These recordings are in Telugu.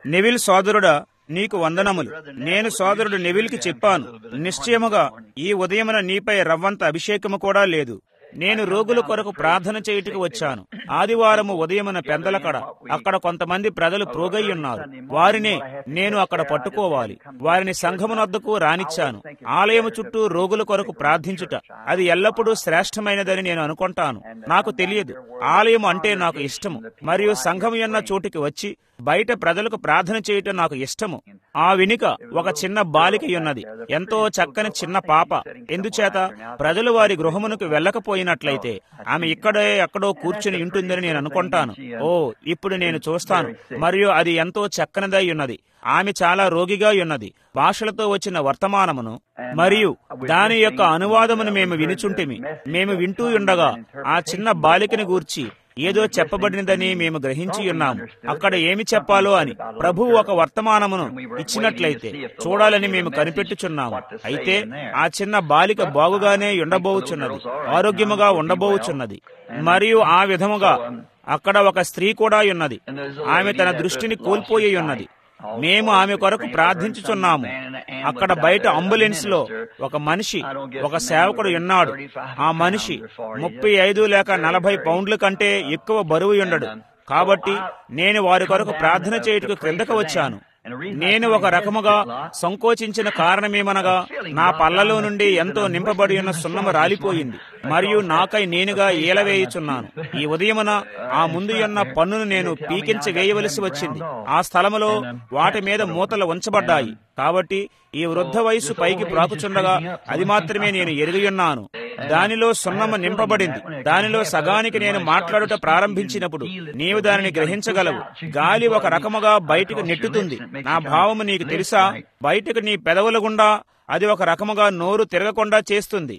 నెవిల్ సోదరుడా నీకు వందనములు నేను సోదరుడు నెవిల్కి చెప్పాను నిశ్చయముగా ఈ ఉదయమున నీపై రవ్వంత అభిషేకము కూడా లేదు నేను రోగుల కొరకు ప్రార్థన చేయుటకు వచ్చాను ఆదివారము ఉదయమున పెందలకడ అక్కడ కొంతమంది ప్రజలు ప్రోగై ఉన్నారు వారిని నేను అక్కడ పట్టుకోవాలి వారిని సంఘమునొద్దకు రానిచ్చాను ఆలయము చుట్టూ రోగుల కొరకు ప్రార్థించుట అది ఎల్లప్పుడూ శ్రేష్టమైనదని నేను అనుకుంటాను నాకు తెలియదు ఆలయం అంటే నాకు ఇష్టము మరియు సంఘం ఉన్న చోటికి వచ్చి బయట ప్రజలకు ప్రార్థన చేయటం నాకు ఇష్టము ఆ వెనుక ఒక చిన్న బాలిక ఉన్నది ఎంతో చక్కని చిన్న పాప ఎందుచేత ప్రజలు వారి గృహమునకు వెళ్ళకపోయినట్లయితే ఆమె ఇక్కడే ఎక్కడో కూర్చుని ఉంటుందని నేను అనుకుంటాను ఓ ఇప్పుడు నేను చూస్తాను మరియు అది ఎంతో చక్కనిదై ఉన్నది ఆమె చాలా రోగిగా ఉన్నది భాషలతో వచ్చిన వర్తమానమును మరియు దాని యొక్క అనువాదమును మేము వినుచుంటిమి మేము వింటూ ఉండగా ఆ చిన్న బాలికని గూర్చి ఏదో చెప్పబడినదని మేము గ్రహించి ఉన్నాము అక్కడ ఏమి చెప్పాలో అని ప్రభువు ఒక వర్తమానమును ఇచ్చినట్లయితే చూడాలని మేము కనిపెట్టుచున్నాము అయితే ఆ చిన్న బాలిక బాగుగానే ఉండబోచున్నది ఆరోగ్యముగా ఉండబోచున్నది మరియు ఆ విధముగా అక్కడ ఒక స్త్రీ కూడా ఉన్నది ఆమె తన దృష్టిని కోల్పోయి ఉన్నది మేము ఆమె కొరకు ప్రార్థించుచున్నాము అక్కడ బయట అంబులెన్స్ లో ఒక మనిషి ఒక సేవకుడు ఉన్నాడు ఆ మనిషి ముప్పై ఐదు లేక నలభై పౌండ్ల కంటే ఎక్కువ బరువు ఉండడు కాబట్టి నేను వారి కొరకు ప్రార్థన చేయుటకు క్రిందకు వచ్చాను నేను ఒక రకముగా సంకోచించిన కారణమేమనగా నా పళ్ళలో నుండి ఎంతో నింపబడి ఉన్న సున్నము రాలిపోయింది మరియు నాకై నేనుగా ఈలవేయుచున్నాను ఈ ఉదయమున ఆ ముందు ఉన్న పన్నును నేను పీకించి వేయవలసి వచ్చింది ఆ స్థలములో వాటి మీద మూతలు ఉంచబడ్డాయి కాబట్టి ఈ వృద్ధ వయసు పైకి ప్రాకుచుండగా అది మాత్రమే నేను ఎరిగియున్నాను దానిలో సున్నము నింపబడింది దానిలో సగానికి నేను మాట్లాడుట ప్రారంభించినప్పుడు నీవు దానిని గ్రహించగలవు గాలి ఒక రకముగా బయటకు నెట్టుతుంది నా భావము నీకు తెలుసా బయటకు నీ పెదవుల గుండా అది ఒక రకముగా నోరు తిరగకుండా చేస్తుంది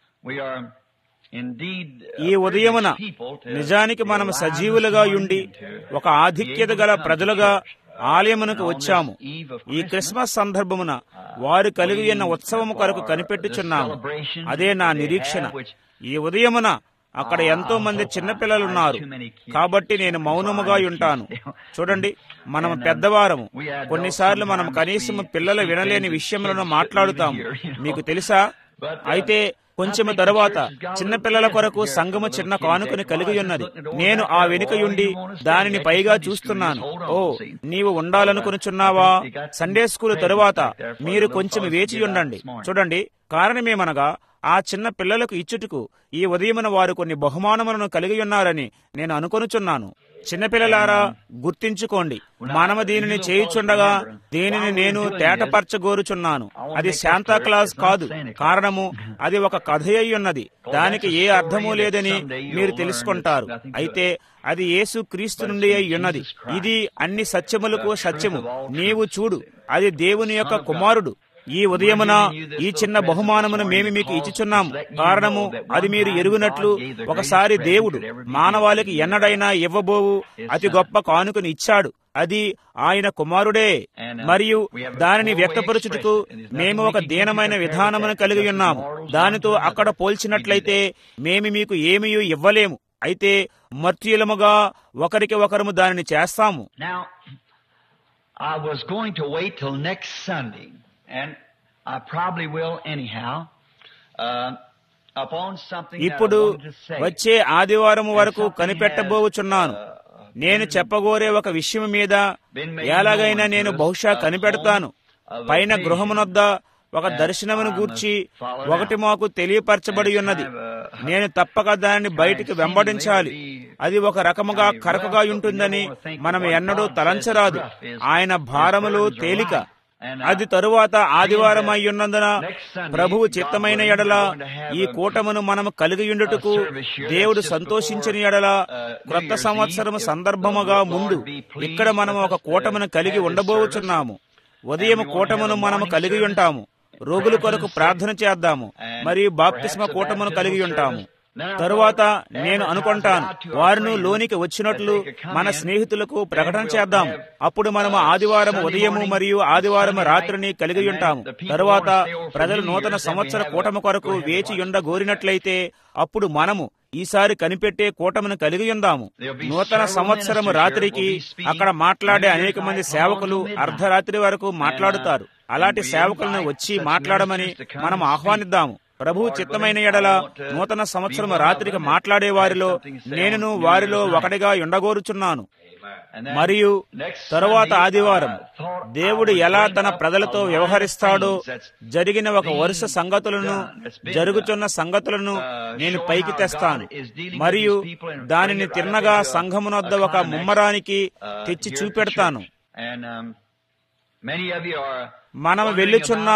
ఈ ఉదయమున నిజానికి మనం సజీవులుగా ఉండి ఒక ఆధిక్యత గల ప్రజలుగా ఆలయమునకు వచ్చాము ఈ క్రిస్మస్ సందర్భమున వారు కలిగి ఉన్న ఉత్సవము కొరకు కనిపెట్టుచున్నాము అదే నా నిరీక్షణ ఈ ఉదయమున అక్కడ ఎంతో మంది చిన్నపిల్లలున్నారు కాబట్టి నేను మౌనముగా ఉంటాను చూడండి మనం పెద్దవారము కొన్నిసార్లు మనం కనీసం పిల్లలు వినలేని విషయములను మాట్లాడుతాము మీకు తెలుసా అయితే కొంచెము తరువాత చిన్నపిల్లల కొరకు సంఘము చిన్న కానుకని కలిగి ఉన్నది నేను ఆ వెనుకయుండి దానిని పైగా చూస్తున్నాను ఓ నీవు ఉండాలనుకునిచున్నావా సండే స్కూల్ తరువాత మీరు కొంచెం వేచి ఉండండి చూడండి కారణమేమనగా ఆ చిన్న పిల్లలకు ఇచ్చుటకు ఈ ఉదయమున వారు కొన్ని బహుమానములను కలిగి ఉన్నారని నేను అనుకొనుచున్నాను చిన్నపిల్లలారా గుర్తించుకోండి మనము దీనిని చేయుచుండగా దీనిని నేను తేటపరచగోరుచున్నాను అది శాంతాక్లాస్ కాదు కారణము అది ఒక కథ అయి ఉన్నది దానికి ఏ అర్థమూ లేదని మీరు తెలుసుకుంటారు అయితే అది యేసు క్రీస్తు నుండి అయి ఉన్నది ఇది అన్ని సత్యములకు సత్యము నీవు చూడు అది దేవుని యొక్క కుమారుడు ఈ ఉదయమున ఈ చిన్న బహుమానమును మేము మీకు ఇచ్చుచున్నాం కారణము అది మీరు ఎరుగునట్లు ఒకసారి దేవుడు మానవాళికి ఎన్నడైనా ఇవ్వబోవు అతి గొప్ప కానుకను ఇచ్చాడు అది ఆయన కుమారుడే మరియు దానిని వ్యక్తపరచుటకు మేము ఒక దీనమైన విధానమును కలిగి ఉన్నాము దానితో అక్కడ పోల్చినట్లయితే మేము మీకు ఏమీ ఇవ్వలేము అయితే మర్త్యులముగా ఒకరికి ఒకరము దానిని చేస్తాము Now, I was going to wait till next Sunday, and I probably will anyhow, uh, upon something that I ఇప్పుడు wanted to say. వచ్చే ఆదివారం వరకు కనిపెట్టబోచున్నాను నేను చెప్పగోరే ఒక విషయం మీద ఎలాగైనా నేను బహుశా కనిపెడతాను పైన గృహమునొద్ద ఒక దర్శనమును గూర్చి ఒకటి మాకు తెలియపరచబడి ఉన్నది నేను తప్పక దానిని బయటికి వెంబడించాలి అది ఒక రకముగా కరకగా ఉంటుందని మనం ఎన్నడూ తలంచరాదు ఆయన భారములు తేలిక అది తరువాత ఆదివారం అయి ఉన్నందున ప్రభువు చిత్తమైన ఎడల ఈ కూటమును మనము కలిగి ఉండుటకు దేవుడు సంతోషించిన ఎడల క్రొత్త సంవత్సరము సందర్భముగా ముందు ఇక్కడ మనము ఒక కూటమును కలిగి ఉండబోచున్నాము ఉదయం కూటమును మనము కలిగి ఉంటాము రోగుల కొరకు ప్రార్థన చేద్దాము మరియు బాప్తిస్మ కూటమును కలిగి ఉంటాము తరువాత నేను అనుకుంటాను వారిను లోనికి వచ్చినట్లు మన స్నేహితులకు ప్రకటన చేద్దాం అప్పుడు మనము ఆదివారం ఉదయము మరియు ఆదివారం రాత్రిని కలిగి ఉంటాము తరువాత ప్రజలు నూతన సంవత్సర కూటమి కొరకు వేచి ఉండ గోరినట్లయితే అప్పుడు మనము ఈసారి కనిపెట్టే కూటమిని కలిగి ఉందాము నూతన సంవత్సరము రాత్రికి అక్కడ మాట్లాడే అనేక మంది సేవకులు అర్ధరాత్రి వరకు మాట్లాడుతారు అలాంటి సేవకులను వచ్చి మాట్లాడమని మనం ఆహ్వానిద్దాము ప్రభు చిత్తమైన ఎడల నూతన సంవత్సరం రాత్రికి మాట్లాడే వారిలో నేనును వారిలో ఒకటిగా ఉండగోరుచున్నాను మరియు తరువాత ఆదివారం దేవుడు ఎలా తన ప్రజలతో వ్యవహరిస్తాడో జరిగిన ఒక వరుస సంగతులను జరుగుతున్న సంగతులను నేను పైకి తెస్తాను మరియు దానిని తిన్నగా సంఘమునొద్ద ఒక ముమ్మరానికి తెచ్చి చూపెడతాను మనం వెళ్ళుచున్న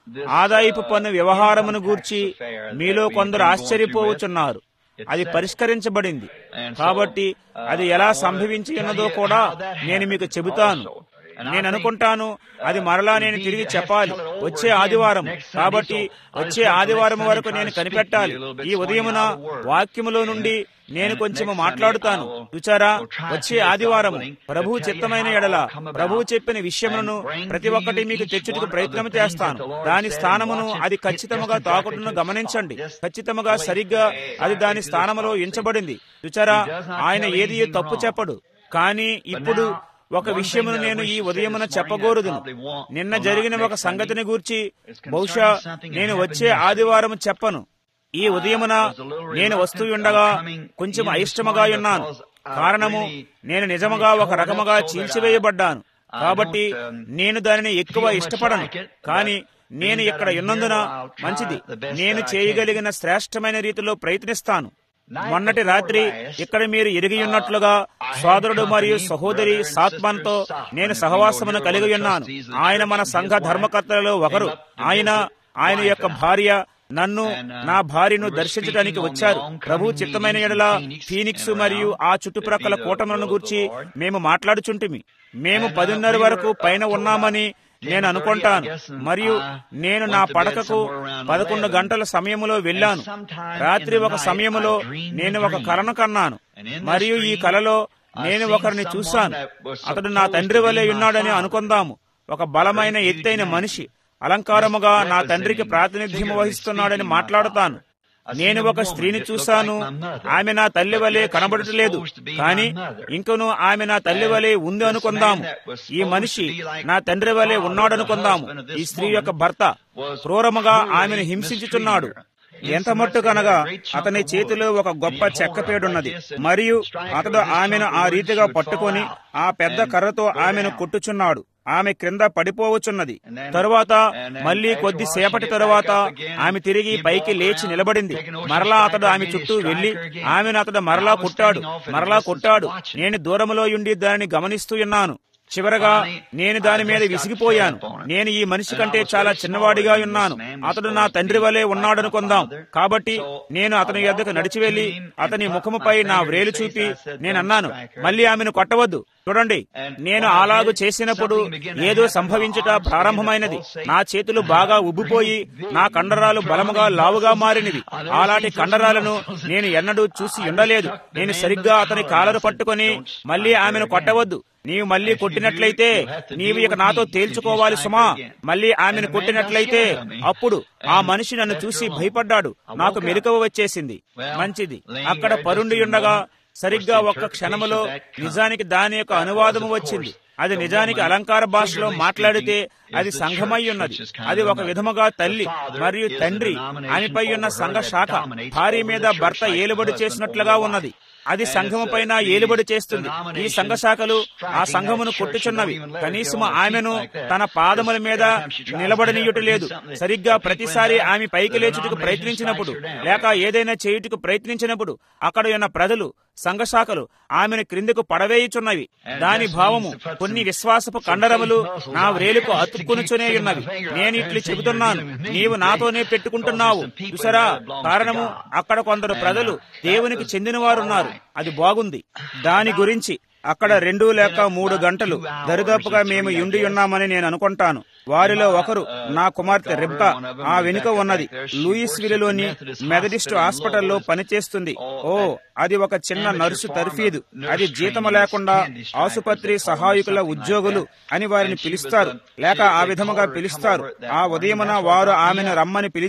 ఆదాయపు పన్ను వ్యవహారమును గూర్చి మీలో కొందరు ఆశ్చర్యపోవచ్చున్నారు అది పరిష్కరించబడింది కాబట్టి అది ఎలా సంభవించి ఉన్నదో కూడా నేను మీకు చెబుతాను నేను అనుకుంటాను అది మరలా నేను తిరిగి చెప్పాలి వచ్చే ఆదివారం కాబట్టి వచ్చే ఆదివారం వరకు నేను కనిపెట్టాలి ఈ ఉదయమున వాక్యములో నుండి నేను కొంచెం మాట్లాడుతాను చూచారా వచ్చే ఆదివారం ప్రభు చిత్తమైన ఎడల ప్రభు చెప్పిన విషయములను ప్రతి ఒక్కటి మీకు తెచ్చుటకు ప్రయత్నం చేస్తాను దాని స్థానమును అది ఖచ్చితంగా తాకుటను గమనించండి ఖచ్చితంగా సరిగ్గా అది దాని స్థానములో ఎంచబడింది చూచారా ఆయన ఏది తప్పు చెప్పడు కానీ ఇప్పుడు ఒక విషయమును నేను ఈ ఉదయమున చెప్పగోరుదును నిన్న జరిగిన ఒక సంగతిని గూర్చి బహుశా నేను వచ్చే ఆదివారం చెప్పను ఈ ఉదయమున నేను వస్తూ ఉండగా కొంచెం అయిష్టముగా ఉన్నాను కారణము నేను నిజముగా ఒక రకముగా చీల్చివేయబడ్డాను కాబట్టి నేను దానిని ఎక్కువ ఇష్టపడను కానీ నేను ఇక్కడ ఉన్నందున మంచిది నేను చేయగలిగిన శ్రేష్టమైన రీతిలో ప్రయత్నిస్తాను మొన్నటి రాత్రి ఇక్కడ మీరు ఎరిగి ఉన్నట్లుగా సోదరుడు మరియు సహోదరి సాత్మన్తో నేను సహవాసమును కలిగి ఉన్నాను ఆయన మన సంఘ ధర్మకర్తలలో ఒకరు ఆయన ఆయన యొక్క భార్య నన్ను నా భార్యను దర్శించడానికి వచ్చారు ప్రభు చిత్తమైన ఎడల ఫీనిక్స్ మరియు ఆ చుట్టుప్రక్కల కూటములను గురించి మేము మాట్లాడుచుంటిమి మేము పదిన్నర వరకు పైన ఉన్నామని నేను అనుకుంటాను మరియు నేను నా పడకకు పదకొండు గంటల సమయములో వెళ్ళాను రాత్రి ఒక సమయములో నేను ఒక కలను కన్నాను మరియు ఈ కలలో నేను ఒకరిని చూశాను అతడు నా తండ్రి వలె ఉన్నాడని అనుకుందాము ఒక బలమైన ఎత్తైన మనిషి అలంకారముగా నా తండ్రికి ప్రాతినిధ్యం వహిస్తున్నాడని మాట్లాడుతాను నేను ఒక స్త్రీని చూశాను ఆమె నా తల్లి వలె కనబడటలేదు కానీ ఇంకను ఆమె నా తల్లి వలె ఉంది అనుకుందాము ఈ మనిషి నా తండ్రి వలె ఉన్నాడనుకుందాము ఈ స్త్రీ యొక్క భర్త క్రూరముగా ఆమెను హింసించుచున్నాడు ఎంత మట్టుకనగా అతని చేతిలో ఒక గొప్ప చెక్కపేడున్నది మరియు అతడు ఆమెను ఆ రీతిగా పట్టుకొని ఆ పెద్ద కర్రతో ఆమెను కొట్టుచున్నాడు ఆమె క్రింద పడిపోవచ్చున్నది తరువాత మళ్లీ కొద్ది సేపటి తరువాత ఆమె తిరిగి పైకి లేచి నిలబడింది మరలా అతడు ఆమె చుట్టూ వెళ్లి ఆమెను అతడు మరలా కొట్టాడు మరలా కొట్టాడు నేను దూరములో ఉండి దానిని గమనిస్తూ ఉన్నాను చివరగా నేను దాని మీద విసిగిపోయాను నేను ఈ మనిషి కంటే చాలా చిన్నవాడిగా ఉన్నాను అతడు నా తండ్రి వలె ఉన్నాడనుకుందాం కాబట్టి నేను అతని యొద్దకు నడిచి వెళ్లి అతని ముఖముపై నా వ్రేలు చూపి నేను అన్నాను మళ్ళీ ఆమెను కొట్టవద్దు చూడండి నేను అలాగు చేసినప్పుడు ఏదో సంభవించుట ప్రారంభమైనది నా చేతులు బాగా ఉబ్బిపోయి నా కండరాలు బలముగా లావుగా మారినవి అలాంటి కండరాలను నేను ఎన్నడూ చూసి ఉండలేదు నేను సరిగ్గా అతని కాలరు పట్టుకొని మళ్ళీ ఆమెను కొట్టవద్దు నీవు మళ్ళీ కొట్టినట్లయితే నీవు ఇక నాతో తేల్చుకోవాలి సుమా మళ్ళీ ఆమెను కొట్టినట్లయితే అప్పుడు ఆ మనిషి నన్ను చూసి భయపడ్డాడు నాకు మెరుకవ వచ్చేసింది మంచిది అక్కడ పరుండి ఉండగా సరిగ్గా ఒక్క క్షణములో నిజానికి దాని యొక్క అనువాదము వచ్చింది అది నిజానికి అలంకార భాషలో మాట్లాడితే అది సంఘమై ఉన్నది అది ఒక విధముగా తల్లి మరియు తండ్రి ఆమెపై ఉన్న సంఘ శాఖ భార్య మీద భర్త ఏలుబడి చేసినట్లుగా ఉన్నది అది సంఘము పైన ఏలుబడి చేస్తుంది ఈ సంఘ శాఖలు ఆ సంఘమును కొట్టుచున్నవి కనీసం ఆమెను తన పాదముల మీద నిలబడనీయుట లేదు సరిగ్గా ప్రతిసారి ఆమె పైకి లేచుటకు ప్రయత్నించినప్పుడు లేక ఏదైనా చేయుటకు ప్రయత్నించినప్పుడు అక్కడ ఉన్న ప్రజలు సంఘ శాఖలు ఆమెను క్రిందకు పడవేయుచున్నవి దాని భావము కొన్ని విశ్వాసపు కండరములు నా వ్రేలుకు అతుక్కునుచునే ఉన్నవి నేను ఇట్లు చెబుతున్నాను నీవు నాతోనే పెట్టుకుంటున్నావు చూసారా కారణము అక్కడ కొందరు ప్రజలు దేవునికి చెందినవారున్నారు అది బాగుంది దాని గురించి అక్కడ రెండు లేక మూడు గంటలు దరిదాపుగా మేము ఉండి ఉన్నామని నేను అనుకుంటాను వారిలో ఒకరు నా కుమార్తె రెబ్కా ఆ వెనుక ఉన్నది లూయిస్ విలులోని మెథడిస్ట్ హాస్పిటల్లో పనిచేస్తుంది ఓ అది ఒక చిన్న నర్సు తర్ఫీదు అది జీతము లేకుండా ఆసుపత్రి సహాయకుల ఉద్యోగులు అని వారిని పిలుస్తారు లేక ఆ విధముగా పిలుస్తారు ఆ ఉదయమున వారు ఆమెను రమ్మని పిలిచారు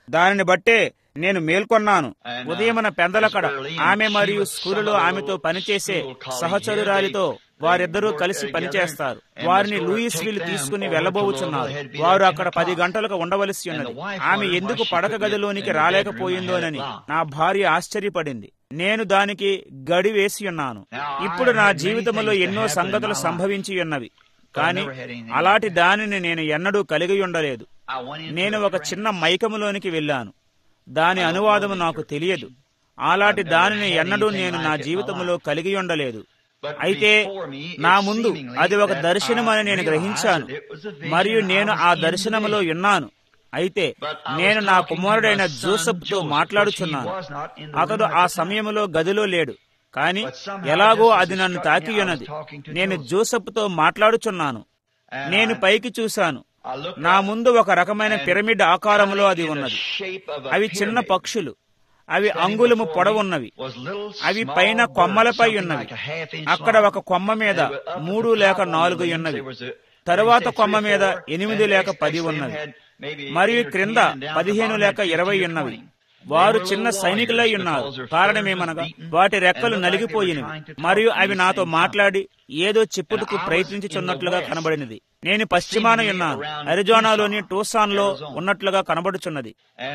దానిని బట్టే నేను మేల్కొన్నాను ఉదయమున పెందలకడ ఆమె మరియు స్కూలులో ఆమెతో పనిచేసే సహచరురాలితో వారిద్దరూ కలిసి పనిచేస్తారు వారిని లూయిస్ విల్ తీసుకుని వెళ్లబోచున్నారు వారు అక్కడ పది గంటలకు ఉండవలసి ఉన్నది ఆమె ఎందుకు పడక గదిలోనికి రాలేకపోయిందోనని నా భార్య ఆశ్చర్యపడింది నేను దానికి గడి వేసి ఉన్నాను ఇప్పుడు నా జీవితంలో ఎన్నో సంగతులు సంభవించి ఉన్నవి కానీ అలాంటి దానిని నేను ఎన్నడూ కలిగి ఉండలేదు నేను ఒక చిన్న మైకములోనికి వెళ్ళాను దాని అనువాదము నాకు తెలియదు అలాంటి దానిని ఎన్నడూ నేను నా జీవితంలో కలిగి ఉండలేదు అయితే నా ముందు అది ఒక దర్శనమని నేను గ్రహించాను మరియు నేను ఆ దర్శనములో ఉన్నాను అయితే నేను నా కుమారుడైన జోసెఫ్తో మాట్లాడుచున్నాను అతడు ఆ సమయంలో గదిలో లేడు కాని ఎలాగో అది నన్ను తాకి ఉన్నది నేను జోసెఫ్తో మాట్లాడుచున్నాను నేను పైకి చూశాను నా ముందు ఒక రకమైన పిరమిడ్ ఆకారంలో అది ఉన్నది అవి చిన్న పక్షులు అవి అంగుళము పొడవున్నవి అవి పైన కొమ్మలపై ఉన్నవి అక్కడ ఒక కొమ్మ మీద మూడు లేక నాలుగు ఉన్నవి తరువాత కొమ్మ మీద ఎనిమిది లేక పది ఉన్నవి మరియు క్రింద పదిహేను లేక ఇరవై ఉన్నవి వారు చిన్న సైనికులై ఉన్నారు కారణమేమనగా వాటి రెక్కలు నలిగిపోయినవి మరియు అవి నాతో మాట్లాడి ఏదో చెప్పుటకు ప్రయత్నించుచున్నట్లుగా కనబడినది నేను పశ్చిమాన ఉన్నాను అరిజోనాలోని టూసాన్ లో ఉన్నట్లుగా కనబడుచున్నది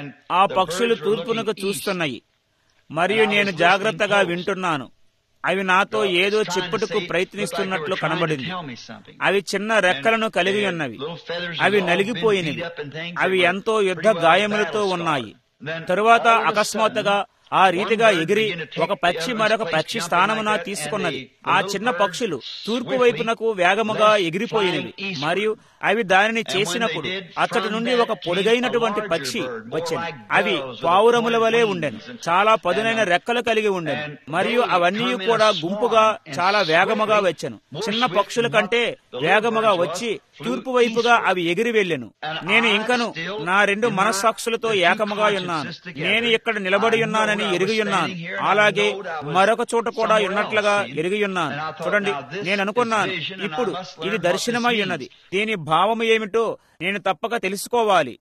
ఆ పక్షులు తూర్పునకు చూస్తున్నాయి మరియు నేను జాగ్రత్తగా వింటున్నాను అవి నాతో ఏదో చెప్పుటకు ప్రయత్నిస్తున్నట్లు కనబడింది అవి చిన్న రెక్కలను కలిగి ఉన్నవి అవి నలిగిపోయినవి అవి ఎంతో యుద్ధ గాయములతో ఉన్నాయి తరువాత అకస్మాత్తుగా ఆ రీతిగా ఎగిరి ఒక పక్షి మరొక పక్షి స్థానమున తీసుకున్నది ఆ చిన్న పక్షులు తూర్పు వైపునకు వేగముగా ఎగిరిపోయినవి మరియు అవి దానిని చేసినప్పుడు అచ్చటి నుండి ఒక పొడుగైనటువంటి పక్షి వచ్చింది అవి పావురముల వలె ఉండెను చాలా పదునైన రెక్కలు కలిగి ఉండెను మరియు అవన్నీ కూడా గుంపుగా చాలా వేగముగా వచ్చాను చిన్న పక్షుల కంటే వేగముగా వచ్చి తూర్పు వైపుగా అవి ఎగిరి వెళ్ళెను నేను ఇంకను నా రెండు మనస్సాక్షులతో ఏకముగా ఉన్నాను నేను ఇక్కడ నిలబడి ఉన్నానని ఎరిగి ఉన్నాను అలాగే మరొక చోట కూడా ఉన్నట్లుగా ఎరిగి ఉన్నాను చూడండి నేను అనుకున్నాను ఇప్పుడు ఇది దర్శనమై ఉన్నది దీని భావము ఏమిటో నేను తప్పక తెలుసుకోవాలి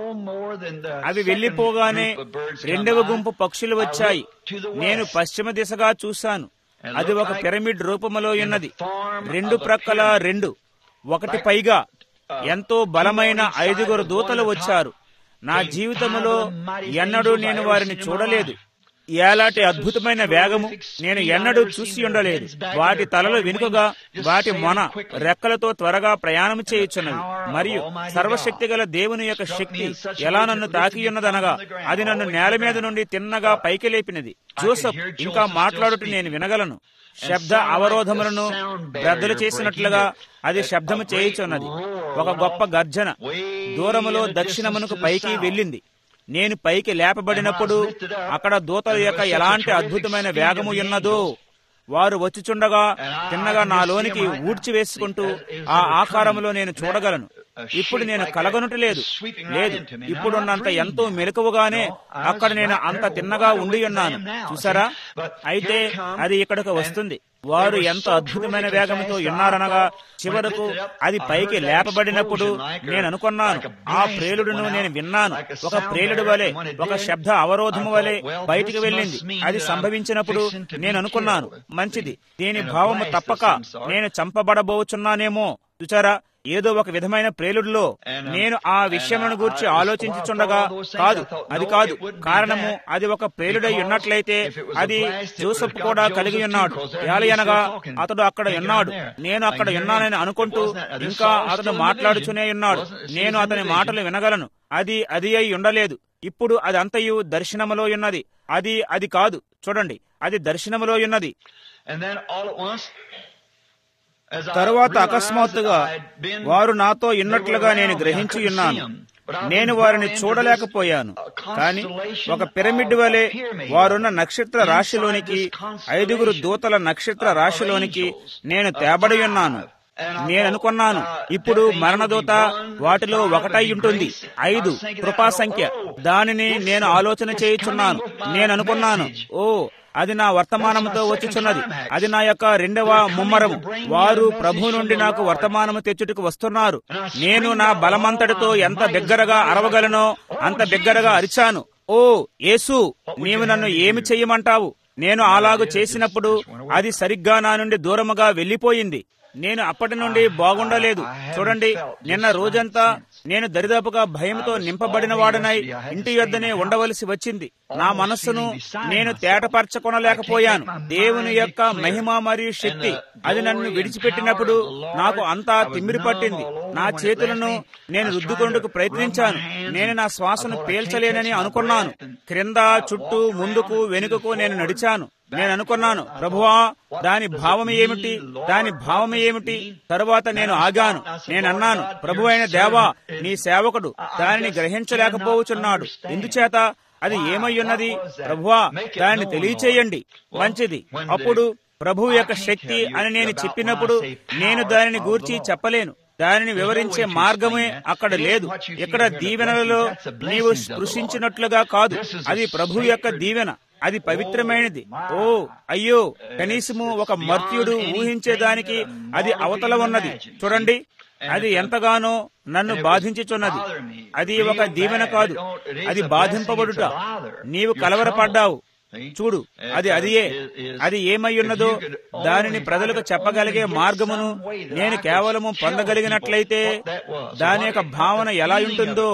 అవి వెళ్లిపోగానే రెండవ గుంపు పక్షులు వచ్చాయి నేను పశ్చిమ దిశగా చూశాను అది ఒక పిరమిడ్ రూపములో ఉన్నది రెండు ప్రక్కల రెండు ఒకటి పైగా ఎంతో బలమైన ఐదుగురు దూతలు వచ్చారు నా జీవితంలో ఎన్నడూ నేను వారిని చూడలేదు ఎలాంటి అద్భుతమైన వేగము నేను ఎన్నడూ చూసి ఉండలేదు వాటి తలలు వెనుకగా వాటి మొన రెక్కలతో త్వరగా ప్రయాణం చేయుచున్నవి మరియు సర్వశక్తి గల దేవుని యొక్క శక్తి ఎలా నన్ను తాకియున్నదనగా అది నన్ను నేల మీద నుండి తిన్నగా పైకి లేపినది జోసఫ్ ఇంకా మాట్లాడుతూ నేను వినగలను శబ్ద అవరోధములను బ్రద్దలు చేసినట్లుగా అది శబ్దము చేయుచున్నది ఒక గొప్ప గర్జన దూరములో దక్షిణమునకు పైకి వెళ్ళింది నేను పైకి లేపబడినప్పుడు అక్కడ దూతల యొక్క ఎలాంటి అద్భుతమైన వేగము ఉన్నదో వారు వచ్చిచుండగా తిన్నగా నాలోనికి ఊడ్చి వేసుకుంటూ ఆ ఆకారములో నేను చూడగలను ఇప్పుడు నేను కలగనుట లేదు లేదు ఇప్పుడున్నంత ఎంతో మెలకువగానే అక్కడ నేను అంత తిన్నగా ఉండి ఉన్నాను చూసారా అయితే అది ఇక్కడికి వస్తుంది వారు ఎంత అద్భుతమైన వేగంతో ఉన్నారనగా చివరకు అది పైకి లేపబడినప్పుడు నేను అనుకున్నాను ఆ ప్రేలుడును నేను విన్నాను ఒక ప్రేలుడు వలె ఒక శబ్ద అవరోధము వలె బయటికి వెళ్ళింది అది సంభవించినప్పుడు నేను అనుకున్నాను మంచిది దీని భావము తప్పక నేను చంపబడబోచున్నానేమో చూచారా ఏదో ఒక విధమైన ప్రేలుడిలో నేను ఆ విషయమును గూర్చి ఆలోచించుచుండగా కాదు అది కాదు కారణము అది ఒక ప్రేలుడై ఉన్నట్లయితే అది జోసఫ్ కూడా కలిగి ఉన్నాడు ఏలయనగా అతడు అక్కడ ఉన్నాడు నేను అక్కడ ఉన్నానని అనుకుంటూ ఇంకా అతడు మాట్లాడుచునే ఉన్నాడు నేను అతని మాటలు వినగలను అది అది అయి ఉండలేదు ఇప్పుడు అదంతయు దర్శనములో ఉన్నది అది అది కాదు చూడండి అది దర్శనములో ఉన్నది తరువాత అకస్మాత్తుగా వారు నాతో ఇన్నట్లుగా నేను గ్రహించి ఉన్నాను నేను వారిని చూడలేకపోయాను కానీ ఒక పిరమిడ్ వలె వారున్న నక్షత్ర రాశిలోనికి ఐదుగురు దూతల నక్షత్ర రాశిలోనికి నేను తేబడి ఉన్నాను నేను అనుకున్నాను ఇప్పుడు మరణదూత వాటిలో ఒకటై ఉంటుంది ఐదు కృపా సంఖ్య దానిని నేను ఆలోచన చేయుచున్నాను నేను అనుకున్నాను ఓ అది నా వర్తమానంతో వచ్చుచున్నది అది నా యొక్క రెండవ ముమ్మరము వారు ప్రభు నుండి నాకు వర్తమానము తెచ్చుటకు వస్తున్నారు నేను నా బలమంతటితో ఎంత బిగ్గరగా అరవగలనో అంత బిగ్గరగా అరిచాను ఓ యేసు నీవు నన్ను ఏమి చెయ్యమంటావు నేను అలాగు చేసినప్పుడు అది సరిగ్గా నా నుండి దూరముగా వెళ్లిపోయింది నేను అప్పటి నుండి బాగుండలేదు చూడండి నిన్న రోజంతా నేను దరిదాపుగా భయంతో నింపబడిన వాడనై ఇంటి యొద్దనే ఉండవలసి వచ్చింది నా మనస్సును నేను తేటపరచకొనలేకపోయాను దేవుని యొక్క మహిమ మరియు శక్తి అది నన్ను విడిచిపెట్టినప్పుడు నాకు అంతా తిమ్మిరి పట్టింది నా చేతులను నేను రుద్దుకొండుకు ప్రయత్నించాను నేను నా శ్వాసను పీల్చలేనని అనుకున్నాను క్రింద చుట్టూ ముందుకు వెనుకకు నేను నడిచాను నేను అనుకున్నాను ప్రభువా దాని భావం ఏమిటి దాని భావం ఏమిటి తరువాత నేను ఆగాను నేను అన్నాను ప్రభు అయిన దేవా నీ సేవకుడు దానిని గ్రహించలేకపోవచున్నాడు ఎందుచేత అది ఏమై ఉన్నది ప్రభువా దాన్ని తెలియచేయండి మంచిది అప్పుడు ప్రభు యొక్క శక్తి అని నేను చెప్పినప్పుడు నేను దానిని గూర్చి చెప్పలేను దానిని వివరించే మార్గమే అక్కడ లేదు ఇక్కడ దీవెనలలో నీవు స్పృశించినట్లుగా కాదు అది ప్రభు యొక్క దీవెన అది పవిత్రమైనది ఓ అయ్యో కనీసము ఒక మర్త్యుడు ఊహించేదానికి అది అవతల ఉన్నది చూడండి అది ఎంతగానో నన్ను బాధించుచున్నది అది ఒక దీవెన కాదు అది బాధింపబడుట నీవు కలవరపడ్డావు చూడు అది అదియే అది ఏమై ఉన్నదో దానిని ప్రజలకు చెప్పగలిగే మార్గమును నేను కేవలము పొందగలిగినట్లయితే దాని యొక్క భావన ఎలా ఉంటుందో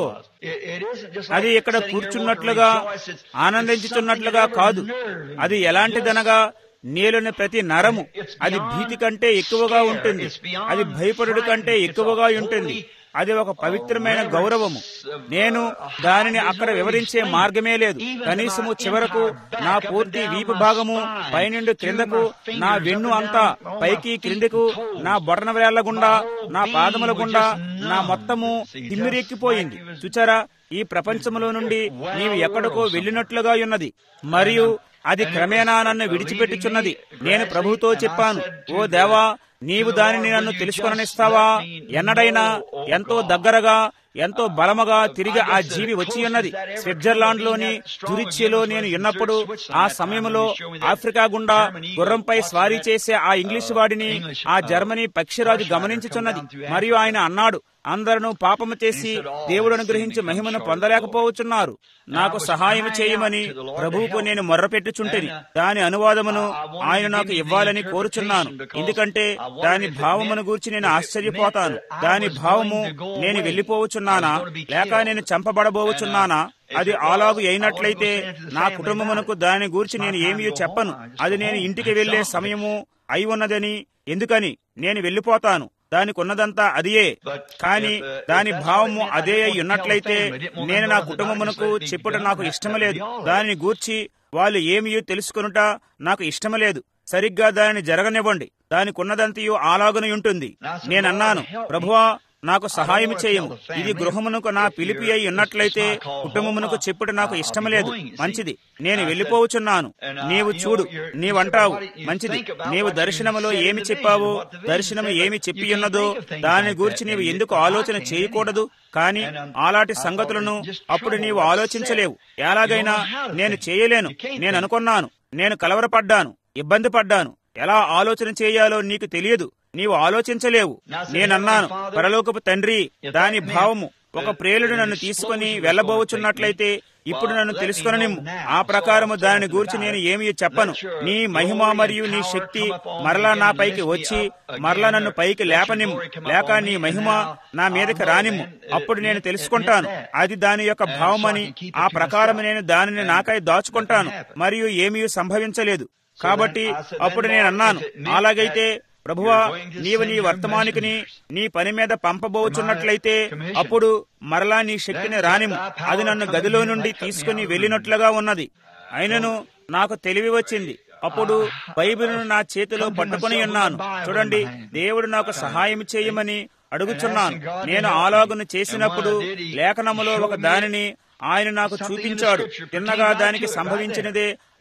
అది ఇక్కడ కూర్చున్నట్లుగా ఆనందించుచున్నట్లుగా కాదు అది ఎలాంటిదనగా నీలోని ప్రతి నరము అది భీతి కంటే ఎక్కువగా ఉంటుంది అది భయపడుడు కంటే ఎక్కువగా ఉంటుంది అది ఒక పవిత్రమైన గౌరవము నేను దానిని అక్కడ వివరించే మార్గమే లేదు కనీసము చివరకు నా పూర్తి వీపు భాగము పైనుండి క్రిందకు నా వెన్ను అంతా పైకి క్రిందకు నా బొటన వేళ్ల గుండా నా పాదముల గుండా నా మొత్తము తిమ్మిరెక్కిపోయింది చూచారా ఈ ప్రపంచములో నుండి నీవు ఎక్కడికో వెళ్ళినట్లుగా ఉన్నది మరియు అది క్రమేణా నన్ను విడిచిపెట్టుచున్నది నేను ప్రభుతో చెప్పాను ఓ దేవా నీవు దానిని నన్ను తెలుసుకొననిస్తావా ఎన్నడైనా ఎంతో దగ్గరగా ఎంతో బలముగా తిరిగి ఆ జీవి వచ్చి ఉన్నది స్విట్జర్లాండ్ లోని జురిచిలో నేను ఉన్నప్పుడు ఆ సమయంలో ఆఫ్రికా గుండా గుర్రంపై స్వారీ చేసే ఆ ఇంగ్లీష్ వాడిని ఆ జర్మనీ పక్షిరాజు గమనించుచున్నది మరియు ఆయన అన్నాడు అందరూ పాపము చేసి దేవుడు అనుగ్రహించి మహిమను పొందలేకపోవచ్చున్నారు నాకు సహాయం చేయమని ప్రభువుకు నేను మొర్రపెట్టుచుంటిని దాని అనువాదమును ఆయన నాకు ఇవ్వాలని కోరుచున్నాను ఎందుకంటే దాని భావమును గూర్చి నేను ఆశ్చర్యపోతాను దాని భావము నేను వెళ్లిపోవచ్చున్నానా లేక నేను చంపబడబోవచ్చున్నానా అది అలాగు అయినట్లయితే నా కుటుంబమునకు దాని గూర్చి నేను ఏమీ చెప్పను అది నేను ఇంటికి వెళ్లే సమయము అయి ఉన్నదని ఎందుకని నేను వెళ్లిపోతాను దానికి ఉన్నదంతా అదియే కాని దాని భావము అదే అయి ఉన్నట్లయితే నేను నా కుటుంబమునకు చెప్పుట నాకు ఇష్టమలేదు దానిని గూర్చి వాళ్ళు ఏమీ తెలుసుకొనుట నాకు ఇష్టమలేదు సరిగ్గా దానిని జరగనివ్వండి దానికి ఉన్నదంతయు అలాగున ఉంటుంది నేనన్నాను ప్రభువా నాకు సహాయం చేయము ఇది గృహమునకు నా పిలిపి అయి ఉన్నట్లయితే కుటుంబమునకు చెప్పుట నాకు ఇష్టమలేదు మంచిది నేను వెళ్ళిపోవచున్నాను నీవు చూడు నీవంటావు మంచిది నీవు దర్శనములో ఏమి చెప్పావో దర్శనము ఏమి చెప్పి ఉన్నదో దాని గురించి నీవు ఎందుకు ఆలోచన చేయకూడదు కాని అలాంటి సంగతులను అప్పుడు నీవు ఆలోచించలేవు ఎలాగైనా నేను చేయలేను నేను అనుకున్నాను నేను కలవరపడ్డాను ఇబ్బంది పడ్డాను ఎలా ఆలోచన చేయాలో నీకు తెలియదు నీవు ఆలోచించలేవు నేనన్నాను పరలోకపు తండ్రి దాని భావము ఒక ప్రేలుడు నన్ను తీసుకుని వెళ్ళబోచున్నట్లయితే ఇప్పుడు నన్ను తెలుసుకొనని ఆ ప్రకారము దాని గురించి నేను ఏమీ చెప్పను నీ మహిమ మరియు నీ శక్తి మరలా నా పైకి వచ్చి మరలా నన్ను పైకి లేపనిమ్ము లేక నీ మహిమ నా మీదకి రానిమ్ము అప్పుడు నేను తెలుసుకుంటాను అది దాని యొక్క భావమని ఆ ప్రకారం నేను దానిని నాకై దాచుకుంటాను మరియు ఏమీ సంభవించలేదు కాబట్టి అప్పుడు నేను అన్నాను అలాగైతే ప్రభువా నీవు నీ వర్తమానికిని నీ పని మీద పంపబోచున్నట్లయితే అప్పుడు మరలా నీ శక్తిని రానిము అది నన్ను గదిలో నుండి తీసుకుని వెళ్ళినట్లుగా ఉన్నది అయినను నాకు తెలివి వచ్చింది అప్పుడు బైబిల్ను నా చేతిలో పట్టుకుని ఉన్నాను చూడండి దేవుడు నాకు సహాయం చేయమని అడుగుచున్నాను నేను ఆలోగను చేసినప్పుడు లేఖనములో ఒక దానిని ఆయన నాకు చూపించాడు తిన్నగా దానికి సంభవించినదే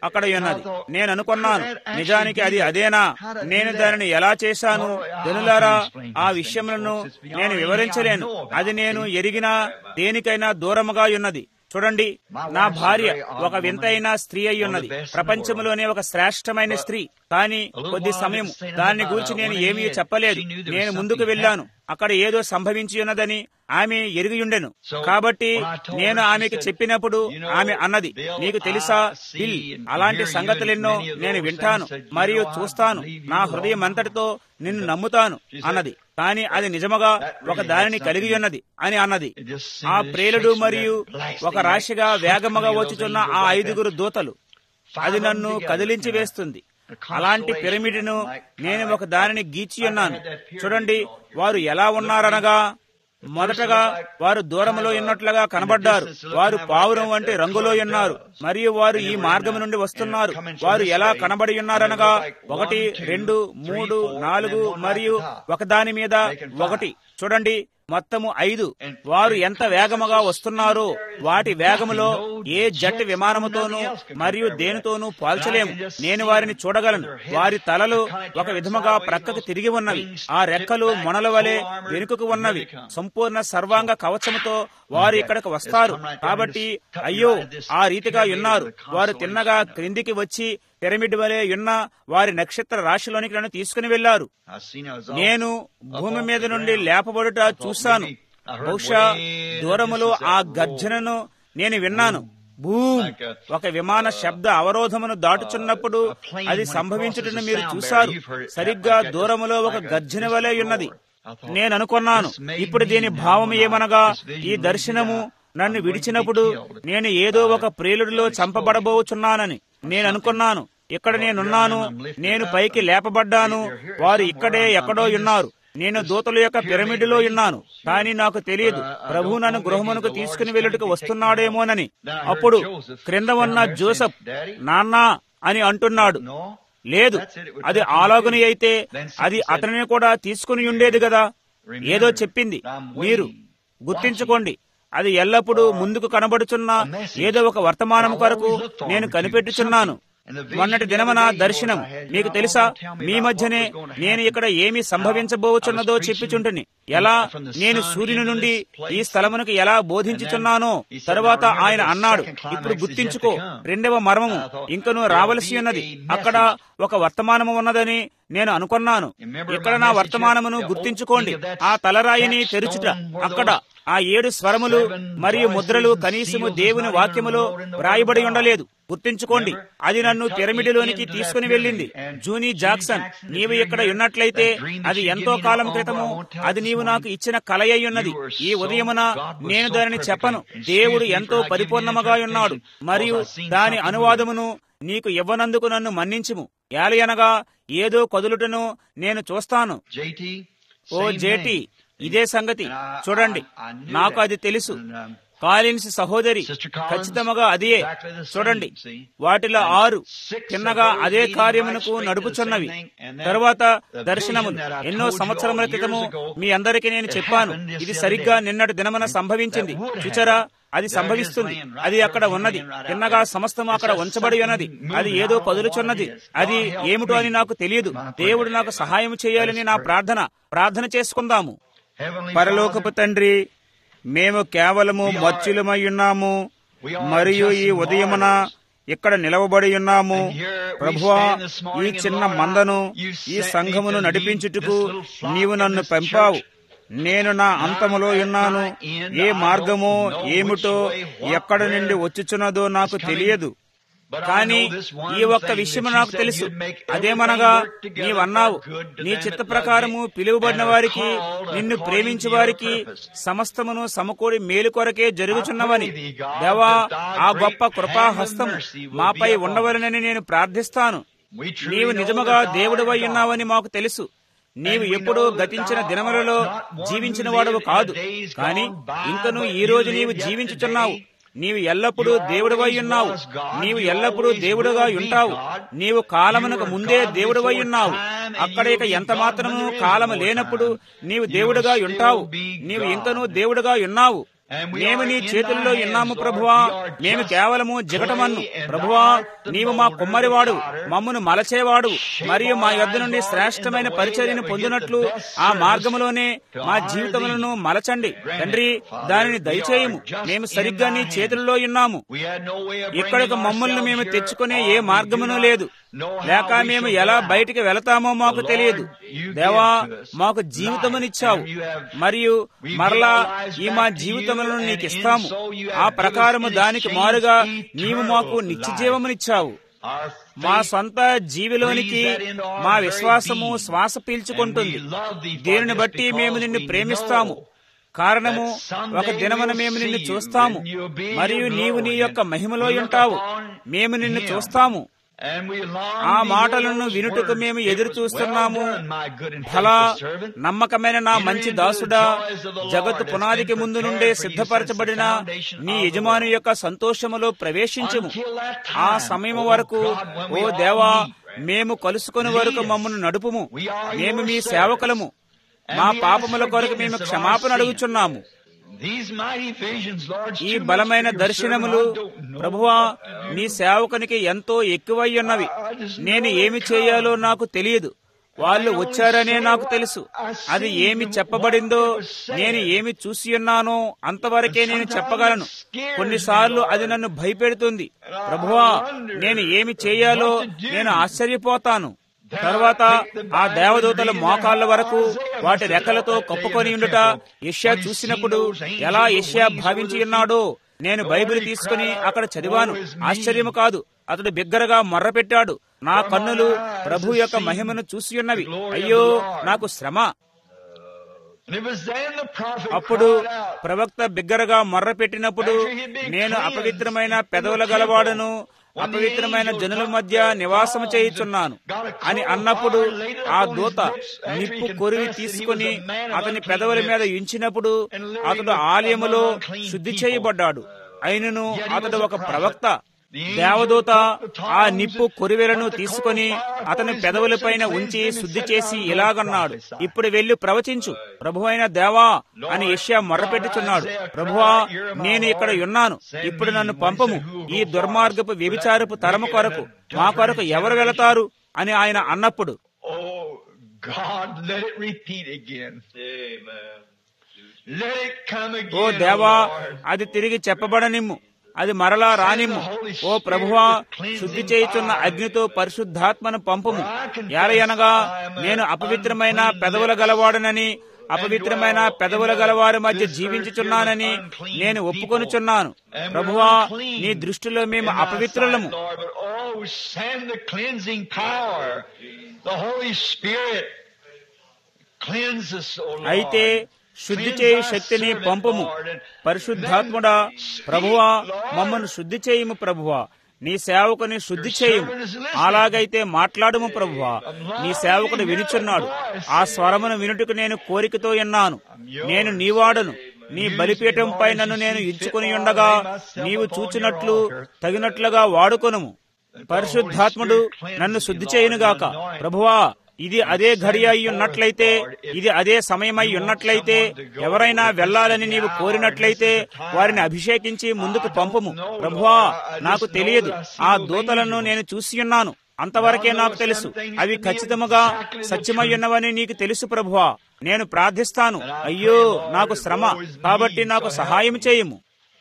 అక్కడ ఉన్నది నేను అనుకున్నాను నిజానికి అది అదేనా నేను దానిని ఎలా చేశాను జనులారా ఆ విషయములను నేను వివరించలేను అది నేను ఎరిగిన దేనికైనా దూరముగా ఉన్నది చూడండి నా భార్య ఒక వింతైన స్త్రీ అయి ఉన్నది ప్రపంచంలోనే ఒక శ్రేష్టమైన స్త్రీ కానీ కొద్ది సమయం దాన్ని గురించి నేను ఏమీ చెప్పలేదు నేను ముందుకు వెళ్ళాను అక్కడ ఏదో సంభవించి ఉన్నదని ఆమె ఎరిగియుండెను కాబట్టి నేను ఆమెకి చెప్పినప్పుడు ఆమె అన్నది నీకు తెలుసా బిల్ అలాంటి సంగతులెన్నో నేను వింటాను మరియు చూస్తాను నా హృదయం అంతటితో నిన్ను నమ్ముతాను అన్నది కానీ అది నిజముగా ఒక దానిని కలిగి ఉన్నది అని అన్నది ఆ ప్రేలుడు మరియు ఒక రాశిగా వేగముగా వచ్చుచున్న ఆ ఐదుగురు దూతలు అది నన్ను కదిలించి వేస్తుంది అలాంటి పిరమిడ్ను నేను ఒక దానిని గీచి ఉన్నాను చూడండి వారు ఎలా ఉన్నారనగా మొదటగా వారు దూరంలో ఉన్నట్లుగా కనబడ్డారు వారు పావురం వంటి రంగులో ఉన్నారు మరియు వారు ఈ మార్గం నుండి వస్తున్నారు వారు ఎలా కనబడి ఉన్నారనగా ఒకటి రెండు మూడు నాలుగు మరియు ఒకదాని మీద ఒకటి చూడండి మొత్తము ఐదు వారు ఎంత వేగముగా వస్తున్నారో వాటి వేగములో ఏ జట్టు విమానముతోనూ మరియు దేనితోనూ పోల్చలేము నేను వారిని చూడగలను వారి తలలు ఒక విధముగా ప్రక్కకు తిరిగి ఉన్నవి ఆ రెక్కలు మొనల వలె వెనుకకు ఉన్నవి సంపూర్ణ సర్వాంగ కవచముతో వారు ఇక్కడికి వస్తారు కాబట్టి అయ్యో ఆ రీతిగా ఉన్నారు వారు తిన్నగా క్రిందికి వచ్చి పిరమిడ్ వలె ఉన్న వారి నక్షత్ర రాశిలోనికి నన్ను తీసుకుని వెళ్లారు నేను భూమి మీద నుండి లేపబడుట చూశాను బహుశా దూరములో ఆ గర్జనను నేను విన్నాను భూమ్ ఒక విమాన శబ్ద అవరోధమును దాటుచున్నప్పుడు అది సంభవించుటను మీరు చూశారు సరిగ్గా దూరములో ఒక గర్జన వలె ఉన్నది నేను అనుకున్నాను ఇప్పుడు దీని భావం ఏమనగా ఈ దర్శనము నన్ను విడిచినప్పుడు నేను ఏదో ఒక ప్రేలుడిలో చంపబడబోచున్నానని నేను అనుకున్నాను ఇక్కడ నేనున్నాను నేను పైకి లేపబడ్డాను వారు ఇక్కడే ఎక్కడో ఉన్నారు నేను దూతల యొక్క పిరమిడ్లో ఉన్నాను కానీ నాకు తెలియదు ప్రభు నన్ను గృహమునకు తీసుకుని వెళ్ళుటకు వస్తున్నాడేమోనని అప్పుడు క్రింద ఉన్న జోసఫ్ నాన్నా అని అంటున్నాడు లేదు అది అలాగుని అయితే అది అతనిని కూడా తీసుకుని ఉండేది కదా ఏదో చెప్పింది మీరు గుర్తించుకోండి అది ఎల్లప్పుడూ ముందుకు కనబడుచున్న ఏదో ఒక వర్తమానం కొరకు నేను కనిపెట్టుచున్నాను మొన్నటి దినమన దర్శనం మీకు తెలుసా మీ మధ్యనే నేను ఇక్కడ ఏమి సంభవించబోచున్నదో చెప్పుచుంటుని ఎలా నేను సూర్యుని నుండి ఈ స్థలమునకు ఎలా బోధించుచున్నానో తరువాత ఆయన అన్నాడు ఇప్పుడు గుర్తించుకో రెండవ మర్మము ఇంకను రావలసి ఉన్నది అక్కడ ఒక వర్తమానము ఉన్నదని నేను అనుకున్నాను ఇక్కడ నా వర్తమానమును గుర్తించుకోండి ఆ తలరాయిని తెరుచుట అక్కడ ఆ ఏడు స్వరములు మరియు ముద్రలు కనీసము దేవుని వాక్యములో వ్రాయబడి ఉండలేదు గుర్తించుకోండి అది నన్ను పిరమిడ్లోనికి తీసుకుని వెళ్ళింది జూనీ జాక్సన్ నీవు ఇక్కడ ఉన్నట్లయితే అది ఎంతో కాలం క్రితము అది నీవు నాకు ఇచ్చిన కలయ ఉన్నది ఈ ఉదయమున నేను దానిని చెప్పను దేవుడు ఎంతో పరిపూర్ణముగా ఉన్నాడు మరియు దాని అనువాదమును నీకు ఇవ్వనందుకు నన్ను మన్నించుము ఏలయనగా ఏదో కదులుటను నేను చూస్తాను ఓ జేటి ఇదే సంగతి చూడండి నాకు అది తెలుసు కాలిన్స్ సహోదరి ఖచ్చితంగా అదే చూడండి వాటిలో ఆరు చిన్నగా అదే కార్యమునకు నడుపుచున్నవి తరువాత దర్శనములు ఎన్నో సంవత్సరముల క్రితము మీ అందరికీ నేను చెప్పాను ఇది సరిగ్గా నిన్నటి దినమున సంభవించింది చూచారా అది సంభవిస్తుంది అది అక్కడ ఉన్నది చిన్నగా సమస్తము అక్కడ ఉంచబడి ఉన్నది అది ఏదో కదులుచున్నది అది ఏమిటో అని నాకు తెలియదు దేవుడు నాకు సహాయం చేయాలని నా ప్రార్థన ప్రార్థన చేసుకుందాము పరలోకపు తండ్రి మేము కేవలము మత్స్యులమై ఉన్నాము మరియు ఈ ఉదయమున ఇక్కడ నిలవబడి ఉన్నాము ప్రభువా ఈ చిన్న మందను ఈ సంఘమును నడిపించుటకు నీవు నన్ను పంపావు నేను నా అంతములో ఉన్నాను ఏ మార్గమో ఏమిటో ఎక్కడ నుండి వచ్చుచున్నదో నాకు తెలియదు కానీ ఈ ఒక్క విషయం నాకు తెలుసు అదేమనగా నీవన్నావు నీ చిత్త ప్రకారము పిలువబడిన వారికి నిన్ను ప్రేమించే వారికి సమస్తమును సమకూడి మేలు కొరకే జరుగుచున్నవని దేవా ఆ గొప్ప కృపాహస్తం మాపై ఉండవలనని నేను ప్రార్థిస్తాను నీవు నిజముగా దేవుడివై ఉన్నావని మాకు తెలుసు నీవు ఎప్పుడూ గతించిన దినములలో జీవించిన వాడవు కాదు కాని ఇంకను ఈ రోజు నీవు జీవించుచున్నావు నీవు ఎల్లప్పుడూ దేవుడివై ఉన్నావు నీవు ఎల్లప్పుడూ దేవుడుగా ఉంటావు నీవు కాలమునకు ముందే దేవుడివై ఉన్నావు అక్కడ ఇక ఎంత మాత్రము కాలము లేనప్పుడు నీవు దేవుడుగా ఉంటావు నీవు ఇంకనూ దేవుడుగా ఉన్నావు మేము నీ చేతుల్లో ఉన్నాము ప్రభువా మేము కేవలము జిగటమన్ను ప్రభువా నీవు మా కుమ్మరివాడు మమ్మను మలచేవాడు మరియు మా యొద్ద నుండి శ్రేష్టమైన పరిచర్యను పొందినట్లు ఆ మార్గములోనే మా జీవితములను మలచండి తండ్రి దానిని దయచేయము మేము సరిగ్గా నీ చేతుల్లో ఉన్నాము ఇక్కడికి మమ్మల్ని మేము తెచ్చుకునే ఏ మార్గమును లేదు లేక మేము ఎలా బయటికి వెళతామో మాకు తెలియదు దేవా మాకు జీవితమునిచ్చావు మరియు మరలా ఈ మా జీవితములను నీకు ఇస్తాము ఆ ప్రకారము దానికి మారుగా నీవు మాకు నిత్య జీవమునిచ్చావు మా సొంత జీవిలోనికి మా విశ్వాసము శ్వాస పీల్చుకుంటుంది దీనిని బట్టి మేము నిన్ను ప్రేమిస్తాము కారణము ఒక దినమున మేము నిన్ను చూస్తాము మరియు నీవు నీ యొక్క మహిమలో ఉంటావు మేము నిన్ను చూస్తాము ఆ మాటలను వినుటకు మేము ఎదురు చూస్తున్నాము ఫలా నమ్మకమైన నా మంచి దాసుడా జగత్తు పునాదికి ముందు నుండే సిద్ధపరచబడిన నీ యజమాని యొక్క సంతోషములో ప్రవేశించము ఆ సమయం వరకు ఓ దేవా మేము కలుసుకుని వరకు మమ్మల్ని నడుపుము మేము మీ సేవకులము మా పాపముల కొరకు మేము క్షమాపణ అడుగుచున్నాము ఈ బలమైన దర్శనములు ప్రభువా నీ సేవకునికి ఎంతో ఎక్కువయ్యున్నవి నేను ఏమి చేయాలో నాకు తెలియదు వాళ్ళు వచ్చారనే నాకు తెలుసు అది ఏమి చెప్పబడిందో నేను ఏమి చూసి ఉన్నానో అంతవరకే నేను చెప్పగలను కొన్నిసార్లు అది నన్ను భయపెడుతుంది ప్రభువా నేను ఏమి చేయాలో నేను ఆశ్చర్యపోతాను తర్వాత ఆ దేవదూతల మోకాళ్ళ వరకు వాటి రెక్కలతో కప్పుకొని ఉండుట యష్యా చూసినప్పుడు ఎలా యష్యా భావించి ఉన్నాడో నేను బైబిల్ తీసుకుని అక్కడ చదివాను ఆశ్చర్యము కాదు అతడు బిగ్గరగా మొర్రపెట్టాడు నా కన్నులు ప్రభు యొక్క మహిమను చూసి ఉన్నవి అయ్యో నాకు శ్రమ అప్పుడు ప్రవక్త బిగ్గరగా మొర్రపెట్టినప్పుడు నేను అపవిత్రమైన పెదవుల గలవాడను అపవిత్రమైన జనుల మధ్య నివాసము చేయుచున్నాను అని అన్నప్పుడు ఆ దూత నిప్పు కొరివి తీసుకుని అతని పెదవుల మీద ఉంచినప్పుడు అతడు ఆలయములో శుద్ధి చేయబడ్డాడు అయినను అతడు ఒక ప్రవక్త దేవదూత ఆ నిప్పు కొరివెలను తీసుకుని అతని పెదవులపైన ఉంచి శుద్ధి చేసి ఇలాగన్నాడు ఇప్పుడు వెళ్లి ప్రవచించు ప్రభువైన దేవా అని యష్యా మొర్రపెట్టుచున్నాడు ప్రభువా నేను ఇక్కడ ఉన్నాను ఇప్పుడు నన్ను పంపము ఈ దుర్మార్గపు వ్యభిచారపు తరము కొరకు మా కొరకు ఎవరు వెళతారు అని ఆయన అన్నప్పుడు ఓ దేవా అది తిరిగి చెప్పబడనిమ్ము అది మరలా రానిమ్ము ఓ ప్రభువా శుద్ధి చేయుచున్న అగ్నితో పరిశుద్ధాత్మను పంపము ఎలయనగా నేను అపవిత్రమైన పెదవుల గలవాడనని అపవిత్రమైన పెదవుల గలవారి మధ్య జీవించుచున్నానని నేను ఒప్పుకొనుచున్నాను ప్రభువా నీ దృష్టిలో మేము అపవిత్రులము అయితే శుద్ధి చేయి శక్తిని పంపము పరిశుద్ధాత్ముడా ప్రభువా మమ్మను శుద్ధి చేయము ప్రభువా నీ సేవకుని శుద్ధి చేయము అలాగైతే మాట్లాడము ప్రభువా నీ సేవకుడు వినుచున్నాడు ఆ స్వరమును వినుటకు నేను కోరికతో విన్నాను నేను నీవాడను నీ బలిపీఠంపై నన్ను నేను ఇచ్చుకుని ఉండగా నీవు చూచినట్లు తగినట్లుగా వాడుకొనుము పరిశుద్ధాత్ముడు నన్ను శుద్ధి చేయునుగాక ప్రభువా ఇది అదే ఘడియ అయి ఉన్నట్లయితే ఇది అదే సమయమై ఉన్నట్లయితే ఎవరైనా వెళ్లాలని నీవు కోరినట్లయితే వారిని అభిషేకించి ముందుకు పంపము ప్రభువా నాకు తెలియదు ఆ దూతలను నేను చూసి ఉన్నాను అంతవరకే నాకు తెలుసు అవి ఖచ్చితముగా సత్యమై ఉన్నవని నీకు తెలుసు ప్రభువా నేను ప్రార్థిస్తాను అయ్యో నాకు శ్రమ కాబట్టి నాకు సహాయం చేయము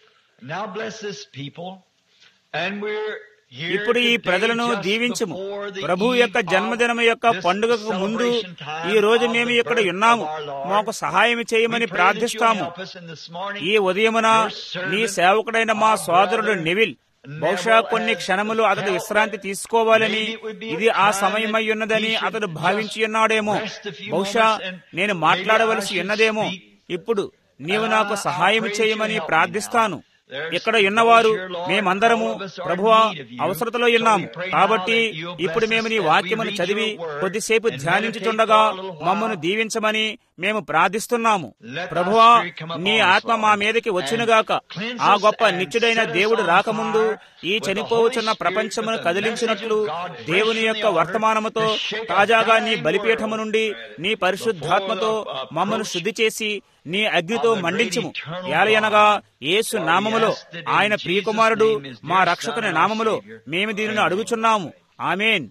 ఇప్పుడు ఈ ప్రజలను దీవించము ప్రభు యొక్క జన్మదినం యొక్క పండుగకు ముందు ఈ రోజు మేము ఇక్కడ ఉన్నాము మాకు సహాయం చేయమని ప్రార్థిస్తాము ఈ ఉదయమున నీ సేవకుడైన మా సోదరుడు నెవిల్ బహుశా కొన్ని క్షణములు అతడు విశ్రాంతి తీసుకోవాలని ఇది ఆ సమయమై ఉన్నదని అతడు భావించి ఉన్నాడేమో బహుశా నేను మాట్లాడవలసి ఉన్నదేమో ఇప్పుడు నీవు నాకు సహాయం చేయమని ప్రార్థిస్తాను ఇక్కడ ఉన్నవారు మేమందరము ప్రభువా అవసరతలో ఉన్నాము కాబట్టి ఇప్పుడు మేము నీ వాక్యమును చదివి కొద్దిసేపు ధ్యానించుచుండగా మమ్మను దీవించమని మేము ప్రార్థిస్తున్నాము ప్రభువా నీ ఆత్మ మా మీదకి వచ్చునుగాక ఆ గొప్ప నిత్యుడైన దేవుడు రాకముందు ఈ చనిపోవచ్చున్న ప్రపంచమును కదిలించినట్లు దేవుని యొక్క వర్తమానముతో తాజాగా నీ బలిపీఠము నుండి నీ పరిశుద్ధాత్మతో మమ్మను శుద్ధి చేసి నీ అగ్నితో మండించుము ఏలయనగా యేసు నామములో ఆయన ప్రియకుమారుడు మా రక్షకుని నామములో మేము దీనిని అడుగుచున్నాము ఆమెన్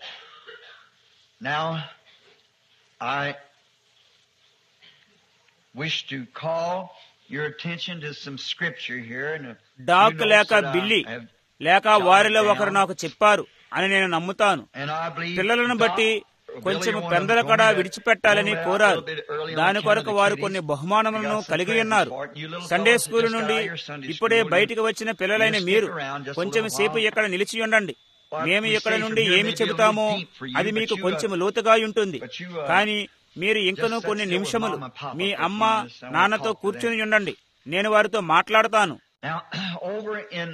Now, I wish to call your attention to some scripture here. And a డాక్ few notes లేక that I బిల్లి have- లేక వారిలో ఒకరు నాకు చెప్పారు అని నేను నమ్ముతాను and I believe పిల్లలను బట్టి Doc కొంచెం really పెందల wanted కడ to విడిచిపెట్టాలని move out కోరారు a little bit early on దాని account కొరకు of the వారు kiddies. కొన్ని We బహుమానములను got some కలిగి presents ఉన్నారు for it. You little Sunday fellows that school just got నుండి out of your Sunday ఇప్పుడే school, బయటికి వచ్చిన పిల్లలైన you stick మీరు around just a కొంచెం little సేపు while. ఇక్కడ నిలిచి ఉండండి What మేము we ఇక్కడ say నుండి from here ఏమి may be a little చెబుతామో deep for you, అది but మీకు you, కొంచెం uh, లోతుగా ఉంటుంది but you, uh, కానీ మీరు ఇంకనూ just కొన్ని sit still with నిమిషములు Mom and Papa me for a few అమ్మ minutes. I wanna నాన్నతో talk to కూర్చుని them. ఉండండి నేను వారితో మాట్లాడతాను Now, over in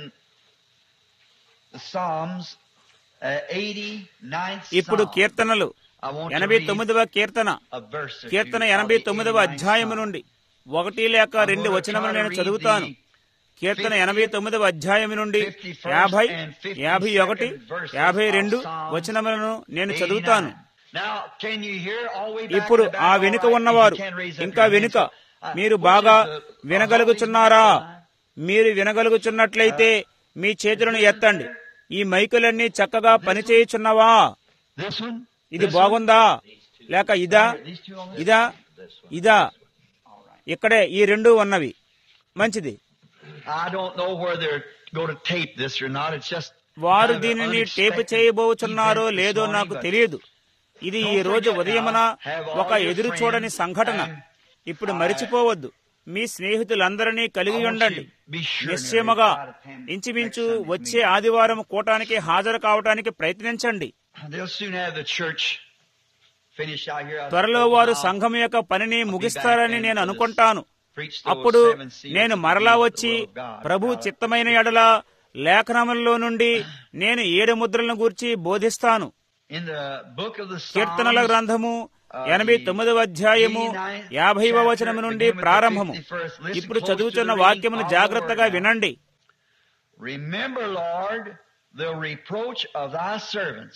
the Psalms, uh, 89th ఇప్పుడు Psalm, కీర్తనలు I want to ఎనభై read తొమ్మిదవ కీర్తన a verse or Keerthana two of ఎనభై the తొమ్మిదవ 89th అధ్యాయము Psalm. నుండి ఒకటి లేక I'm రెండు gonna వచనములు try to నేను read చదువుతాను the కీర్తన 50th, ఎనభై తొమ్మిదవ అధ్యాయం నుండి 51st యాభై and 52nd యాభై ఒకటి verses యాభై of రెండు Psalms వచనములను నేను 89. చదువుతాను Now, can you hear all the way back ఇప్పుడు in the back? ఆ All వెనుక right, ఉన్నవారు you can raise up ఇంకా your hands. వెనుక Uh, మీరు which బాగా is the- uh, వినగలుగుచున్నారా మీరు వినగలుగుచున్నట్లయితే మీ చేతులను ఎత్తండి ఈ మైకులన్నీ చక్కగా పనిచేయుచున్నవా This one? ఇది This బాగుందా లేక ఇదా one? These two on this ఇదా one? This one. ఇదా ఇక్కడే ఈ రెండు ఉన్నవి మంచిది I don't know where they're going to tape this or not. It's just వారు kind of an దీనిని టేపు unexpected చేయబోచున్నారో event this లేదో morning, నాకు but తెలియదు ఇది ఈ రోజు ఉదయమున ఒక ఎదురు చూడని సంఘటన ఇప్పుడు మరిచిపోవద్దు మీ స్నేహితులందరినీ కలిగి ఉండండి నిశ్చయముగా ఇంచుమించు వచ్చే ఆదివారం కూటానికి హాజరు కావటానికి ప్రయత్నించండి They'll soon have the church finish out here. త్వరలో వారు సంఘం యొక్క పనిని ముగిస్తారని నేను అనుకుంటాను Preach those అప్పుడు seven seals నేను of the మరలా will of వచ్చి the will of God. ప్రభు చిత్తమైన ఎడల లేఖనములలో నుండి నేను ఏడు ముద్రలను గూర్చి బోధిస్తాను In the book of the కీర్తనల Psalms, గ్రంథము ఎనభై తొమ్మిదవ అధ్యాయము యాభైవ వచనము నుండి ప్రారంభము ఇప్పుడు చదువుతున్న వాక్యమును జాగ్రత్తగా వినండి Remember, Lord, the reproach of thy servants,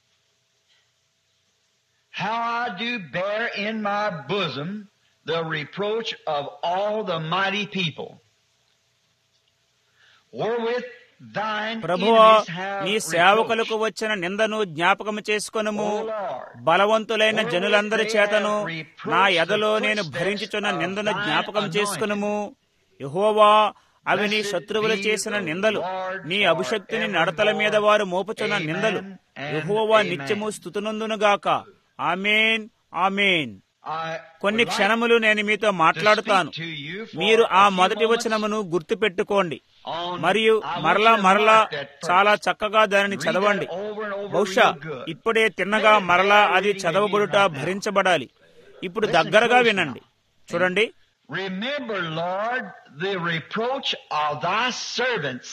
how I do bear in my bosom the reproach of all the mighty people. Wherewith thine ప్రభువా enemies have నీ reproached. సేవకులకు వచ్చిన నిందను జ్ఞాపకము చేసుకొనుము O Lord, బలవంతులైన జనులందరి చేతను నా ఎదలో నేను భరించుచున్న నిందను జ్ఞాపకం చేసుకునుము యహోవా అవి నీ శత్రువులు చేసిన నిందలు నీ అభిషక్తిని నడతల మీద వారు మోపుచున్న నిందలు యహోవా నిత్యము స్థుతునందునుగాక ఆమెన్ ఆమెన్ I కొన్ని would like క్షణములు నేను మీతో మాట్లాడుతాను to speak to you for మీరు ఆ a few మొదటి moments వచనమును గుర్తు పెట్టుకోండి on- మరియు I want మరలా you to మరలా mark that first. చాలా చక్కగా దానిని Read చదవండి that over and over బహుశా real good. ఇప్పుడే తిన్నగా మరలా అది చదవబడుట భరించబడాలి ఇప్పుడు దగ్గరగా వినండి చూడండి Remember, Lord, the reproach of thy servants.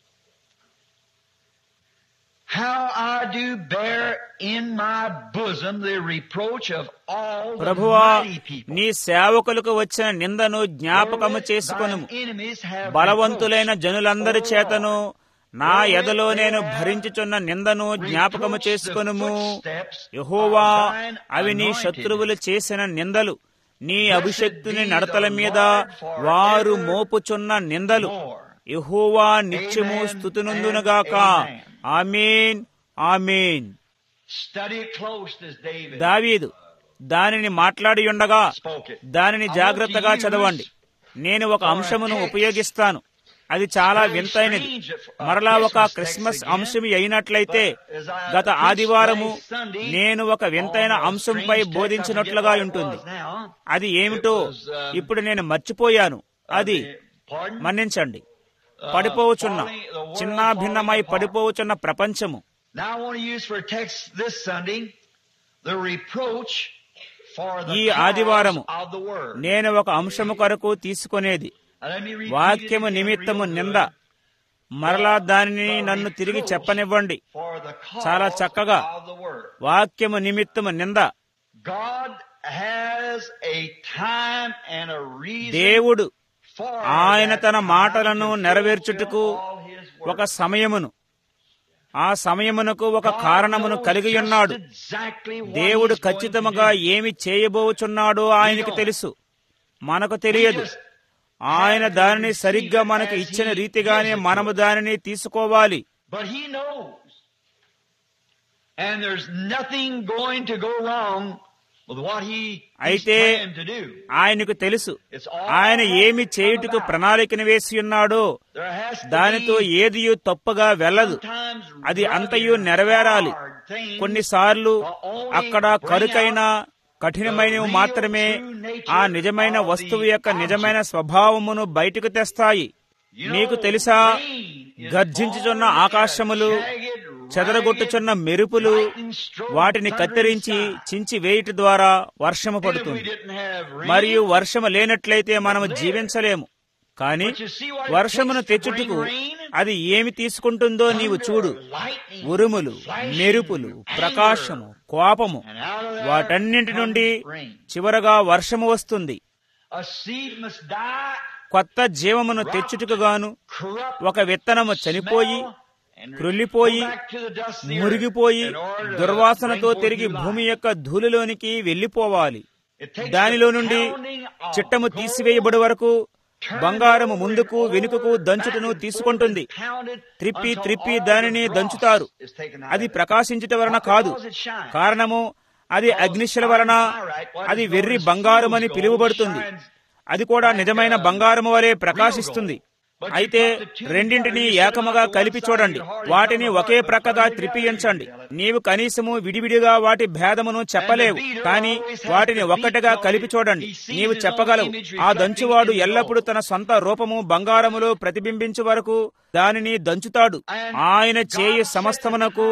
How I do bear in my bosom the reproach of all the ప్రభువా mighty people. నీ సేవకులకు వచ్చిన నిందను జ్ఞాపకము Wherewith చేసుకొనుము thine enemies have బలవంతులైన reproached. జనులందరి O చేతను Lord, నా ఎదలో నేను భరించుచున్న నిందను జ్ఞాపకము reproach the చేసుకొనుము footsteps యహోవా of thine అవి నీ anointed. శత్రువులు చేసిన నిందలు నీ Blessed అభిషక్తుని be నడతల the మీద Lord forever వారు మోపుచున్న నిందలు more. యహోవా నిత్యము Amen స్థుతునందునుగాక and amen. Amen amen Study it close as David దావీదు దానిని మాట్లాడి ఉండగా spoke it. దానిని I want జాగ్రత్తగా to use చదవండి నేను ఒక for a అంశమును text ఉపయోగిస్తాను అది చాలా very వింతైనది strange if a మరలా ఒక Christmas క్రిస్మస్ text again, అంశం అయినట్లయితే but as I గత preached ఆదివారము last Sunday నేను ఒక వింతైన on a అంశంపై strange text, బోధించినట్లుగా I forget what it ఉంటుంది was now. అది ఏమిటో It was, um, ఇప్పుడు నేను మర్చిపోయాను అది Uh, pardon? మన్నించండి Uh, పడిపోవచున్న falling- the world చిన్న falling భిన్నమై apart. పడిపోవచున్న ప్రపంచము Now I want to use for a text this Sunday the reproach for the ఈ cause ఆదివారము of the word. నేను ఒక అంశము కొరకు తీసుకునేది And let me repeat it వాక్యము again నిమిత్తము real నింద good. మరలా దానిని నన్ను తిరిగి చెప్పనివ్వండి For the cause చాలా చక్కగా of the word. వాక్యము నిమిత్తము నింద God has a time and a reason దేవుడు for ఆయన that తన time మాటలను to నెరవేర్చుటకు fulfill all his work. ఒక సమయమును ఆ సమయమునకు ఒక కారణమును కలిగి ఉన్నాడు దేవుడు ఖచ్చితముగా ఏమి చేయబోచున్నాడో ఆయనకు తెలుసు మనకు తెలియదు ఆయన దానిని సరిగ్గా మనకు ఇచ్చిన రీతిగానే మనము దానిని తీసుకోవాలి But he knows. And there's nothing going to go wrong with what he he's అయితే planned to do. ఆయనకు తెలుసు It's all ఆయన ఏమి చేయుటకు ప్రణాళికను వేసి ఉన్నాడో There has to దానితో be ఏదియు తప్పగా వెళ్ళదు sometimes అది rugged, అంతయు నెరవేరాలి hard things కొన్నిసార్లు అక్కడ కరుకైన కఠినమైనవి మాత్రమే ఆ నిజమైన వస్తువు యొక్క నిజమైన స్వభావమును బయటకు తెస్తాయి You know, మీకు తెలుసా rain is గర్జించుచున్న always ఆకాశములు jagged, చెదరగొట్టుచున్న మెరుపులు lightning strokes, వాటిని thundering కత్తిరించి sky. చించి వేయుట ద్వారా వర్షము And if we పడుతుంది didn't have rain, మరియు వర్షము లేనట్లయితే మనము జీవించలేము కానీ but you see what it వర్షమును takes to bring తెచ్చుటకు rain? అది ఏమి తీసుకుంటుందో నీవు చూడు lightning, ఉరుములు flashing, మెరుపులు anger. ప్రకాశము కోపము And out of there వాటన్నింటి నుండి comes rain. చివరగా వర్షము వస్తుంది A seed must die, కొత్త జీవమును తెచ్చుటకు గాను corrupt, ఒక విత్తనము చనిపోయి smell, and కృలిపోయి go back to the dust of the earth మురిగిపోయి in order to దుర్వాసనతో bring forth తిరిగి new భూమి life. యొక్క ధూళిలోనికి వెళ్లిపోవాలి It takes దానిలో the నుండి pounding of చిట్టము gold, తీసివేయబడి వరకు turning బంగారము over ముందుకు and వెనుకకు over, దంచుటను back and తీసుకుంటుంది forth and pounded త్రిప్పి until త్రిప్పి all దానిని the dross దంచుతారు is taken out అది of it. ప్రకాశించుట వలన Not కాదు because it shines. కారణము అది అగ్నిశిల వలన అది వెర్రి బంగారమని పిలువబడుతుంది అది కూడా నిజమైన బంగారము వలె ప్రకాశిస్తుంది అయితే రెండింటినీ ఏకముగా కలిపి చూడండి వాటిని ఒకే ప్రక్కగా త్రిప్పియించండి నీవు కనీసము విడివిడిగా వాటి భేదమును చెప్పలేవు కానీ వాటిని ఒక్కటిగా కలిపి చూడండి నీవు చెప్పగలవు ఆ దంచువాడు ఎల్లప్పుడూ తన సొంత రూపము బంగారములో ప్రతిబింబించు వరకు దానిని దంచుతాడు ఆయన చేయు సమస్తమునకు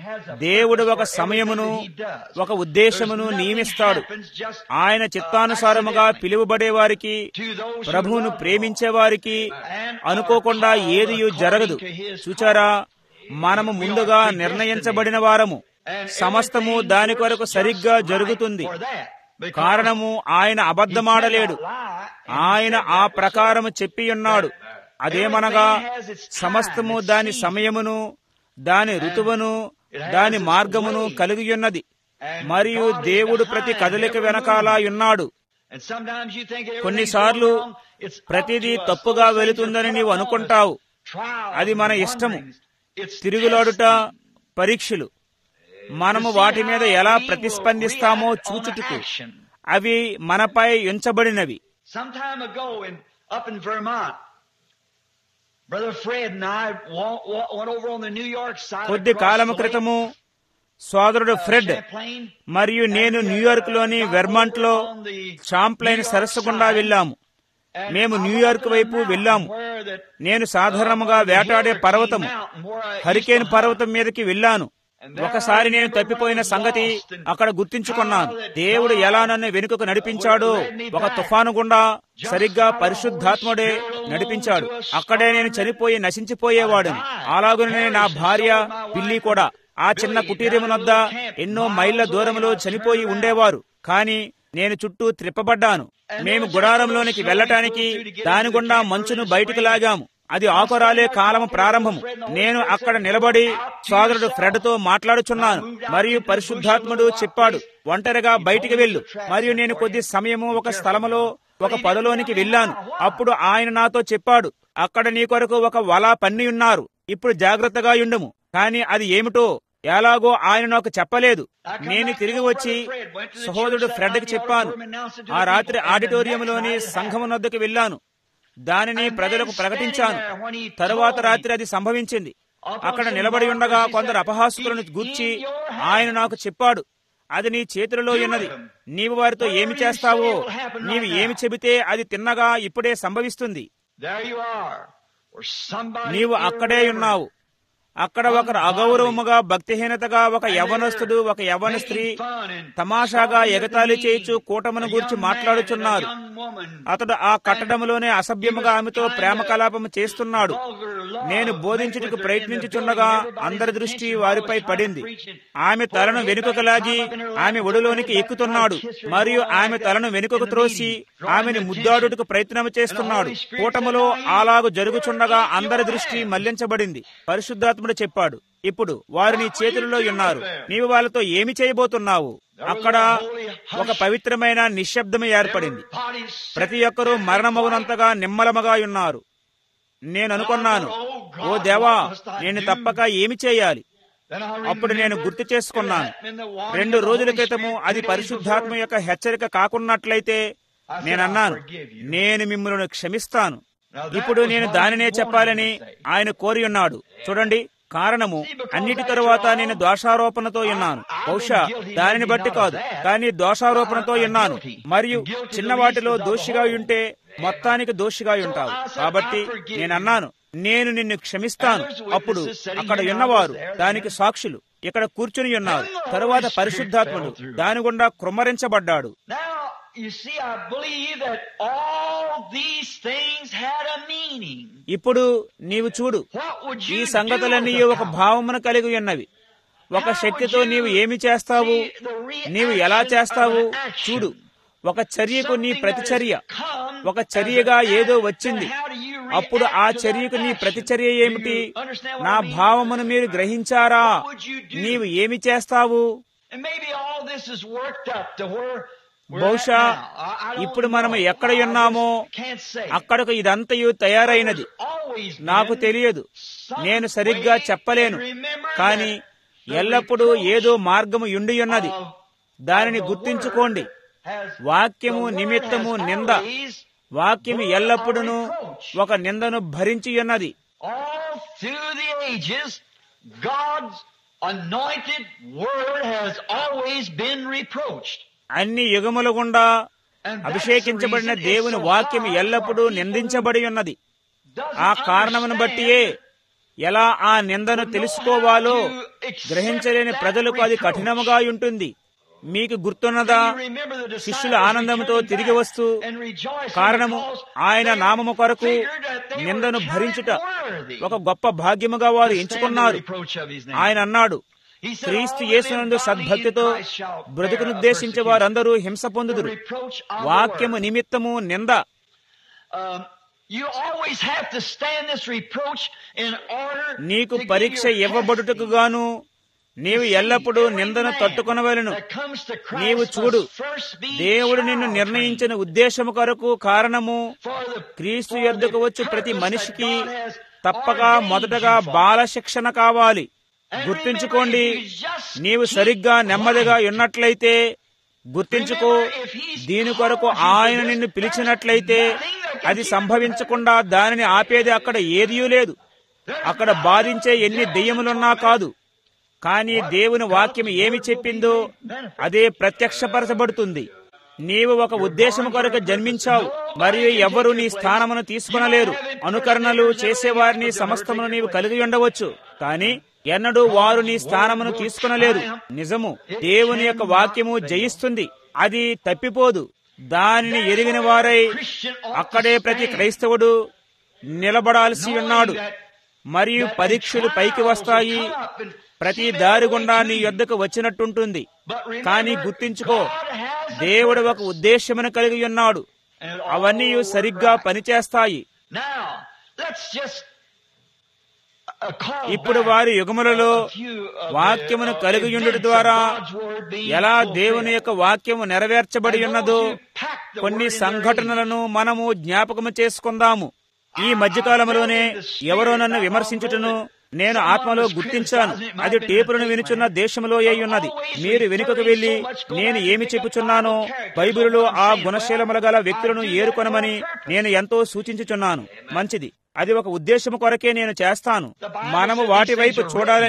దేవుడు ఒక సమయమును ఒక ఉద్దేశమును నియమిస్తాడు ఆయన చిత్తానుసారముగా పిలువబడే వారికి ప్రభువును ప్రేమించే వారికి అనుకోకుండా ఏదియు జరగదు చూచారా మనము ముందుగా నిర్ణయించబడిన వారము సమస్తము దాని కొరకు సరిగ్గా జరుగుతుంది కారణము ఆయన అబద్ధమాడలేడు ఆయన ఆ ప్రకారము చెప్పి ఉన్నాడు అదేమనగా సమస్తము దాని సమయమును దాని ఋతువును దాని మార్గమును కలిగి ఉన్నది మరియు దేవుడు ప్రతి కదలిక వెనకాల ఉన్నాడు కొన్నిసార్లు ప్రతిదీ తప్పుగా వెళుతుందని నీవు అనుకుంటావు అది మన ఇష్టము తిరుగులాడుట పరీక్షలు మనము వాటి మీద ఎలా ప్రతిస్పందిస్తామో చూచుటకు అవి మనపై ఉంచబడినవి Some time ago in up in Vermont, Brother Fred and I wa- wa- went over on the New York side. కొద్ది across కాలము the lake, క్రితము సోదరుడు uh, ఫ్రెడ్ Champlain, మరియు నేను న్యూయార్క్ లోని వెర్మాంట్ లో చాంప్లైన్ సరస్సు గుండా వెళ్ళాము and మేము I న్యూయార్క్ walked వైపు on a mountain వెళ్ళాము where the, నేను సాధారణముగా uh, వేటాడే Hurricane పర్వతము Mountain where I used hurricane to పర్వతం మీదకి వెళ్ళాను ఒకసారి నేను తప్పిపోయిన సంగతి అక్కడ గుర్తించుకున్నాను దేవుడు ఎలా నన్ను వెనుకకు నడిపించాడో ఒక తుఫాను గుండా సరిగ్గా పరిశుద్ధాత్ముడే నడిపించాడు అక్కడే నేను చనిపోయి నశించిపోయేవాడిని అలాగునే నా భార్య పిల్లి కూడా ఆ చిన్న కుటీరమునొద్ద ఎన్నో మైళ్ళ దూరంలో చనిపోయి ఉండేవారు కాని నేను చుట్టూ త్రిప్పబడ్డాను మేము గుడారంలోనికి వెళ్ళటానికి దాని గుండా మంచును బయటికి లాగాము అది ఆకురాలే కాలము ప్రారంభము నేను అక్కడ నిలబడి సోదరుడు ఫ్రెడ్ తో మాట్లాడుచున్నాను మరియు పరిశుద్ధాత్ముడు చెప్పాడు ఒంటరిగా బయటికి వెళ్ళు మరియు నేను కొద్ది సమయము ఒక స్థలములో ఒక పదలోనికి వెళ్ళాను అప్పుడు ఆయన నాతో చెప్పాడు అక్కడ నీ కొరకు ఒక వల పన్ని ఉన్నారు ఇప్పుడు జాగ్రత్తగా ఉండుము కానీ అది ఏమిటో ఎలాగో ఆయన నాకు చెప్పలేదు నేను తిరిగి వచ్చి సహోదరుడు ఫ్రెడ్కి చెప్పాను ఆ రాత్రి ఆడిటోరియంలోని సంఘమునొద్దకు వెళ్ళాను దానిని ప్రజలకు ప్రకటించాను తరువాత రాత్రి అది సంభవించింది అక్కడ నిలబడి ఉండగా కొందరు అపహాసుకులను గూర్చి ఆయన నాకు చెప్పాడు అది నీ చేతులలో ఉన్నది నీవు వారితో ఏమి చేస్తావో నీవు ఏమి చెబితే అది తిన్నగా ఇప్పుడే సంభవిస్తుంది there you are. Where somebody నీవు అక్కడే ఉన్నావు అక్కడ ఒకరు అగౌరవముగా భక్తిహీనతగా ఒక యవనస్తుడు ఒక యవన స్త్రీ తమాషాగా ఎగతాళి చేయించు కూటమును గురించి మాట్లాడుచున్నారు అతడు ఆ కట్టడంలోనే అసభ్యముగా ఆమెతో ప్రేమ కలాపము చేస్తున్నాడు నేను బోధించుటకు ప్రయత్నించుచుండగా అందరి దృష్టి వారిపై పడింది ఆమె తలను వెనుకకు లాగి ఆమె ఒడిలోనికి ఎక్కుతున్నాడు మరియు ఆమె తలను వెనుకకు త్రోసి ఆమెను ముద్దాడుటకు ప్రయత్నం చేస్తున్నాడు కూటములో అలాగు జరుగుచుండగా అందరి దృష్టి మళ్లించబడింది పరిశుద్ధాత్ముడు చెప్పాడు ఇప్పుడు వారు నీ చేతులలో ఉన్నారు నీవు వాళ్ళతో ఏమి చేయబోతున్నావు అక్కడ ఒక పవిత్రమైన నిశ్శబ్దము ఏర్పడింది ప్రతి ఒక్కరూ మరణమగునంతగా నిమ్మలముగా ఉన్నారు నేను అనుకున్నాను ఓ దేవా నేను తప్పక ఏమి చేయాలి అప్పుడు నేను గుర్తు చేసుకున్నాను రెండు రోజుల క్రితము అది పరిశుద్ధాత్మ యొక్క హెచ్చరిక కాకున్నట్లయితే నేనన్నాను నేను మిమ్మల్ని క్షమిస్తాను ఇప్పుడు నేను దానినే చెప్పాలని ఆయన కోరి ఉన్నాడు చూడండి కారణము అన్నిటి తరువాత నేను దోషారోపణతో ఉన్నాను బహుశా దానిని బట్టి కాదు కానీ దోషారోపణతో ఉన్నాను మరియు చిన్న వాటిలో దోషిగా ఉంటే మొత్తానికి దోషిగా ఉంటావు కాబట్టి నేను అన్నాను నేను నిన్ను క్షమిస్తాను అప్పుడు అక్కడ ఉన్నవారు దానికి సాక్షులు ఇక్కడ కూర్చుని ఉన్నారు తరువాత పరిశుద్ధాత్ముడు దాని గుండా కృమ్మరించబడ్డాడు Now, you see, I believe that all these things had a meaning. ఇప్పుడు నీవు చూడు What would ఈ you do సంగతులన్నీ with the ఒక power? భావమును కలిగి ఉన్నవి ఒక శక్తితో నీవు ఏమి చేస్తావు నీవు ఎలా చేస్తావు చూడు ఒక చర్యకు నీ ప్రతిచర్య ఒక చర్యగా ఏదో వచ్చింది అప్పుడు ఆ చర్యకు నీ ప్రతిచర్య ఏమిటి నా భావమును మీరు గ్రహించారా నీవు ఏమి చేస్తావు And maybe all this is worked up to where we're బహుశా at now. I- I don't ఇప్పుడు మనం know. ఎక్కడ I ఉన్నామో just can't say. అక్కడకు ఇదంతయు తయారైనది There's always నాకు been తెలియదు some నేను సరిగ్గా way చెప్పలేను and remember కానీ that the ఎల్లప్పుడూ reproach ఏదో మార్గము యుండి ఉన్నది of- దానిని of the గుర్తించుకోండి word has- వాక్యము the word నిమిత్తము has నింద always, వాక్యము ఎల్లప్పుడూ ఒక నిందను భరించి ఉన్నది all through the ages, God's anointed word has always been reproached. అన్ని యుగముల గుండా And that's the అభిషేకించబడిన reason it's దేవుని so వాక్యం hard ఎల్లప్పుడూ for people నిందించబడి ఉన్నది who doesn't ఆ కారణమును బట్టియే ఎలా ఆ నిందను తెలుసుకోవాలో గ్రహించలేని ప్రజలకు అది కఠినముగా ఉంటుంది మీకు గుర్తున్నదా శిష్యుల ఆనందంతో తిరిగి వస్తూ కారణము ఆయన నామము కొరకు నిందను భరించుట ఒక గొప్ప భాగ్యముగా వారు ఎంచుకున్నారు ఆయన అన్నాడు క్రీస్తు యేసునందు సద్భక్తితో బ్రతుకునుద్దేశించే వారందరూ హింస పొందుదురు వాక్యము నిమిత్తము నింద You always have to stand this reproach in order నీకు to give పరీక్ష your ఇవ్వబడుటకు testing. గాను నీవు ఎల్లప్పుడూ నిందను తట్టుకొనవలను నీవు చూడు దేవుడు నిన్ను నిర్ణయించిన ఉద్దేశము కొరకు కారణము క్రీస్తు యొద్దకు వచ్చు ప్రతి మనిషికి తప్పక మొదటగా బాల శిక్షణ కావాలి గుర్తుంచుకోండి నీవు సరిగ్గా నెమ్మదిగా ఉన్నట్లయితే గుర్తించుకో దీని కొరకు ఆయన నిన్ను పిలిచినట్లయితే అది సంభవించకుండా దానిని ఆపేది అక్కడ ఏదియూ లేదు అక్కడ బాధించే ఎన్ని దెయ్యములున్నా కాదు కానీ దేవుని వాక్యం ఏమి చెప్పిందో అదే ప్రత్యక్షపరచబడుతుంది నీవు ఒక ఉద్దేశం కొరకు జన్మించావు మరియు ఎవరు నీ స్థానమును తీసుకునలేరు అనుకరణలు చేసేవారిని సమస్తమును నీవు కలిగి ఉండవచ్చు కానీ ఎన్నడూ వారు నీ స్థానమును తీసుకునలేరు నిజము దేవుని యొక్క వాక్యము జయిస్తుంది అది తప్పిపోదు దానిని ఎరిగిన వారై అక్కడే ప్రతి క్రైస్తవుడు నిలబడాల్సి ఉన్నాడు మరియు పరీక్షలు పైకి వస్తాయి ప్రతి దారి గుండా నీ యొద్దకు వచ్చినట్టుంటుంది కానీ గుర్తించుకో దేవుడు ఒక ఉద్దేశమును కలిగి ఉన్నాడు అవన్నీ సరిగ్గా పనిచేస్తాయి Now, let's just uh, call ఇప్పుడు back వారి యుగములలో a few of the, వాక్యమును uh, కలిగి ఉండుట events ద్వారా of God's word being ఎలా fulfilled. దేవుని యొక్క వాక్యము నెరవేర్చబడి ఉన్నదో And those who packed the కొన్ని word in their సంఘటనలను మనము జ్ఞాపకము చేసుకుందాము ఈ మధ్యకాలంలోనే ఎవరో నన్ను విమర్శించుటను నేను ఆత్మలో గుర్తించాను అది టేపులను వినుచున్న దేశంలో అయి ఉన్నది మీరు వెనుకకు వెళ్లి నేను ఏమి చెప్పుచున్నానో బైబిలులో ఆ గుణశీలముల గల వ్యక్తులను ఏరుకొనమని నేను ఎంతో సూచించుచున్నాను మంచిది అది ఒక ఉద్దేశము కొరకే నేను చేస్తాను మనము వాటి వైపు చూడాలని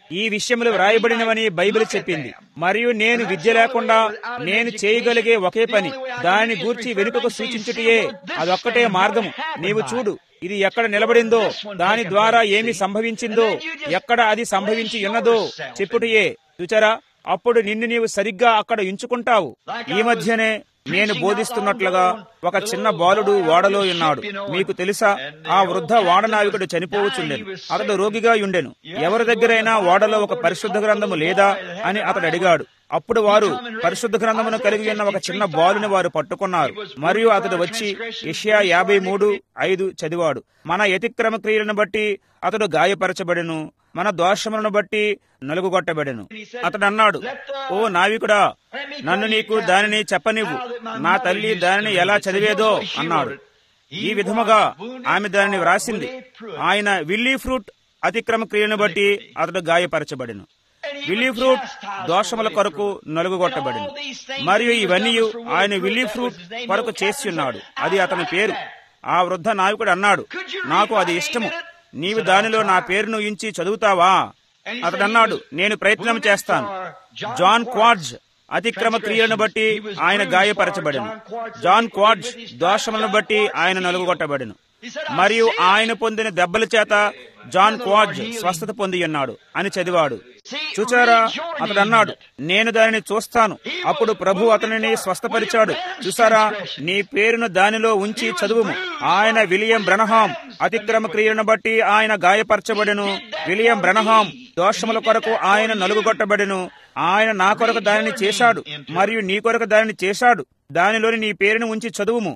ఈ విషయములు వ్రాయబడినవని బైబిల్ చెప్పింది మరియు నేను విద్య లేకుండా నేను చేయగలిగే ఒకే పని దాని గూర్చి వెనుకకు సూచించుటయే అదొక్కటే మార్గము నీవు చూడు ఇది ఎక్కడ నిలబడిందో దాని ద్వారా ఏమి సంభవించిందో ఎక్కడ అది సంభవించి ఉన్నదో చెప్పుటయే చూచారా అప్పుడు నిన్ను నీవు సరిగ్గా అక్కడ ఉంచుకుంటావు ఈ మధ్యనే నేను బోధిస్తున్నట్లుగా ఒక చిన్న బాలుడు ఓడలో ఉన్నాడు మీకు తెలుసా ఆ వృద్ధ వాడనావికుడు చనిపోవచ్చుండెను అతడు రోగిగా ఉండెను ఎవరి దగ్గరైనా ఓడలో ఒక పరిశుద్ధ గ్రంథము లేదా అని అతడు అడిగాడు అప్పుడు వారు పరిశుద్ధ గ్రంథమును కలిగి ఉన్న ఒక చిన్న బాలుని వారు పట్టుకున్నారు మరియు అతడు వచ్చి ఏషియా యాభై మూడు ఐదు చదివాడు మన యతిక్రమ క్రియలను బట్టి అతడు గాయపరచబడెను మన దోషములను బట్టి నలుగుగొట్టబడెను అతడు అన్నాడు ఓ నావికుడా నన్ను నీకు దానిని చెప్పనివ్వు నా తల్లి దానిని ఎలా చదివేదో అన్నాడు ఈ విధముగా ఆమె దానిని వ్రాసింది ఆయన విల్లీ ఫ్రూట్ అతిక్రమ క్రియను బట్టి అతడు గాయపరచబడెను విల్లీ ఫ్రూట్ దోషముల కొరకు నలుగుగొట్టబడింది మరియు ఇవన్నీ ఆయన విల్లీ ఫ్రూట్ కొరకు చేసి ఉన్నాడు అది అతని పేరు ఆ వృద్ధ నాయకుడు అన్నాడు నాకు అది ఇష్టము నీవు దానిలో నా పేరును ఉంచి చదువుతావా అతడు అన్నాడు నేను ప్రయత్నం చేస్తాను జాన్ క్వాడ్జ్ అతిక్రమ క్రియలను బట్టి ఆయన గాయపరచబడెను జాన్ క్వాడ్జ్ దోషములను బట్టి ఆయన నలుగుగొట్టబడెను మరియు ఆయన పొందిన దెబ్బల చేత జాన్ క్వాడ్జ్ స్వస్థత పొంది ఉన్నాడు అని చదివాడు చూచారా అతడు అన్నాడు నేను దానిని చూస్తాను అప్పుడు ప్రభు అతనిని స్వస్థపరిచాడు చూసారా నీ పేరును దానిలో ఉంచి చదువుము ఆయన విలియం బ్రనహాం అతిక్రమ క్రియలను బట్టి ఆయన గాయపరచబడెను విలియం బ్రనహాం దోషముల కొరకు ఆయన నలుగుగొట్టబడెను ఆయన నా కొరకు దానిని చేశాడు మరియు నీ కొరకు దానిని చేశాడు దానిలోని నీ పేరును ఉంచి చదువుము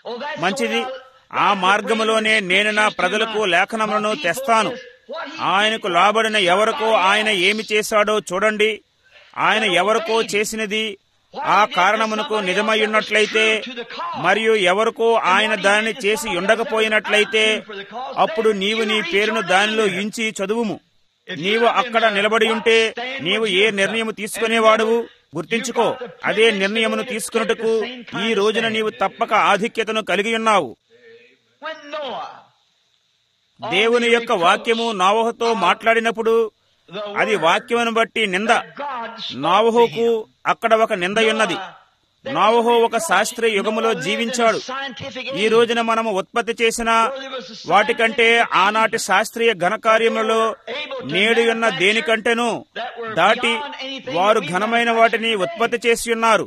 మంచిది ఆ మార్గములోనే నేను నా ప్రజలకు లేఖనములను తెస్తాను ఆయనకు లాబడిన ఎవరికో ఆయన ఏమి చేశాడో చూడండి ఆయన ఎవరికో చేసినది ఆ కారణమునకు నిజమయ్యున్నట్లయితే మరియు ఎవరికో ఆయన దానిని చేసి ఉండకపోయినట్లయితే అప్పుడు నీవు నీ పేరును దానిలో ఇంచి చదువుము నీవు అక్కడ నిలబడి ఉంటే నీవు ఏ నిర్ణయం తీసుకునేవాడువు గుర్తించుకో అదే నిర్ణయమును తీసుకున్నట్టుకు ఈ రోజున నీవు తప్పక ఆధిక్యతను కలిగి ఉన్నావు దేవుని యొక్క వాక్యము నావహతో మాట్లాడినప్పుడు అది వాక్యమును బట్టి నింద నావహోకు అక్కడ ఒక నింద ఉన్నది నావహో ఒక శాస్త్రీయ యుగములో జీవించాడు ఈ రోజున మనము ఉత్పత్తి చేసిన వాటికంటే ఆనాటి శాస్త్రీయ ఘనకార్యములలో నేడు ఉన్న దేనికంటేనూ దాటి వారు ఘనమైన వాటిని ఉత్పత్తి చేసి ఉన్నారు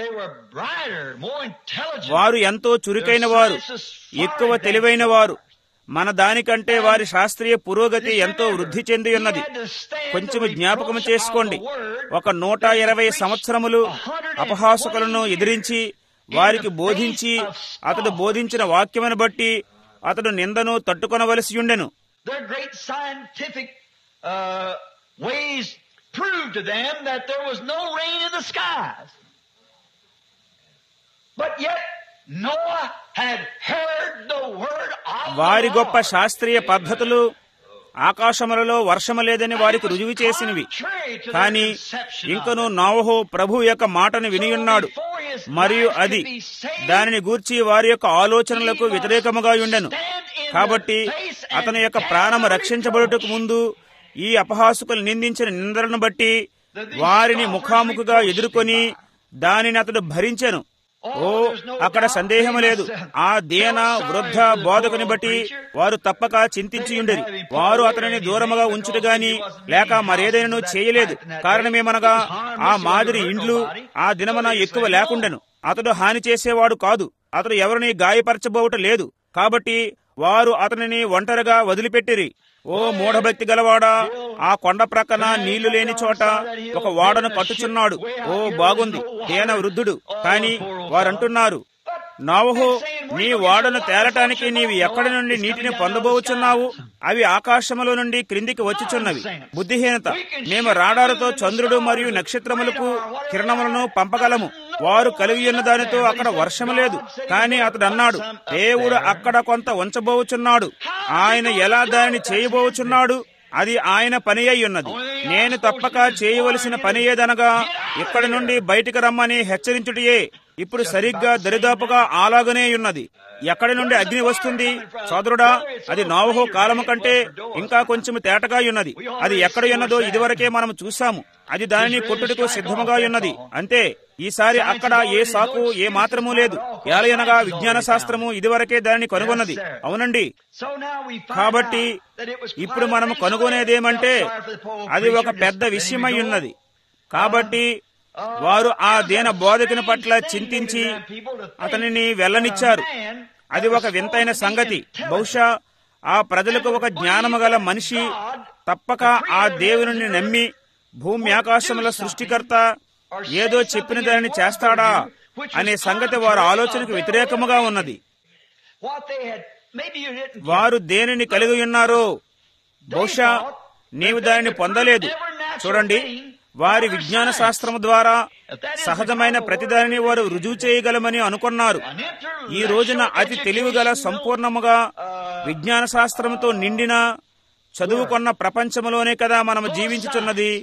వారు ఎంతో చురుకైన వారు ఎక్కువ తెలివైన వారు మన దానికంటే వారి శాస్త్రీయ పురోగతి ఎంతో వృద్ధి చెంది ఉన్నది కొంచెం జ్ఞాపకం చేసుకోండి ఒక నూట ఇరవై సంవత్సరములు అపహాసకులను ఎదిరించి వారికి బోధించి అతడు బోధించిన వాక్యమును బట్టి అతడు నిందను తట్టుకొనవలసి ఉండెను proved to them that there was no rain in the skies. But yet Noah had heard the word of వారి the గొప్ప Lord. శాస్త్రీయ పద్ధతులు ఆకాశములలో వర్షము లేదని వారికి రుజువు చేసినవి కానీ ఇంకను నావహో ప్రభు యొక్క మాటను వినియున్నాడు మరియు అది దానిని గూర్చి వారి యొక్క ఆలోచనలకు వ్యతిరేకముగా ఉండెను కాబట్టి అతని యొక్క ప్రాణము రక్షించబడుటకు ముందు ఈ అపహాసుకులు నిందించిన నిందలను బట్టి వారిని ముఖాముఖిగా ఎదుర్కొని దానిని అతడు భరించెను ఓ అక్కడ సందేహం లేదు ఆ దీన వృద్ధ బోధకుని బట్టి వారు తప్పక చింతించి ఉండేది వారు అతనిని దూరముగా ఉంచుట గాని లేక మరేదైనా చేయలేదు కారణమేమనగా ఆ మాదిరి ఇండ్లు ఆ దినమున ఎక్కువ లేకుండెను అతడు హాని చేసేవాడు కాదు అతడు ఎవరిని గాయపరచబోవట లేదు కాబట్టి వారు అతనిని ఒంటరిగా వదిలిపెట్టిరి ఓ మూఢభక్తి గలవాడా ఆ కొండ ప్రక్కన నీళ్లు లేని చోట ఒక వాడను కట్టుచున్నాడు ఓ బాగుంది దేన వృద్ధుడు కాని వారంటున్నారు నావహో నీ వాడను తేలటానికి నీవు ఎక్కడి నుండి నీటిని పొందబోచున్నావు అవి ఆకాశములో నుండి క్రిందికి వచ్చుచున్నవి బుద్ధిహీనత మేము రాడారుతో చంద్రుడు మరియు నక్షత్రములకు కిరణములను పంపగలము వారు కలిగి ఉన్న దానితో అక్కడ వర్షము లేదు కానీ అతడు అన్నాడు దేవుడు అక్కడ కొంత ఉంచబోచున్నాడు ఆయన ఎలా దానిని చేయబోచున్నాడు అది ఆయన పని అయి ఉన్నది నేను తప్పక చేయవలసిన పని ఏదనగా ఇక్కడి నుండి బయటికి రమ్మని హెచ్చరించుటయే ఇప్పుడు సరిగ్గా దరిదాపుగా అలాగనే ఉన్నది ఎక్కడి నుండి అగ్ని వస్తుంది సోదరుడా అది నోవహో కాలము కంటే ఇంకా కొంచెం తేటగా ఉన్నది అది ఎక్కడ ఉన్నదో ఇదివరకే మనం చూశాము అది దానిని కొట్టుటకు సిద్ధముగా ఉన్నది అంతే ఈసారి అక్కడ ఏ సాకు ఏ మాత్రము లేదు ఏలయనగా విజ్ఞాన శాస్త్రము ఇదివరకే దానిని కనుగొన్నది అవునండి కాబట్టి ఇప్పుడు మనం కనుగొనేదేమంటే అది ఒక పెద్ద విషయమై ఉన్నది కాబట్టి వారు ఆ దీన బోధకుని పట్ల చింతించి అతనిని వెళ్ళనిచ్చారు అది ఒక వింతైన సంగతి బహుశా ఆ ప్రజలకు ఒక జ్ఞానము గల మనిషి తప్పక ఆ దేవుని నమ్మి భూమి ఆకాశముల సృష్టికర్త ఏదో చెప్పిన దానిని చేస్తాడా అనే సంగతి వారి ఆలోచనకు వ్యతిరేకముగా ఉన్నది వారు దేనిని కలిగి ఉన్నారో బహుశా నీవు దానిని పొందలేదు చూడండి వారి విజ్ఞాన శాస్త్రము ద్వారా సహజమైన ప్రతిదానిని వారు రుజువు చేయగలమని అనుకున్నారు ఈ రోజున అతి తెలివిగల సంపూర్ణముగా విజ్ఞాన శాస్త్రముతో నిండిన చదువుకున్న ప్రపంచంలోనే కదా మనం జీవించుచున్నది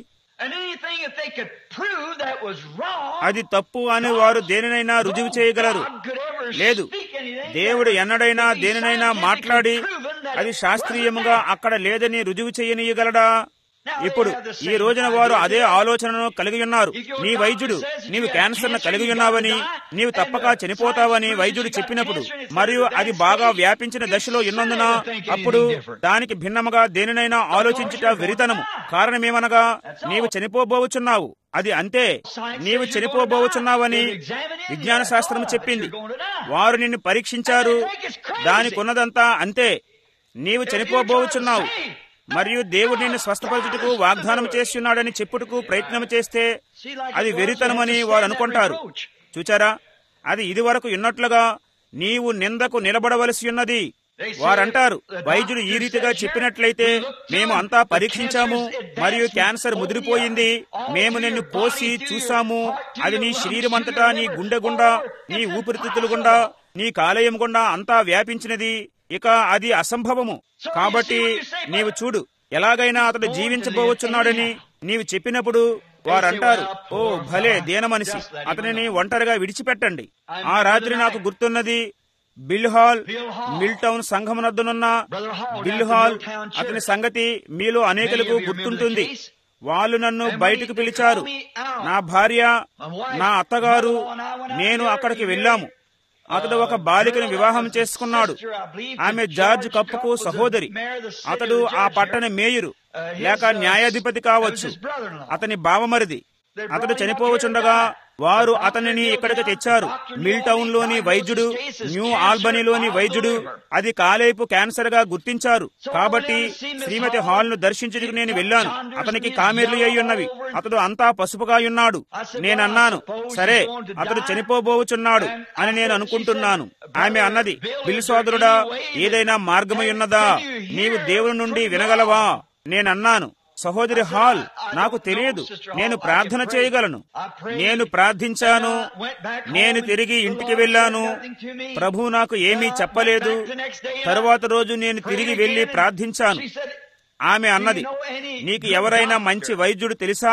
అది తప్పు అని వారు దేనినైనా రుజువు చేయగలరు లేదు దేవుడు ఎన్నడైనా దేనినైనా మాట్లాడి అది శాస్త్రీయముగా అక్కడ లేదని రుజువు చేయనీయగలడా ఇప్పుడు ఈ రోజున వారు అదే ఆలోచనను కలిగి ఉన్నారు నీ వైద్యుడు నీవు క్యాన్సర్ ను కలిగి ఉన్నావని నీవు తప్పక చనిపోతావని వైద్యుడు చెప్పినప్పుడు మరియు అది బాగా వ్యాపించిన దశలో ఉన్నందున అప్పుడు దానికి భిన్నముగా దేనినైనా ఆలోచించుట వెరితనము కారణమేమనగా నీవు చనిపోబోచున్నావు అది అంతే నీవు చనిపోబోచున్నావని విజ్ఞాన శాస్త్రం చెప్పింది వారు నిన్ను పరీక్షించారు దానికున్నదంతా అంతే నీవు చనిపోబోచున్నావు మరియు దేవుడు నిన్ను స్వస్థపరచుటకు వాగ్దానం చేస్తున్నాడని చెప్పుటకు ప్రయత్నం చేస్తే అది వెరితనమని వారు అనుకుంటారు చూచారా అది ఇది వరకు ఉన్నట్లుగా నీవు నిందకు నిలబడవలసి ఉన్నది వారంటారు వైద్యుడు ఈ రీతిగా చెప్పినట్లయితే మేము అంతా పరీక్షించాము మరియు క్యాన్సర్ ముదిరిపోయింది మేము నిన్ను పోసి చూసాము అది నీ శరీరం అంతటా నీ గుండె గుండా నీ ఊపిరితిత్తులు గుండా నీ కాలేయం గుండా అంతా వ్యాపించినది ఇక అది అసంభవము కాబట్టి నీవు చూడు ఎలాగైనా అతడు జీవించబోవచ్చున్నాడని నీవు చెప్పినప్పుడు వారంటారు ఓ భలే దీన మనిషి అతనిని ఒంటరిగా విడిచిపెట్టండి ఆ రాత్రి నాకు గుర్తున్నది బిల్ హాల్ మిల్ టౌన్ సంఘమునద్దునున్న బిల్ హాల్ అతని సంగతి మీలో అనేకులకు గుర్తుంటుంది వాళ్ళు నన్ను బయటకు పిలిచారు నా భార్య నా అత్తగారు నేను అక్కడికి వెళ్ళాము అతడు ఒక బాలికను వివాహం చేసుకున్నాడు ఆమె జార్జ్ కప్పుకు సహోదరి అతడు ఆ పట్టణ మేయరు లేక న్యాయాధిపతి కావచ్చు అతని బావమరిది అతడు చనిపోవచుండగా వారు అతనిని ఇక్కడికి తెచ్చారు మిల్ టౌన్ లోని వైద్యుడు న్యూ ఆల్బనీలోని వైద్యుడు అది కాలేపు క్యాన్సర్ గా గుర్తించారు కాబట్టి శ్రీమతి హాల్ ను దర్శించుటకు నేను వెళ్ళాను అతనికి కామెర్లు అయి ఉన్నవి అతడు అంతా పసుపుగా ఉన్నాడు నేనన్నాను సరే అతడు చనిపోబోచున్నాడు అని నేను అనుకుంటున్నాను ఆమె అన్నది బిల్ సోదరుడా ఏదైనా మార్గమై ఉన్నదా నీవు దేవుని నుండి వినగలవా నేనన్నాను సహోదరి హాల్ నాకు తెలియదు నేను ప్రార్థన చేయగలను నేను ప్రార్థించాను నేను తిరిగి ఇంటికి వెళ్ళాను ప్రభు నాకు ఏమీ చెప్పలేదు తరువాత రోజు నేను తిరిగి వెళ్లి ప్రార్థించాను ఆమె అన్నది నీకు ఎవరైనా మంచి వైద్యుడు తెలుసా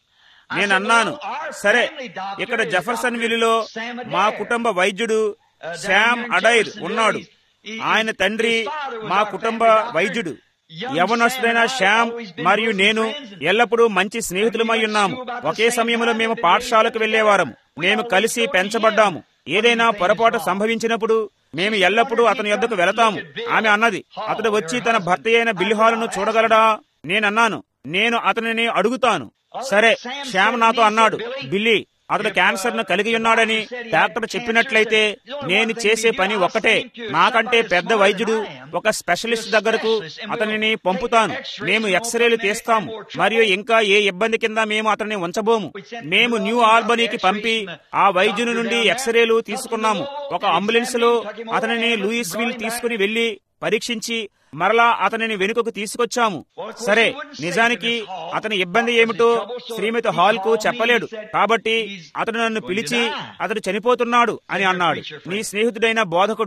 నేనన్నాను సరే ఇక్కడ జఫర్సన్ విల్లులో మా కుటుంబ వైద్యుడు శామ్ అడైర్ ఉన్నాడు ఆయన తండ్రి మా కుటుంబ వైద్యుడు యవనస్తుడైన శ్యామ్ మరియు నేను ఎల్లప్పుడూ మంచి స్నేహితులమై ఉన్నాము ఒకే సమయంలో మేము పాఠశాలకు వెళ్లేవారము మేము కలిసి పెంచబడ్డాము ఏదైనా పొరపాటు సంభవించినప్పుడు మేము ఎల్లప్పుడూ అతని యొద్దకు వెళతాము ఆమె అన్నది అతడు వచ్చి తన భర్త అయిన బిల్లిహాలను చూడగలడా నేనన్నాను నేను అతనిని అడుగుతాను సరే శ్యామ్ నాతో అన్నాడు బిల్లి అతడు క్యాన్సర్ ను కలిగి ఉన్నాడని డాక్టర్ చెప్పినట్లయితే నేను చేసే పని ఒక్కటే నాకంటే పెద్ద వైద్యుడు ఒక స్పెషలిస్ట్ దగ్గరకు అతనిని పంపుతాను మేము ఎక్స్రేలు తీస్తాము మరియు ఇంకా ఏ ఇబ్బంది కింద మేము అతన్ని ఉంచబోము మేము న్యూ ఆల్బనీకి పంపి ఆ వైద్యుని నుండి ఎక్స్రేలు తీసుకున్నాము ఒక అంబులెన్స్ లో అతనిని లూయిస్ విల్ తీసుకుని వెళ్లి పరీక్షించి మరలా అతనిని వెనుకకు తీసుకొచ్చాము సరే నిజానికి అతని ఇబ్బంది ఏమిటో శ్రీమతి హాల్ కు చెప్పలేడు కాబట్టి అతడు నన్ను పిలిచి అతడు చనిపోతున్నాడు అని అన్నాడు నీ స్నేహితుడైన బోధకుడు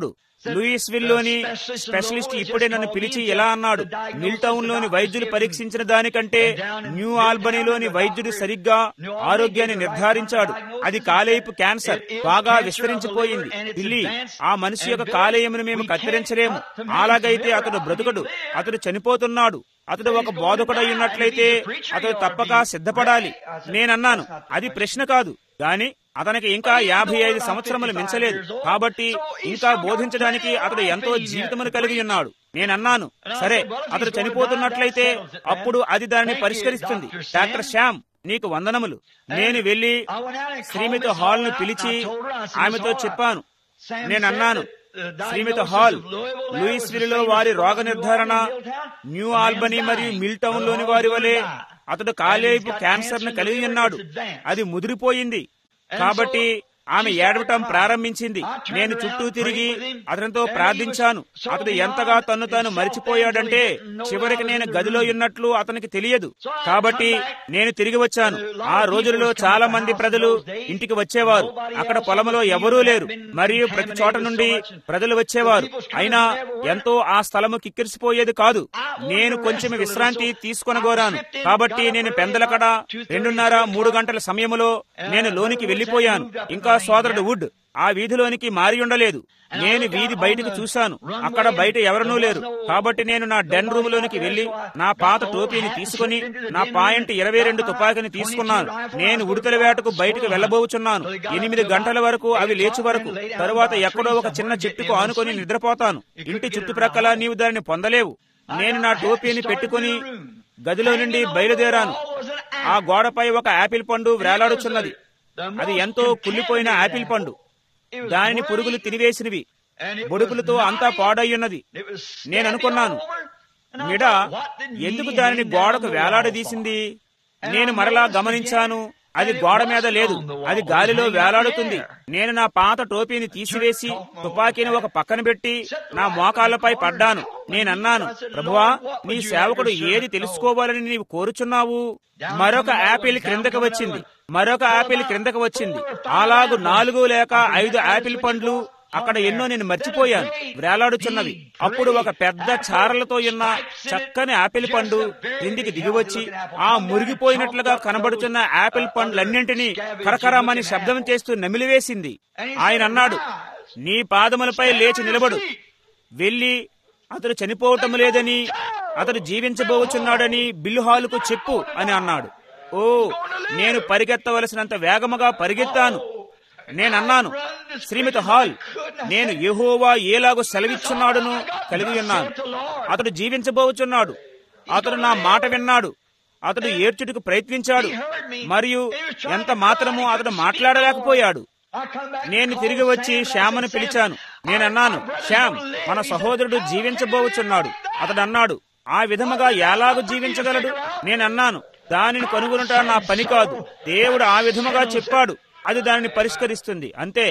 లూయిస్విల్ లోని స్పెషలిస్ట్ ఇప్పుడే నన్ను పిలిచి ఎలా అన్నాడు మిల్ టౌన్ లోని వైద్యులు పరీక్షించిన దానికంటే న్యూ ఆల్బనీలోని వైద్యుడు సరిగ్గా ఆరోగ్యాన్ని నిర్ధారించాడు అది కాలేయపు క్యాన్సర్ బాగా విస్తరించిపోయింది పిల్లి ఆ మనిషి యొక్క కాలేయమును మేము కత్తిరించలేము అలాగైతే అతడు బ్రతుకడు అతడు చనిపోతున్నాడు అతడు ఒక బోధకుడై ఉన్నట్లయితే అతడు తప్పక సిద్ధపడాలి నేనన్నాను అది ప్రశ్న కాదు గాని అతనికి ఇంకా యాభై ఐదు సంవత్సరములు మించలేదు కాబట్టి ఇంకా బోధించడానికి అతడు ఎంతో జీవితమును కలిగి ఉన్నాడు నేనన్నాను సరే అతడు చనిపోతున్నట్లయితే అప్పుడు అది దానిని పరిష్కరిస్తుంది డాక్టర్ శ్యామ్ నీకు వందనములు నేను వెళ్లి శ్రీమతి హాల్ ను పిలిచి ఆమెతో చెప్పాను నేను అన్నాను శ్రీమతి హాల్ లూయిస్విల్లో వారి రోగ నిర్ధారణ న్యూ ఆల్బనీ మరియు మిల్ టౌన్ లోని వారి వలె అతడు కాలేపు క్యాన్సర్ ను కలిగి ఉన్నాడు అది ముదిరిపోయింది కాబట్టి ఆమె ఏడవటం ప్రారంభించింది నేను చుట్టూ తిరిగి అతనితో ప్రార్థించాను అతడు ఎంతగా తన్ను తాను మరిచిపోయాడంటే చివరికి నేను గదిలో ఉన్నట్లు అతనికి తెలియదు కాబట్టి నేను తిరిగి వచ్చాను ఆ రోజులలో చాలా మంది ప్రజలు ఇంటికి వచ్చేవారు అక్కడ పొలంలో ఎవరూ లేరు మరియు ప్రతి చోట నుండి ప్రజలు వచ్చేవారు అయినా ఎంతో ఆ స్థలము కిక్కిరిసిపోయేది కాదు నేను కొంచెం విశ్రాంతి తీసుకొనగోరాను కాబట్టి నేను పెందలకడ రెండున్నర మూడు గంటల సమయంలో నేను లోనికి వెళ్లిపోయాను ఇంకా సోదరుడు వుడ్ ఆ వీధిలోనికి మారి ఉండలేదు నేను వీధి బయటకు చూశాను అక్కడ బయట ఎవరనూ లేరు కాబట్టి నేను నా డెన్ రూమ్ లోనికి వెళ్లి నా పాత టోపీని తీసుకుని నా పాయింట్ ఇరవై రెండు తుపాకీని తీసుకున్నాను నేను ఉడతల వేటకు బయటకు వెళ్లబోచున్నాను ఎనిమిది గంటల వరకు అవి లేచి వరకు తరువాత ఎక్కడో ఒక చిన్న చెట్టుకు ఆనుకొని నిద్రపోతాను ఇంటి చుట్టుప్రక్కల నీవు దానిని పొందలేవు నేను నా టోపీని పెట్టుకుని గదిలో నుండి బయలుదేరాను ఆ గోడపై ఒక యాపిల్ పండు వేలాడుచున్నది అది ఎంతో కుళ్ళిపోయిన యాపిల్ పండు దానిని పురుగులు తినివేసినవి బొడుకులతో అంతా పాడయ్యున్నది నేను అనుకున్నాను మిడ ఎందుకు దానిని గోడకు వేలాడదీసింది నేను మరలా గమనించాను అది గోడ మీద లేదు అది గాలిలో వేలాడుతుంది నేను నా పాత టోపీని తీసివేసి తుపాకీని ఒక పక్కన పెట్టి నా మోకాళ్లపై పడ్డాను నేనన్నాను ప్రభువా నీ సేవకుడు ఏది తెలుసుకోవాలని నీవు కోరుచున్నావు మరొక యాపిల్ క్రిందకి వచ్చింది మరొక యాపిల్ క్రిందకి వచ్చింది అలాగు నాలుగు లేక ఐదు యాపిల్ పండ్లు అక్కడ ఎన్నో నేను మర్చిపోయాను వేలాడుచున్నవి అప్పుడు ఒక పెద్ద చారలతో ఉన్న చక్కని ఆపిల్ పండు క్రిందికి దిగివచ్చి ఆ మురిగిపోయినట్లుగా కనబడుచున్న ఆపిల్ పండ్లన్నింటినీ కరకరమని శబ్దం చేస్తూ నమిలివేసింది ఆయన అన్నాడు నీ పాదములపై లేచి నిలబడు వెళ్లి అతడు చనిపోవటం లేదని అతడు జీవించబోచున్నాడని బిల్లు హాలుకు చెప్పు అని అన్నాడు ఓ నేను పరిగెత్తవలసినంత వేగముగా పరిగెత్తాను నేనన్నాను శ్రీమతి హాల్ నేను యెహోవా ఏలాగో సెలవిచ్చున్నాడును కలిగి ఉన్నాను అతడు జీవించబోచున్నాడు అతడు నా మాట విన్నాడు అతడు ఏడ్చుటకు ప్రయత్నించాడు మరియు ఎంత మాత్రమో అతడు మాట్లాడలేకపోయాడు నేను తిరిగి వచ్చి శ్యామను పిలిచాను నేనన్నాను శ్యామ్ మన సహోదరుడు జీవించబోచున్నాడు అతడు అన్నాడు ఆ విధముగా ఎలాగూ జీవించగలడు నేనన్నాను దానిని కనుగొనుట నా పని కాదు దేవుడు ఆ విధముగా చెప్పాడు అది దానిని పరిష్కరిస్తుంది అంతే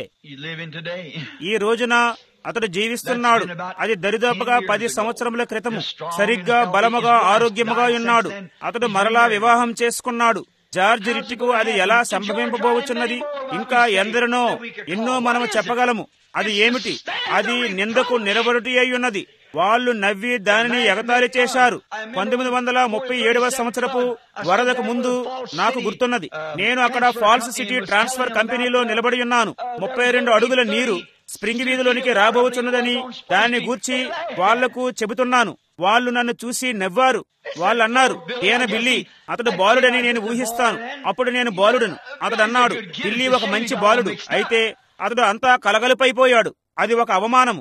ఈ రోజున అతడు జీవిస్తున్నాడు అది దరిదాపుగా పది సంవత్సరముల క్రితము సరిగ్గా బలముగా ఆరోగ్యముగా ఉన్నాడు అతడు మరలా వివాహం చేసుకున్నాడు జార్జ్ రిట్టికు అది ఎలా సంభవింపబోచున్నది ఇంకా ఎందరినో ఎన్నో మనము చెప్పగలము అది ఏమిటి అది నిందకు నిలబడుటి అయి ఉన్నది వాళ్ళు నవ్వి దానిని ఎగతాళి చేశారు పంతొమ్మిది వందల ముప్పై ఏడవ సంవత్సరపు వరదకు ముందు నాకు గుర్తున్నది నేను అక్కడ ఫాల్స్ సిటీ ట్రాన్స్ఫర్ కంపెనీలో నిలబడి ఉన్నాను ముప్పై రెండు అడుగుల నీరు స్ప్రింగ్ వీధిలోనికి రాబోచున్నదని దాన్ని గూర్చి వాళ్లకు చెబుతున్నాను వాళ్ళు నన్ను చూసి నవ్వారు వాళ్ళు అన్నారు ఈయన బిల్లి అతడు బాలుడని నేను ఊహిస్తాను అప్పుడు నేను బాలుడను అతడు అన్నాడు బిల్లి ఒక మంచి బాలుడు అయితే అతడు అంతా కలగలిపైపోయాడు అది ఒక అవమానము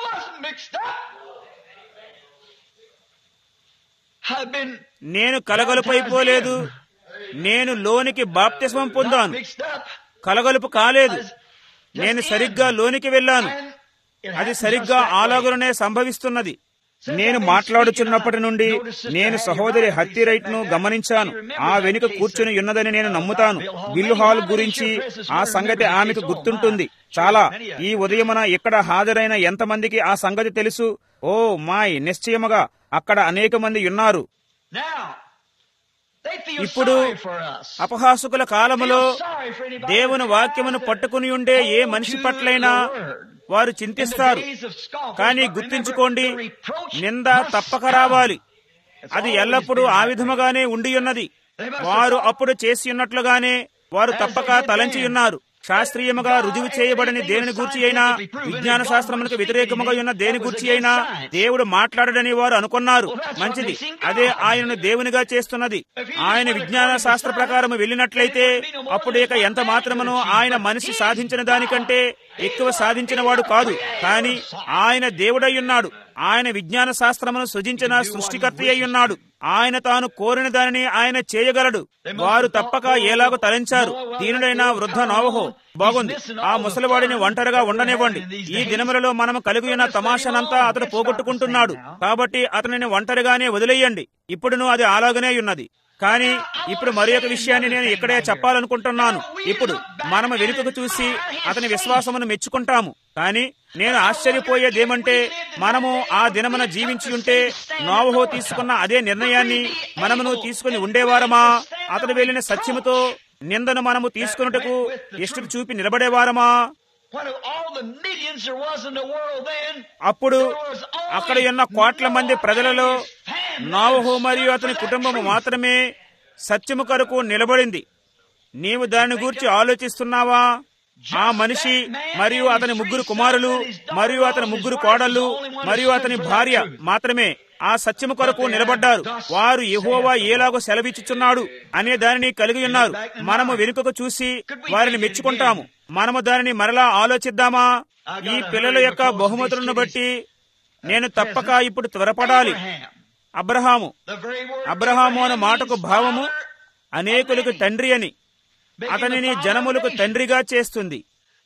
నేను కలగలుపైపోలేదు నేను లోనికి బాప్తిస్మం పొందాను కలగలుపు కాలేదు నేను సరిగ్గా లోనికి వెళ్ళాను అది సరిగ్గా ఆలాగులనే సంభవిస్తున్నది నేను మాట్లాడుచున్నప్పటి నుండి నేను సహోదరి హత్తి రైట్ ను గమనించాను ఆ వెనుక కూర్చుని ఉన్నదని నేను నమ్ముతాను బిల్లు హాల్ గురించి ఆ సంగతి ఆమెకు గుర్తుంటుంది చాలా ఈ ఉదయమున ఇక్కడ హాజరైన ఎంతమందికి ఆ సంగతి తెలుసు ఓ మాయ్ నిశ్చయముగా అక్కడ అనేక మంది ఉన్నారు ఇప్పుడు అపహాసుకుల కాలములో దేవుని వాక్యమును పట్టుకుని ఉండే ఏ మనిషి పట్లైనా వారు చింతిస్తారు కానీ గుర్తుంచుకోండి నింద తప్పక రావాలి అది ఎల్లప్పుడూ ఆ విధముగానే ఉండి ఉన్నది వారు అప్పుడు చేసి ఉన్నట్లుగానే వారు తప్పక తలంచి ఉన్నారు శాస్త్రీయముగా రుజువు చేయబడని దేనిని గూర్చి అయినా విజ్ఞాన శాస్త్రములకు వ్యతిరేకముగా ఉన్న దేని గూర్చి అయినా దేవుడు మాట్లాడడని వారు అనుకున్నారు మంచిది అదే ఆయనను దేవునిగా చేస్తున్నది ఆయన విజ్ఞాన శాస్త్ర ప్రకారం వెళ్ళినట్లయితే అప్పుడు ఇక ఎంత మాత్రమునో ఆయన మనిషి సాధించిన దానికంటే ఎక్కువ సాధించిన వాడు కాదు కానీ ఆయన దేవుడై ఉన్నాడు ఆయన విజ్ఞాన శాస్త్రమును సృజించిన సృష్టికర్త అయి ఉన్నాడు ఆయన తాను కోరిన దానిని ఆయన చేయగలడు వారు తప్పక ఎలాగో తలంచారు దీనుడైన వృద్ధ నోవహో బాగుంది ఆ ముసలివాడిని ఒంటరిగా ఉండనివ్వండి ఈ దినములలో మనం కలిగి ఉన్న తమాషనంతా అతడు పోగొట్టుకుంటున్నాడు కాబట్టి అతనిని ఒంటరిగానే వదిలేయండి ఇప్పుడును అది అలాగనే ఉన్నది కానీ ఇప్పుడు మరి ఒక విషయాన్ని నేను ఇక్కడే చెప్పాలనుకుంటున్నాను ఇప్పుడు మనము వెనుకకు చూసి అతని విశ్వాసమును మెచ్చుకుంటాము కానీ నేను ఆశ్చర్యపోయేదేమంటే మనము ఆ దినమున జీవించి ఉంటే నోవహో తీసుకున్న అదే నిర్ణయాన్ని మనమును తీసుకుని ఉండేవారమా అతడు వెళ్లిన సత్యముతో నిందను మనము తీసుకున్నటకు ఇష్టం చూపి నిలబడేవారమా అప్పుడు అక్కడ ఉన్న కోట్ల మంది ప్రజలలో నావహో మరియు అతని కుటుంబము మాత్రమే సత్యము కొరకు నిలబడింది నీవు దాని గురించి ఆలోచిస్తున్నావా ఆ మనిషి మరియు అతని ముగ్గురు కుమారులు మరియు అతని ముగ్గురు కోడళ్ళు మరియు అతని భార్య మాత్రమే ఆ సత్యము కొరకు నిలబడ్డారు వారు యహోవా ఏలాగో సెలవిచ్చుచున్నాడు అనే దానిని కలిగి ఉన్నారు మనము వెనుకకు చూసి వారిని మెచ్చుకుంటాము మనము దానిని మరలా ఆలోచిద్దామా ఈ పిల్లల యొక్క బహుమతులను బట్టి నేను తప్పక ఇప్పుడు త్వరపడాలి అబ్రహాము అబ్రహాము అనే మాటకు భావము అనేకులకు తండ్రి అని అతనిని జనములకు తండ్రిగా చేస్తుంది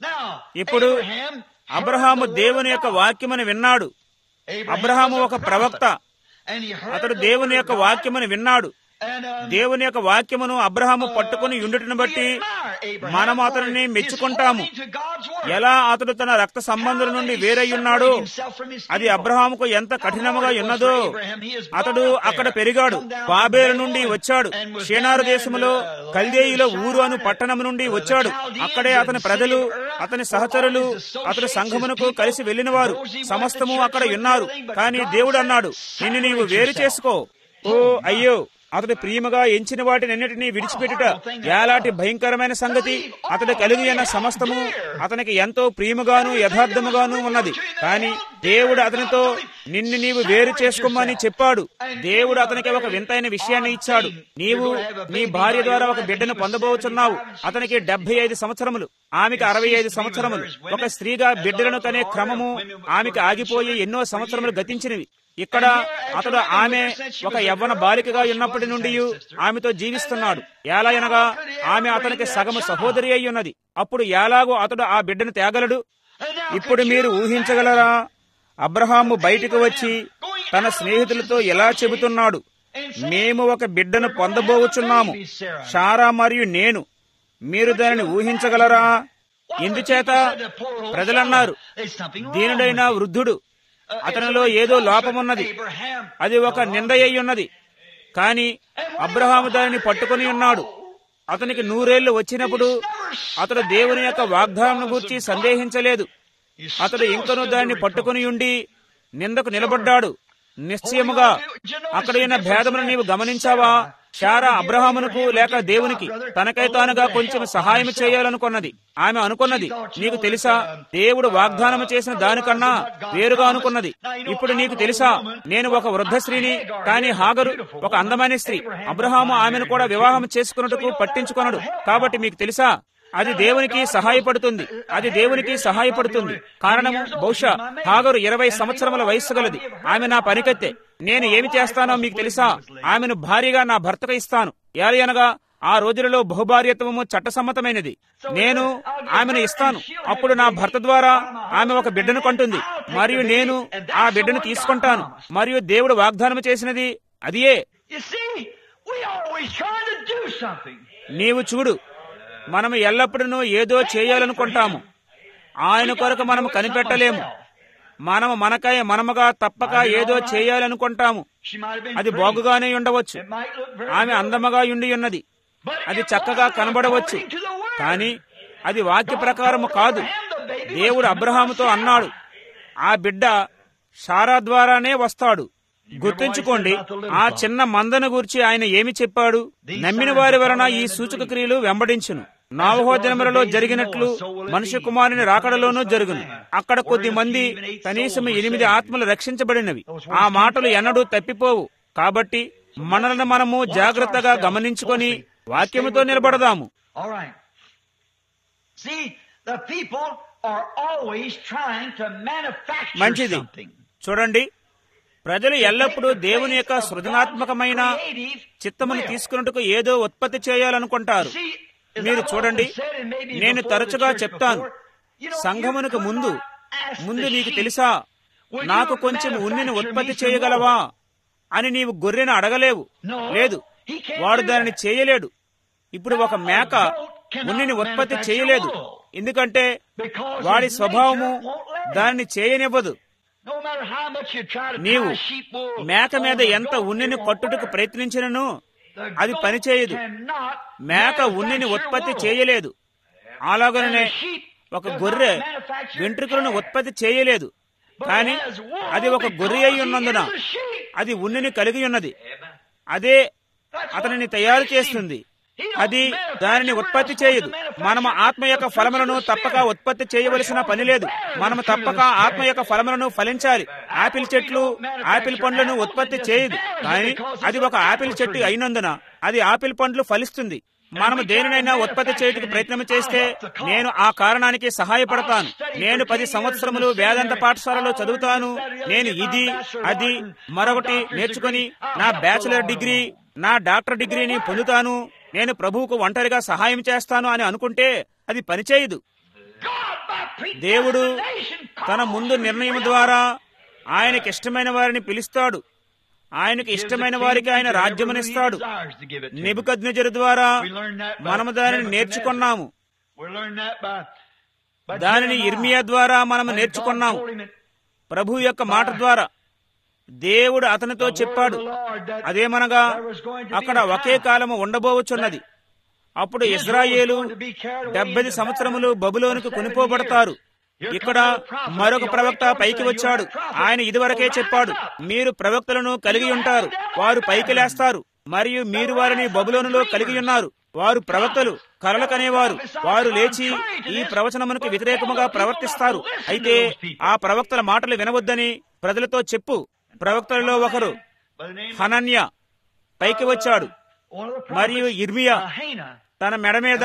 ఇప్పుడు అబ్రహాము దేవుని యొక్క వాక్యమని విన్నాడు అబ్రహాము ఒక ప్రవక్త అతడు దేవుని యొక్క వాక్యమని విన్నాడు దేవుని యొక్క వాక్యమును అబ్రహాము పట్టుకుని ఉండుటను బట్టి మనము అతనిని మెచ్చుకుంటాము ఎలా అతడు తన రక్త సంబంధుల నుండి వేరై ఉన్నాడో అది అబ్రహాముకు ఎంత కఠినముగా ఉన్నదో అతడు అక్కడ పెరిగాడు బాబేలు నుండి వచ్చాడు షేనారు దేశములో కల్దేయిలో ఊరు అను పట్టణం నుండి వచ్చాడు అక్కడే అతని ప్రజలు అతని సహచరులు అతని సంఘమునకు కలిసి వెళ్లినవారు సమస్తము అక్కడ ఉన్నారు కానీ దేవుడు అన్నాడు నిన్ను నీవు వేరు చేసుకో ఓ అయ్యో అతడు ప్రియముగా ఎంచిన వాటినన్నిటినీ విడిచిపెట్టుట ఎలాంటి భయంకరమైన సంగతి అతడు కలిగి ఉన్న సమస్తము అతనికి ఎంతో ప్రియముగాను యథార్థముగాను ఉన్నది కానీ దేవుడు అతనితో నిన్ను నీవు వేరు చేసుకోమని చెప్పాడు దేవుడు అతనికి ఒక వింతైన విషయాన్ని ఇచ్చాడు నీవు నీ భార్య ద్వారా ఒక బిడ్డను పొందబోచున్నావు అతనికి డెబ్బై ఐదు సంవత్సరములు ఆమెకి అరవై ఐదు సంవత్సరములు ఒక స్త్రీగా బిడ్డలను కనే క్రమము ఆమెకి ఆగిపోయి ఎన్నో సంవత్సరములు గతించినవి ఇక్కడ అతడు ఆమె ఒక యవ్వన బాలికగా ఉన్నప్పటి నుండి ఆమెతో జీవిస్తున్నాడు ఎలాగనగా ఆమె అతనికి సగము సహోదరి అయి ఉన్నది అప్పుడు ఎలాగో అతడు ఆ బిడ్డను తేగలడు ఇప్పుడు మీరు ఊహించగలరా అబ్రహాము బయటకు వచ్చి తన స్నేహితులతో ఎలా చెబుతున్నాడు మేము ఒక బిడ్డను పొందబోచున్నాము షారా మరియు నేను మీరు దానిని ఊహించగలరా ఎందుచేత ప్రజలన్నారు దీనుడైన వృద్ధుడు అతనిలో ఏదో లోపమున్నది అది ఒక నిందయ్యి ఉన్నది కాని అబ్రహాము దానిని పట్టుకుని ఉన్నాడు అతనికి నూరేళ్లు వచ్చినప్పుడు అతడు దేవుని యొక్క వాగ్దానం గురించి సందేహించలేదు అతడు ఇంకను దాన్ని పట్టుకుని ఉండి నిందకు నిలబడ్డాడు నిశ్చయముగా అక్కడ ఉన్న భేదమును నీవు గమనించావా శారా అబ్రహామునకు లేక దేవునికి తనకై తానుగా కొంచెం సహాయం చేయాలనుకున్నది ఆమె అనుకున్నది నీకు తెలుసా దేవుడు వాగ్దానం చేసిన దానికన్నా వేరుగా అనుకున్నది ఇప్పుడు నీకు తెలుసా నేను ఒక వృద్ధ స్త్రీని కానీ హాగరు ఒక అందమైన స్త్రీ అబ్రహాము ఆమెను కూడా వివాహం చేసుకున్నట్టుకు పట్టించుకొనడు కాబట్టి మీకు తెలుసా అది దేవునికి సహాయపడుతుంది అది దేవునికి సహాయపడుతుంది కారణము బహుశా హాగరు ఇరవై సంవత్సరముల వయస్సు గలది ఆమె నా పనికత్తె నేను ఏమి చేస్తానో మీకు తెలుసా ఆమెను భారీగా నా భర్తకు ఇస్తాను ఏలయనగా ఆ రోజులలో బహుభార్యత్వము చట్టసమ్మతమైనది నేను ఆమెను ఇస్తాను అప్పుడు నా భర్త ద్వారా ఆమె ఒక బిడ్డను కొంటుంది మరియు నేను ఆ బిడ్డను తీసుకుంటాను మరియు దేవుడు వాగ్దానం చేసినది అదియే నీవు చూడు మనం ఎల్లప్పుడూ ఏదో చేయాలనుకుంటాము ఆయన కొరకు మనం కనిపెట్టలేము మనము మనకై మనముగా తప్పక ఏదో చేయాలనుకుంటాము అది బాగుగానే ఉండవచ్చు ఆమె అందముగా ఉండి ఉన్నది అది చక్కగా కనబడవచ్చు కానీ అది వాక్య ప్రకారము కాదు దేవుడు అబ్రహాముతో అన్నాడు ఆ బిడ్డ షారా ద్వారానే వస్తాడు గుర్తుంచుకోండి ఆ చిన్న మందను గూర్చి ఆయన ఏమి చెప్పాడు నమ్మిన వారి వలన ఈ సూచక క్రియలు వెంబడించును నావహో జన్మలలో జరిగినట్లు మనుష్య కుమారుని రాకడలోనూ జరుగును అక్కడ కొద్ది మంది కనీసం ఎనిమిది ఆత్మలు రక్షించబడినవి ఆ మాటలు ఎన్నడూ తప్పిపోవు కాబట్టి మనలను మనము జాగ్రత్తగా గమనించుకొని వాక్యముతో నిలబడదాము All right. See, the people are always trying to manufacture మంచిది something. చూడండి ప్రజలు ఎల్లప్పుడూ దేవుని యొక్క సృజనాత్మకమైన చిత్తమును తీసుకున్నట్టుకు ఏదో ఉత్పత్తి చేయాలనుకుంటారు మీరు చూడండి నేను తరచుగా చెప్తాను సంఘమునకు ముందు ముందు నీకు తెలుసా నాకు కొంచెం ఉన్నిని ఉత్పత్తి చేయగలవా అని నీవు గొర్రెను అడగలేవు లేదు వాడు దానిని చేయలేడు ఇప్పుడు ఒక మేక ఉన్నిని ఉత్పత్తి చేయలేదు ఎందుకంటే వాడి స్వభావము దానిని చేయనివ్వదు నీవు మేక మీద ఎంత ఉన్నిని కట్టుటకు ప్రయత్నించినను అది పనిచేయదు మేక ఉన్నిని ఉత్పత్తి చేయలేదు అలాగనే ఒక గొర్రె వెంట్రుకలను ఉత్పత్తి చేయలేదు కానీ అది ఒక గొర్రె అయి ఉన్నందున అది ఉన్నిని కలిగి ఉన్నది అదే అతనిని తయారు చేస్తుంది అది దానిని ఉత్పత్తి చేయదు మనము ఆత్మ యొక్క ఫలములను తప్పక ఉత్పత్తి చేయవలసిన పని లేదు మనము తప్పక ఆత్మ యొక్క ఫలములను ఫలించాలి ఆపిల్ చెట్లు ఆపిల్ పండ్లను ఉత్పత్తి చేయదు కానీ అది ఒక ఆపిల్ చెట్టు అయినందున అది ఆపిల్ పండ్లు ఫలిస్తుంది మనము దేనినైనా ఉత్పత్తి చేయడానికి ప్రయత్నం చేస్తే నేను ఆ కారణానికి సహాయపడతాను నేను పది సంవత్సరములు వేదాంత పాఠశాలలో చదువుతాను నేను ఇది అది మరొకటి నేర్చుకుని నా బ్యాచిలర్ డిగ్రీ నా డాక్టర్ డిగ్రీని పొందుతాను నేను ప్రభువుకు ఒంటరిగా సహాయం చేస్తాను అని అనుకుంటే అది పనిచేయదు దేవుడు తన ముందు నిర్ణయం ద్వారా ఆయనకి ఇష్టమైన వారిని పిలుస్తాడు ఆయనకు ఇష్టమైన వారికి ఆయన రాజ్యమునిస్తాడు నిబుకద్నజరు ద్వారా మనము దానిని నేర్చుకున్నాము దానిని ఇర్మియా ద్వారా మనము నేర్చుకున్నాము ప్రభు యొక్క మాట ద్వారా దేవుడు అతనితో చెప్పాడు అదేమనగా అక్కడ ఒకే కాలము ఉండబోవచ్చున్నది అప్పుడు ఇజ్రాయేలు డెబ్బై సంవత్సరములు బబులోనికి కొనిపోబడతారు ఇక్కడ మరొక ప్రవక్త పైకి వచ్చాడు ఆయన ఇదివరకే చెప్పాడు మీరు ప్రవక్తలను కలిగి ఉంటారు వారు పైకి లేస్తారు మరియు మీరు వారిని బబులోనులో కలిగి ఉన్నారు వారు ప్రవక్తలు కలలు కనేవారు వారు లేచి ఈ ప్రవచనమునకు వ్యతిరేకముగా ప్రవర్తిస్తారు అయితే ఆ ప్రవక్తల మాటలు వినవద్దని ప్రజలతో చెప్పు ప్రవక్తలలో ఒకరు హనన్య పైకి వచ్చాడు మరియు ఇర్మియా తన మెడ మీద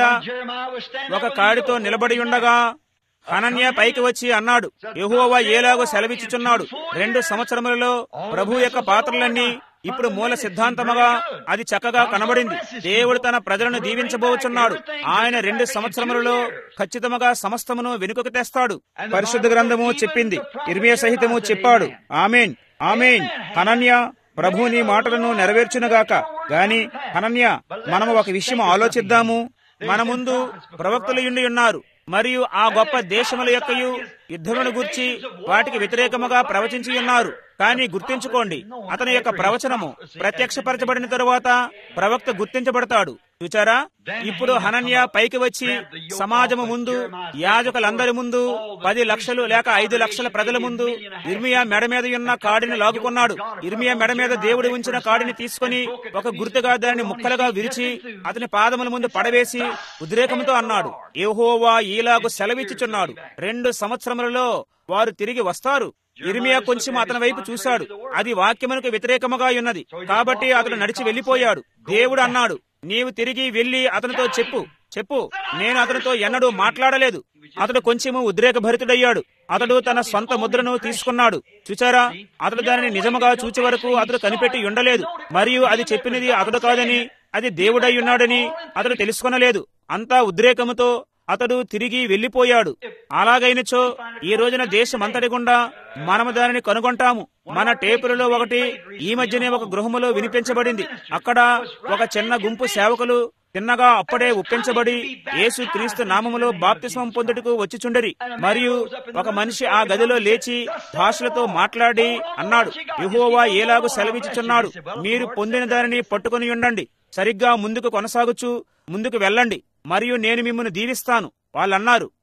ఒక కాడితో నిలబడి ఉండగా హనన్య పైకి వచ్చి అన్నాడు యహోవా ఏలాగో సెలవిచ్చుచున్నాడు రెండు సంవత్సరములలో ప్రభు యొక్క పాత్రలన్నీ ఇప్పుడు మూల సిద్ధాంతముగా అది చక్కగా కనబడింది దేవుడు తన ప్రజలను దీవించబోచున్నాడు ఆయన రెండు సంవత్సరములలో ఖచ్చితముగా సమస్తమును వెనుకకు తెస్తాడు పరిశుద్ధ గ్రంథము చెప్పింది ఇర్మియ సహితము చెప్పాడు ఆమెన్ ఆమెన్ హనన్య ప్రభు నీ మాటలను నెరవేర్చునుగాక గాని హనన్య మనము ఒక విషయం ఆలోచిద్దాము మన ముందు ప్రవక్తలు ఉండి ఉన్నారు మరియు ఆ గొప్ప దేశముల యొక్కయు యుద్ధమును గుర్చి వాటికి వ్యతిరేకముగా ప్రవచించి ఉన్నారు కానీ గుర్తించుకోండి అతని యొక్క ప్రవచనము ప్రత్యక్షపరచబడిన తరువాత ప్రవక్త గుర్తించబడతాడు చూచారా ఇప్పుడు హనన్య పైకి వచ్చి సమాజము ముందు యాజకులందరి ముందు పది లక్షలు లేక ఐదు లక్షల ప్రజల ముందు ఇర్మియా మెడ మీద ఉన్న కాడిని లాగుకున్నాడు ఇర్మియా మెడ మీద దేవుడు ఉంచిన కాడిని తీసుకుని ఒక గుర్తుగా దానిని ముక్కలుగా విరిచి అతని పాదముల ముందు పడవేసి ఉద్రేకంతో అన్నాడు ఏహోవా ఈలాగు సెలవిచ్చుచున్నాడు రెండు సంవత్సరములలో వారు తిరిగి వస్తారు ఇర్మియా కొంచెం అతని వైపు చూశాడు అది వాక్యమునకు వ్యతిరేకముగా ఉన్నది కాబట్టి అతను నడిచి వెళ్లిపోయాడు దేవుడు అన్నాడు నీవు తిరిగి వెళ్లి అతనితో చెప్పు చెప్పు నేను అతనితో ఎన్నడూ మాట్లాడలేదు అతడు కొంచెము ఉద్రేక భరితుడయ్యాడు అతడు తన సొంత ముద్రను తీసుకున్నాడు చూచారా అతడు దానిని నిజముగా చూచే వరకు అతడు కనిపెట్టి ఉండలేదు మరియు అది చెప్పినది అతడు కాదని అది దేవుడై ఉన్నాడని అతడు తెలుసుకొనలేదు అంతా ఉద్రేకముతో అతడు తిరిగి వెళ్లిపోయాడు అలాగైనచో ఈ రోజున దేశమంతటి గుండా మనము దానిని కనుగొంటాము మన టేపులలో ఒకటి ఈ మధ్యనే ఒక గృహములో వినిపించబడింది అక్కడ ఒక చిన్న గుంపు సేవకులు తిన్నగా అప్పుడే ఒప్పించబడి యేసు క్రీస్తు నామములో బాప్తిస్మం పొందుటకు వచ్చిచుండరి మరియు ఒక మనిషి ఆ గదిలో లేచి భాషలతో మాట్లాడి అన్నాడు యహోవా ఏలాగు సెలవిచ్చుచున్నాడు మీరు పొందిన దానిని పట్టుకుని ఉండండి సరిగ్గా ముందుకు కొనసాగుచు ముందుకు వెళ్ళండి మరియు నేను మిమ్మల్ని దీవిస్తాను వాళ్ళన్నారు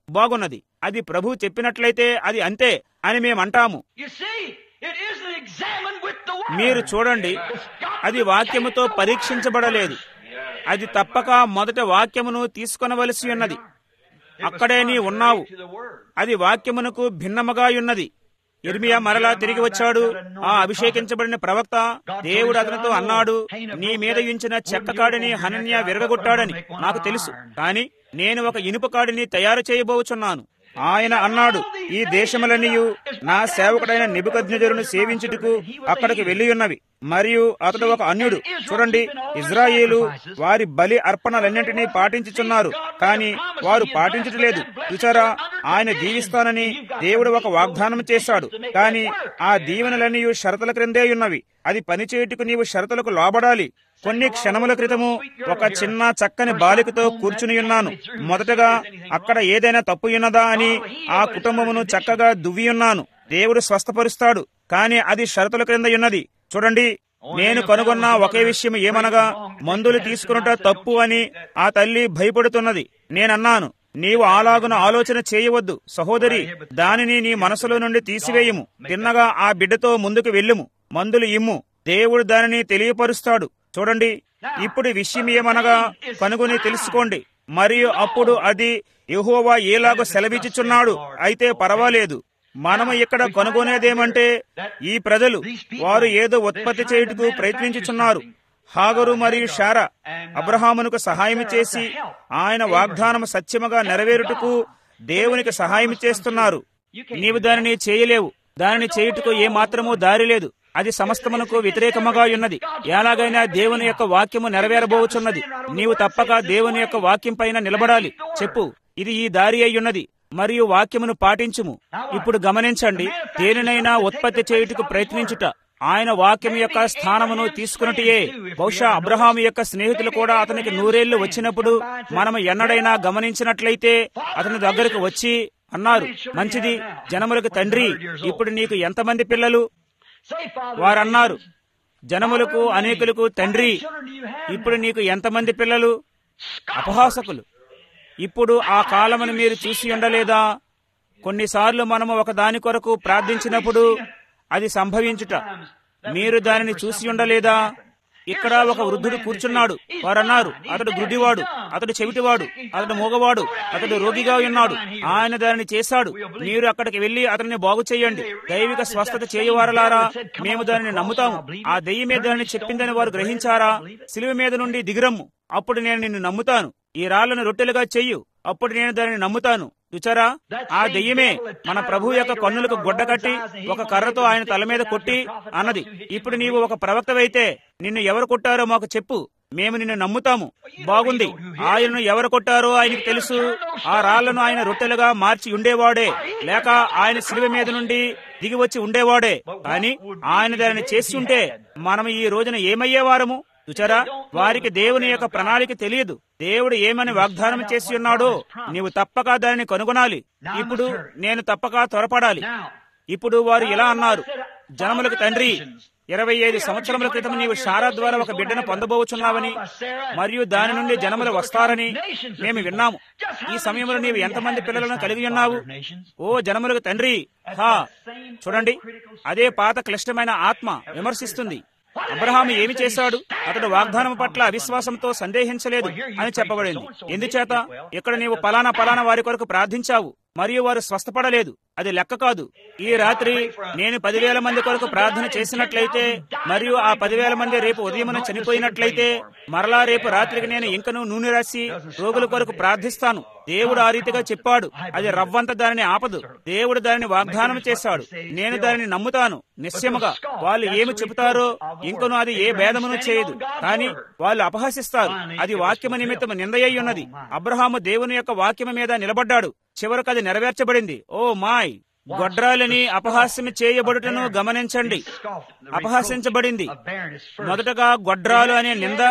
బాగున్నది అది ప్రభు చెప్పినట్లయితే అది అంతే అని మేమంటాము You see, it isn't examined with the word. మీరు చూడండి It's got అది to వాక్యముతో take the పరీక్షించబడలేదు అది తప్పక మొదట వాక్యమును తీసుకొనవలసి ఉన్నది అక్కడే నీ ఉన్నావు to the word. అది వాక్యమునకు భిన్నముగా ఉన్నది ఇర్మియా మరలా తిరిగి వచ్చాడు ఆ అభిషేకించబడిన ప్రవక్త దేవుడు అతనితో అన్నాడు నీ మీద ఉంచిన చెక్క కాడిని హనన్య విరగొట్టాడని నాకు తెలుసు కాని నేను ఒక ఇనుప కాడిని తయారు చేయబోచున్నాను ఆయన అన్నాడు ఈ దేశములన్నీయు నా సేవకుడైన నిబుకజ్ఞజరును సేవించుటకు అక్కడికి వెళ్లి ఉన్నవి మరియు అతడు ఒక అన్యుడు చూడండి ఇజ్రాయేలు వారి బలి అర్పణలన్నింటినీ పాటించుచున్నారు కానీ వారు పాటించట్లేదు చూచారా ఆయన దీవిస్తానని దేవుడు ఒక వాగ్దానం చేశాడు కానీ ఆ దీవెనలన్నీ షరతుల క్రిందే ఉన్నవి అది పనిచేయుటకు నీవు షరతులకు లోబడాలి కొన్ని క్షణముల క్రితము ఒక చిన్న చక్కని బాలికతో కూర్చుని ఉన్నాను మొదటగా అక్కడ ఏదైనా తప్పు ఉన్నదా అని ఆ కుటుంబమును చక్కగా దువ్వి ఉన్నాను దేవుడు స్వస్థపరుస్తాడు కానీ అది షరతుల క్రింద ఉన్నది చూడండి నేను కనుగొన్న ఒకే విషయం ఏమనగా మందులు తీసుకున్నట తప్పు అని ఆ తల్లి భయపడుతున్నది నేనన్నాను నీవు అలాగున ఆలోచన చేయవద్దు సహోదరి దానిని నీ మనసులో నుండి తీసివేయము తిన్నగా ఆ బిడ్డతో ముందుకు వెళ్ళుము మందులు ఇమ్ము దేవుడు దానిని తెలియపరుస్తాడు చూడండి ఇప్పుడు విషయం ఏమనగా కనుగొని తెలుసుకోండి మరియు అప్పుడు అది యెహోవా ఏలాగో సెలవిచ్చుచున్నాడు అయితే పర్వాలేదు మనము ఇక్కడ కనుగొనేదేమంటే ఈ ప్రజలు వారు ఏదో ఉత్పత్తి చేయుటకు ప్రయత్నించుచున్నారు హాగరు మరియు షారా అబ్రహామునకు సహాయం చేసి ఆయన వాగ్దానం సత్యముగా నెరవేరుటకు దేవునికి సహాయం చేస్తున్నారు నీవు దానిని చేయలేవు దానిని చేయుటకు ఏ మాత్రమూ దారి లేదు అది సమస్తమునకు వ్యతిరేకముగా ఉన్నది ఎలాగైనా దేవుని యొక్క వాక్యము నెరవేరబోచున్నది నీవు తప్పక దేవుని యొక్క వాక్యం పైన నిలబడాలి చెప్పు ఇది ఈ దారి అయి ఉన్నది మరియు వాక్యమును పాటించుము ఇప్పుడు గమనించండి దేనినైనా ఉత్పత్తి చేయుటకు ప్రయత్నించుట ఆయన వాక్యం యొక్క స్థానమును తీసుకున్నటియే బహుశా అబ్రహాము యొక్క స్నేహితులు కూడా అతనికి నూరేళ్లు వచ్చినప్పుడు మనం ఎన్నడైనా గమనించినట్లయితే అతని దగ్గరకు వచ్చి అన్నారు మంచిది జనములకు తండ్రి ఇప్పుడు నీకు ఎంతమంది పిల్లలు Say, Father, వారన్నారు జనములకు అనేకులకు తండ్రి children do you have? ఇప్పుడు నీకు ఎంతమంది పిల్లలు అపహాసకులు ఇప్పుడు ఆ కాలమును మీరు చూసి ఉండలేదా కొన్నిసార్లు మనము ఒక దాని కొరకు ప్రార్థించినప్పుడు అది సంభవించుట మీరు దానిని చూసి ఉండలేదా ఇక్కడ ఒక వృద్ధుడు కూర్చున్నాడు వారన్నారు అతడు గుడ్డివాడు అతడు చెవిటివాడు అతడు మూగవాడు అతడు రోగిగా ఉన్నాడు ఆయన దానిని చేశాడు మీరు అక్కడికి వెళ్లి అతన్ని బాగు చేయండి దైవిక స్వస్థత చేయవారలారా మేము దానిని నమ్ముతాము ఆ దెయ్యమే దానిని చెప్పిందని వారు గ్రహించారా సిలువ మీద నుండి దిగిరమ్ము అప్పుడు నేను నిన్ను నమ్ముతాను ఈ రాళ్లను రొట్టెలుగా చెయ్యు అప్పుడు నేను దానిని నమ్ముతాను రుచరా ఆ దెయ్యమే మన ప్రభు యొక్క కన్నులకు గుడ్డ కట్టి ఒక కర్రతో ఆయన తల మీద కొట్టి అన్నది ఇప్పుడు నీవు ఒక ప్రవక్తవైతే నిన్ను ఎవరు కొట్టారో మాకు చెప్పు మేము నిన్ను నమ్ముతాము బాగుంది ఆయనను ఎవరు కొట్టారో ఆయనకు తెలుసు ఆ రాళ్లను ఆయన రొట్టెలుగా మార్చి ఉండేవాడే లేక ఆయన శిలువ మీద నుండి దిగి వచ్చి ఉండేవాడే కానీ ఆయన దానిని చేసి ఉంటే మనం ఈ రోజున ఏమయ్యేవారము చూచారా వారికి దేవుని యొక్క ప్రణాళిక తెలియదు దేవుడు ఏమని వాగ్దానం చేసి ఉన్నాడో నీవు తప్పక దానిని కనుగొనాలి ఇప్పుడు నేను తప్పక త్వరపడాలి ఇప్పుడు వారు ఇలా అన్నారు జనములకు తండ్రి ఇరవై ఐదు సంవత్సరముల క్రితం నీవు షారా ద్వారా ఒక బిడ్డను పొందబోచున్నావని మరియు దాని నుండి జనములు వస్తారని మేము విన్నాము ఈ సమయంలో నీవు ఎంతమంది పిల్లలను కలిగి ఉన్నావు ఓ జనములకు తండ్రి హా చూడండి అదే పాత క్లిష్టమైన ఆత్మ విమర్శిస్తుంది అబ్రహాము ఏమి చేశాడు అతడు వాగ్దానం పట్ల అవిశ్వాసంతో సందేహించలేదు అని చెప్పబడింది ఎందుచేత ఇక్కడ నీవు పలానా పలానా వారి కొరకు ప్రార్థించావు మరియు వారు స్వస్థపడలేదు అది లెక్క కాదు ఈ రాత్రి నేను పదివేల మంది కొరకు ప్రార్థన చేసినట్లయితే మరియు ఆ పదివేల మంది రేపు ఉదయమున చనిపోయినట్లయితే మరలా రేపు రాత్రికి నేను ఇంకను నూనె రాసి రోగుల కొరకు ప్రార్థిస్తాను దేవుడు ఆ రీతిగా చెప్పాడు అది రవ్వంత దానిని ఆపదు దేవుడు దానిని వాగ్దానం చేశాడు నేను దానిని నమ్ముతాను నిశ్చయముగా వాళ్ళు ఏమి చెబుతారో ఇంకను అది ఏ భేదమును చేయదు కానీ వాళ్ళు అపహసిస్తారు అది వాక్యము నిమిత్తము నిందయ్యి ఉన్నది అబ్రహాము దేవుని యొక్క వాక్యము మీద నిలబడ్డాడు చివరకు అది నెరవేర్చబడింది ఓ మాయ్ గొడ్రాలని అపహాస్యం చేయబడుటను గమనించండి అపహాసించబడింది మొదటగా గొడ్రాలు అనే నింద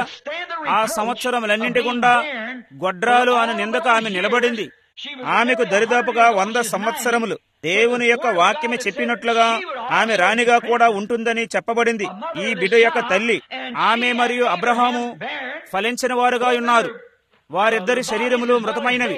ఆ సంవత్సరములన్నింటి గుండా గొడ్రాలు అనే నిందకు ఆమె నిలబడింది ఆమెకు దరిదాపుగా వంద సంవత్సరములు దేవుని యొక్క వాక్యమే చెప్పినట్లుగా ఆమె రాణిగా కూడా ఉంటుందని చెప్పబడింది ఈ బిడ్డ యొక్క తల్లి ఆమె మరియు అబ్రహాము ఫలించిన వారుగా ఉన్నారు వారిద్దరి శరీరములు మృతమైనవి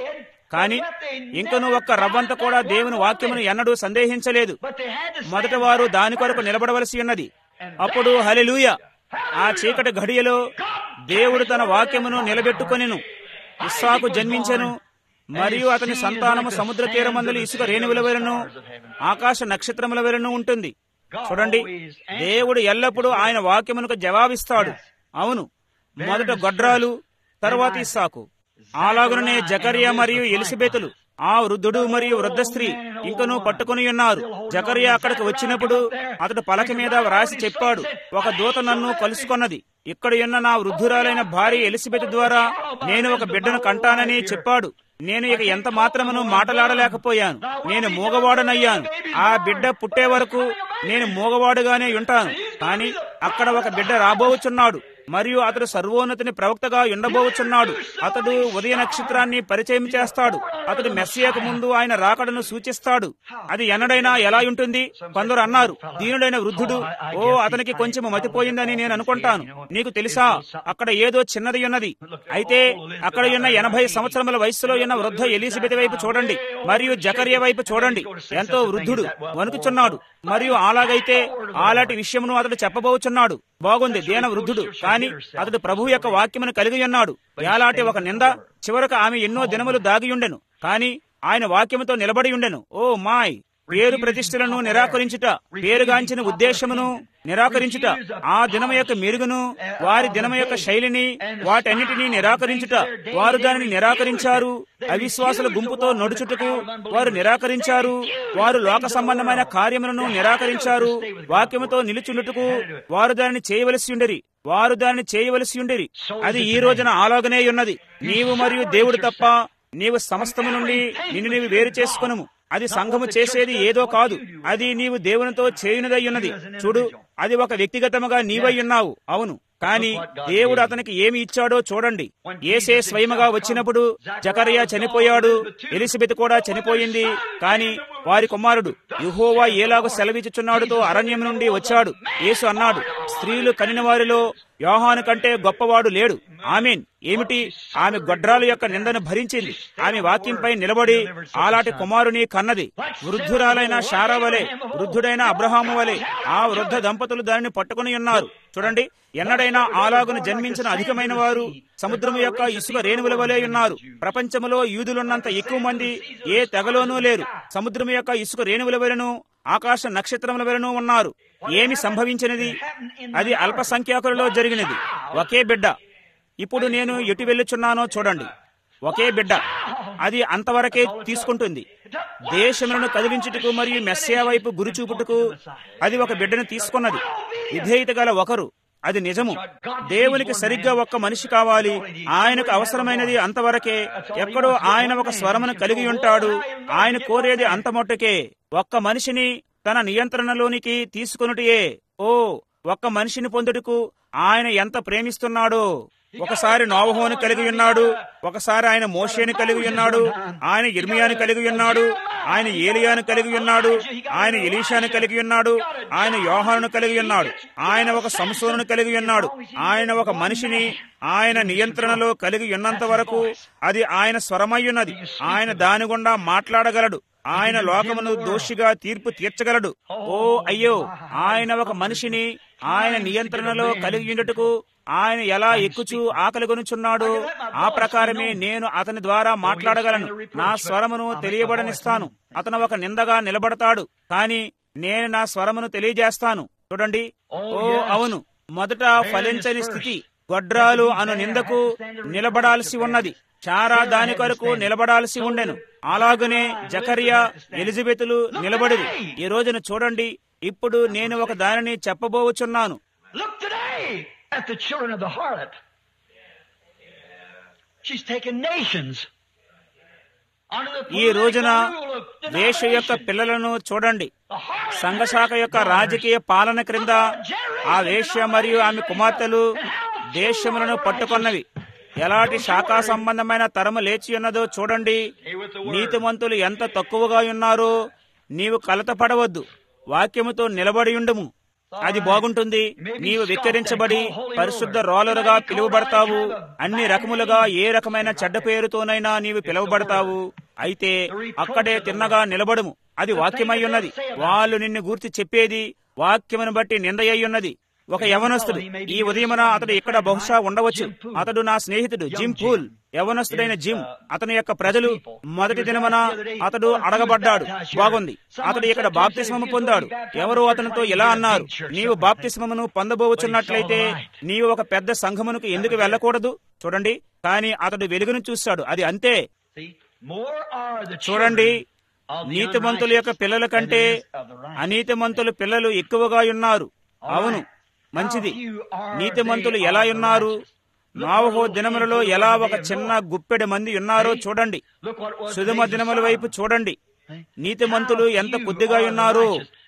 కానీ ఇంకను ఒక్క రవ్వంత కూడా దేవుని వాక్యమును ఎన్నడూ సందేహించలేదు But they had to మొదట stand వారు back. దాని కొరకు నిలబడవలసి ఉన్నది అప్పుడు హలెలూయ ఆ చీకటి ఘడియలో దేవుడు తన వాక్యమును నిలబెట్టుకొనెను ఇస్సాకు జన్మించెను మరియు అతని సంతానము సముద్ర తీరమందులు ఇసుక రేణువుల వలెను ఆకాశ నక్షత్రముల వలెను ఉంటుంది చూడండి దేవుడు ఎల్లప్పుడూ ఆయన వాక్యమునకు జవాబిస్తాడు అవును మొదట గొడ్రాలు తర్వాత ఇస్సాకు అలాగుననే జకరియా మరియు ఎలిసబెతులు ఆ వృద్ధుడు మరియు వృద్ధ స్త్రీ ఇంకనూ పట్టుకుని ఉన్నారు జకరియా అక్కడికి వచ్చినప్పుడు అతడు పలక మీద వ్రాసి చెప్పాడు ఒక దూత నన్ను కలుసుకొన్నది ఇక్కడ ఉన్న నా వృద్ధురాలైన భార్య ఎలిసబెత్ ద్వారా నేను ఒక బిడ్డను కంటానని చెప్పాడు నేను ఇక ఎంత మాత్రమును మాటలాడలేకపోయాను నేను మూగవాడనయ్యాను ఆ బిడ్డ పుట్టే వరకు నేను మూగవాడుగానే ఉంటాను కానీ అక్కడ ఒక బిడ్డ రాబోచున్నాడు మరియు అతడు సర్వోన్నతిని ప్రవక్తగా ఉండబోచున్నాడు అతడు ఉదయ నక్షత్రాన్ని పరిచయం చేస్తాడు అతడు మెస్సియకు ముందు ఆయన రాకడను సూచిస్తాడు అది ఎన్నడైనా ఎలా ఉంటుంది కొందరు అన్నారు దీనుడైన వృద్ధుడు ఓ అతనికి కొంచెం మతిపోయిందని నేను అనుకుంటాను నీకు తెలుసా అక్కడ ఏదో చిన్నది ఉన్నది అయితే అక్కడ ఉన్న ఎనభై సంవత్సరముల వయస్సులో ఉన్న వృద్ధ ఎలిజబెత్ వైపు చూడండి మరియు జకర్య వైపు చూడండి ఎంతో వృద్ధుడు వణుకుచున్నాడు మరియు అలాగైతే అలాంటి విషయమును అతడు చెప్పబోచున్నాడు బాగుంది దేన వృద్ధుడు కాని అతడు ప్రభు యొక్క వాక్యమును కలిగి ఉన్నాడు ఎలాంటి ఒక నింద చివరకు ఆమె ఎన్నో దినములు దాగియుండెను కాని ఆయన వాక్యముతో నిలబడి ఉండెను ఓ మాయ్ పేరు ప్రతిష్టలను నిరాకరించుట పేరుగాంచిన ఉద్దేశమును నిరాకరించుట ఆ దినము యొక్క మెరుగును వారి దినము యొక్క శైలిని వాటన్నిటినీ నిరాకరించుట వారు దానిని నిరాకరించారు అవిశ్వాసుల గుంపుతో నడుచుటకు వారు నిరాకరించారు వారు లోక సంబంధమైన కార్యములను నిరాకరించారు వాక్యముతో నిలుచుండుటకు వారు దానిని చేయవలసి ఉండరి వారు దానిని చేయవలసి ఉండేది అది ఈ రోజున అలాగనే ఉన్నది నీవు మరియు దేవుడు తప్ప నీవు సమస్తము నుండి నిన్ను నీవు వేరు చేసుకునము అది సంఘము చేసేది ఏదో కాదు అది నీవు దేవునితో చేయునదై ఉన్నది చూడు అది ఒక వ్యక్తిగతముగా నీవై ఉన్నావు అవును కానీ దేవుడు అతనికి ఏమి ఇచ్చాడో చూడండి ఏసే స్వయముగా వచ్చినప్పుడు జకరియా చనిపోయాడు ఎలిసబెత్ కూడా చనిపోయింది కాని వారి కుమారుడు యుహోవా ఏలాగో సెలవిచ్చుచున్నాడుతో అరణ్యం నుండి వచ్చాడు యేసు అన్నాడు స్త్రీలు కనిన వారిలో యోహాను కంటే గొప్పవాడు లేడు ఆమెన్ ఏమిటి ఆమె గొడ్రాలు యొక్క నిందను భరించింది ఆమె వాక్యంపై నిలబడి ఆలాటి కుమారుని కన్నది వృద్ధురాలైన శారా వలె వృద్ధుడైన అబ్రహాము వలె ఆ వృద్ధ దంపతులు దానిని పట్టుకుని ఉన్నారు చూడండి ఎన్నడైనా ఆలాగును జన్మించిన అధికమైన వారు సముద్రము యొక్క ఇసుక రేణువుల వలె ఉన్నారు ప్రపంచములో యూదులున్నంత ఎక్కువ మంది ఏ తెగలోనూ లేరు సముద్రము యొక్క ఇసుక రేణువుల వలెను ఆకాశ నక్షత్రముల వలెను ఉన్నారు ఏమి సంభవించినది అది అల్పసంఖ్యాకులలో జరిగినది ఒకే బిడ్డ ఇప్పుడు నేను ఎటు వెళ్ళుచున్నానో చూడండి ఒకే బిడ్డ అది అంతవరకే తీసుకుంటుంది దేశములను కదిలించుటకు మరియు మెస్సియా వైపు గురి చూపుటకు అది ఒక బిడ్డను తీసుకున్నది విధేయత గల ఒకరు అది నిజము దేవునికి సరిగ్గా ఒక్క మనిషి కావాలి ఆయనకు అవసరమైనది అంతవరకే ఎక్కడో ఆయన ఒక స్వరమును కలిగి ఉంటాడు ఆయన కోరేది అంతమొట్టకే ఒక్క మనిషిని తన నియంత్రణలోనికి తీసుకొనుటయే ఓ ఒక్క మనిషిని పొందుటకు ఆయన ఎంత ప్రేమిస్తున్నాడో ఒకసారి నోవహోను కలిగి ఉన్నాడు ఒకసారి ఆయన మోషేని కలిగి ఉన్నాడు ఆయన ఇర్మియాను కలిగి ఉన్నాడు ఆయన ఏలియాను కలిగి ఉన్నాడు ఆయన ఎలీషాను కలిగి ఉన్నాడు ఆయన యోహాను కలిగి ఉన్నాడు ఆయన ఒక సంసోను కలిగి ఉన్నాడు ఆయన ఒక మనిషిని ఆయన నియంత్రణలో కలిగి ఉన్నంత వరకు అది ఆయన స్వరమయ్యున్నది ఆయన దాని గుండా మాట్లాడగలడు ఆయన లోకమును దోషిగా తీర్పు తీర్చగలడు ఓ అయ్యో ఆయన ఒక మనిషిని ఆయన నియంత్రణలో కలిగి ఉండుటకు ఆయన ఎలా ఎక్కుచూ ఆకలి కొనుచున్నాడో ఆ ప్రకారమే నేను అతని ద్వారా మాట్లాడగలను నా స్వరమును తెలియబడనిస్తాను అతను ఒక నిందగా నిలబడతాడు కాని నేను నా స్వరమును తెలియజేస్తాను చూడండి ఓ అవును మొదట ఫలించని స్థితి గొడ్రాలు అను నిందకు నిలబడాల్సి ఉన్నది చారా దాని కొరకు నిలబడాల్సి ఉండెను అలాగనే జకరియా ఎలిజబెతులు నిలబడిరు ఈ రోజున చూడండి ఇప్పుడు నేను ఒక దానిని చెప్పబోచున్నాను Look today at the children of the harlot. She's taken nations. under the ఈ రోజున political rule of దేశ యొక్క denomination. పిల్లలను చూడండి The harlot సంఘశాఖ యొక్క రాజకీయ పాలన క్రింద ఆ వేశ్య మరియు ఆమె కుమార్తెలు దేశములను పట్టుకొన్నవి ఎలాంటి శాఖా సంబంధమైన తరము లేచి ఉన్నదో చూడండి నీతిమంతులు ఎంత తక్కువగా ఉన్నారో నీవు కలత పడవద్దు వాక్యముతో నిలబడి ఉండుము అది బాగుంటుంది నీవు విక్కరించబడి పరిశుద్ధ రోలరుగా పిలువబడతావు అన్ని రకములుగా ఏ రకమైన చెడ్డ పేరుతోనైనా నీవు పిలువబడతావు అయితే అక్కడే తిన్నగా నిలబడుము అది వాక్యమై ఉన్నది వాళ్ళు నిన్ను గూర్చి చెప్పేది వాక్యమును బట్టి నిందయ్యున్నది ఒక యవనస్తుడు ఈ ఉదయమున అతడు ఇక్కడ బహుశా ఉండవచ్చు అతడు నా స్నేహితుడు జిమ్ పూల్ యవనస్తుడైన జిమ్ అతని యొక్క ప్రజలు మొదటి దినమున అతడు అడగబడ్డాడు బాగుంది అతడు ఇక్కడ బాప్తిస్మము పొందాడు ఎవరు అతనితో ఇలా అన్నారు నీవు బాప్తిస్మమును పొందబోచున్నట్లయితే నీవు ఒక పెద్ద సంఘమునకు ఎందుకు వెళ్ళకూడదు చూడండి కానీ అతడు వెలుగును చూశాడు అది అంతే చూడండి నీతిమంతుల యొక్క పిల్లల కంటే అనీతిమంతుల పిల్లలు ఎక్కువగా ఉన్నారు అవును మంచిది నీతిమంతులు ఎలా ఉన్నారు నావహో దినములలో ఎలా ఒక చిన్న గుప్పెడు మంది ఉన్నారో చూడండి సుధమ దినముల వైపు చూడండి నీతిమంతులు ఎంత కొద్దిగా ఉన్నారు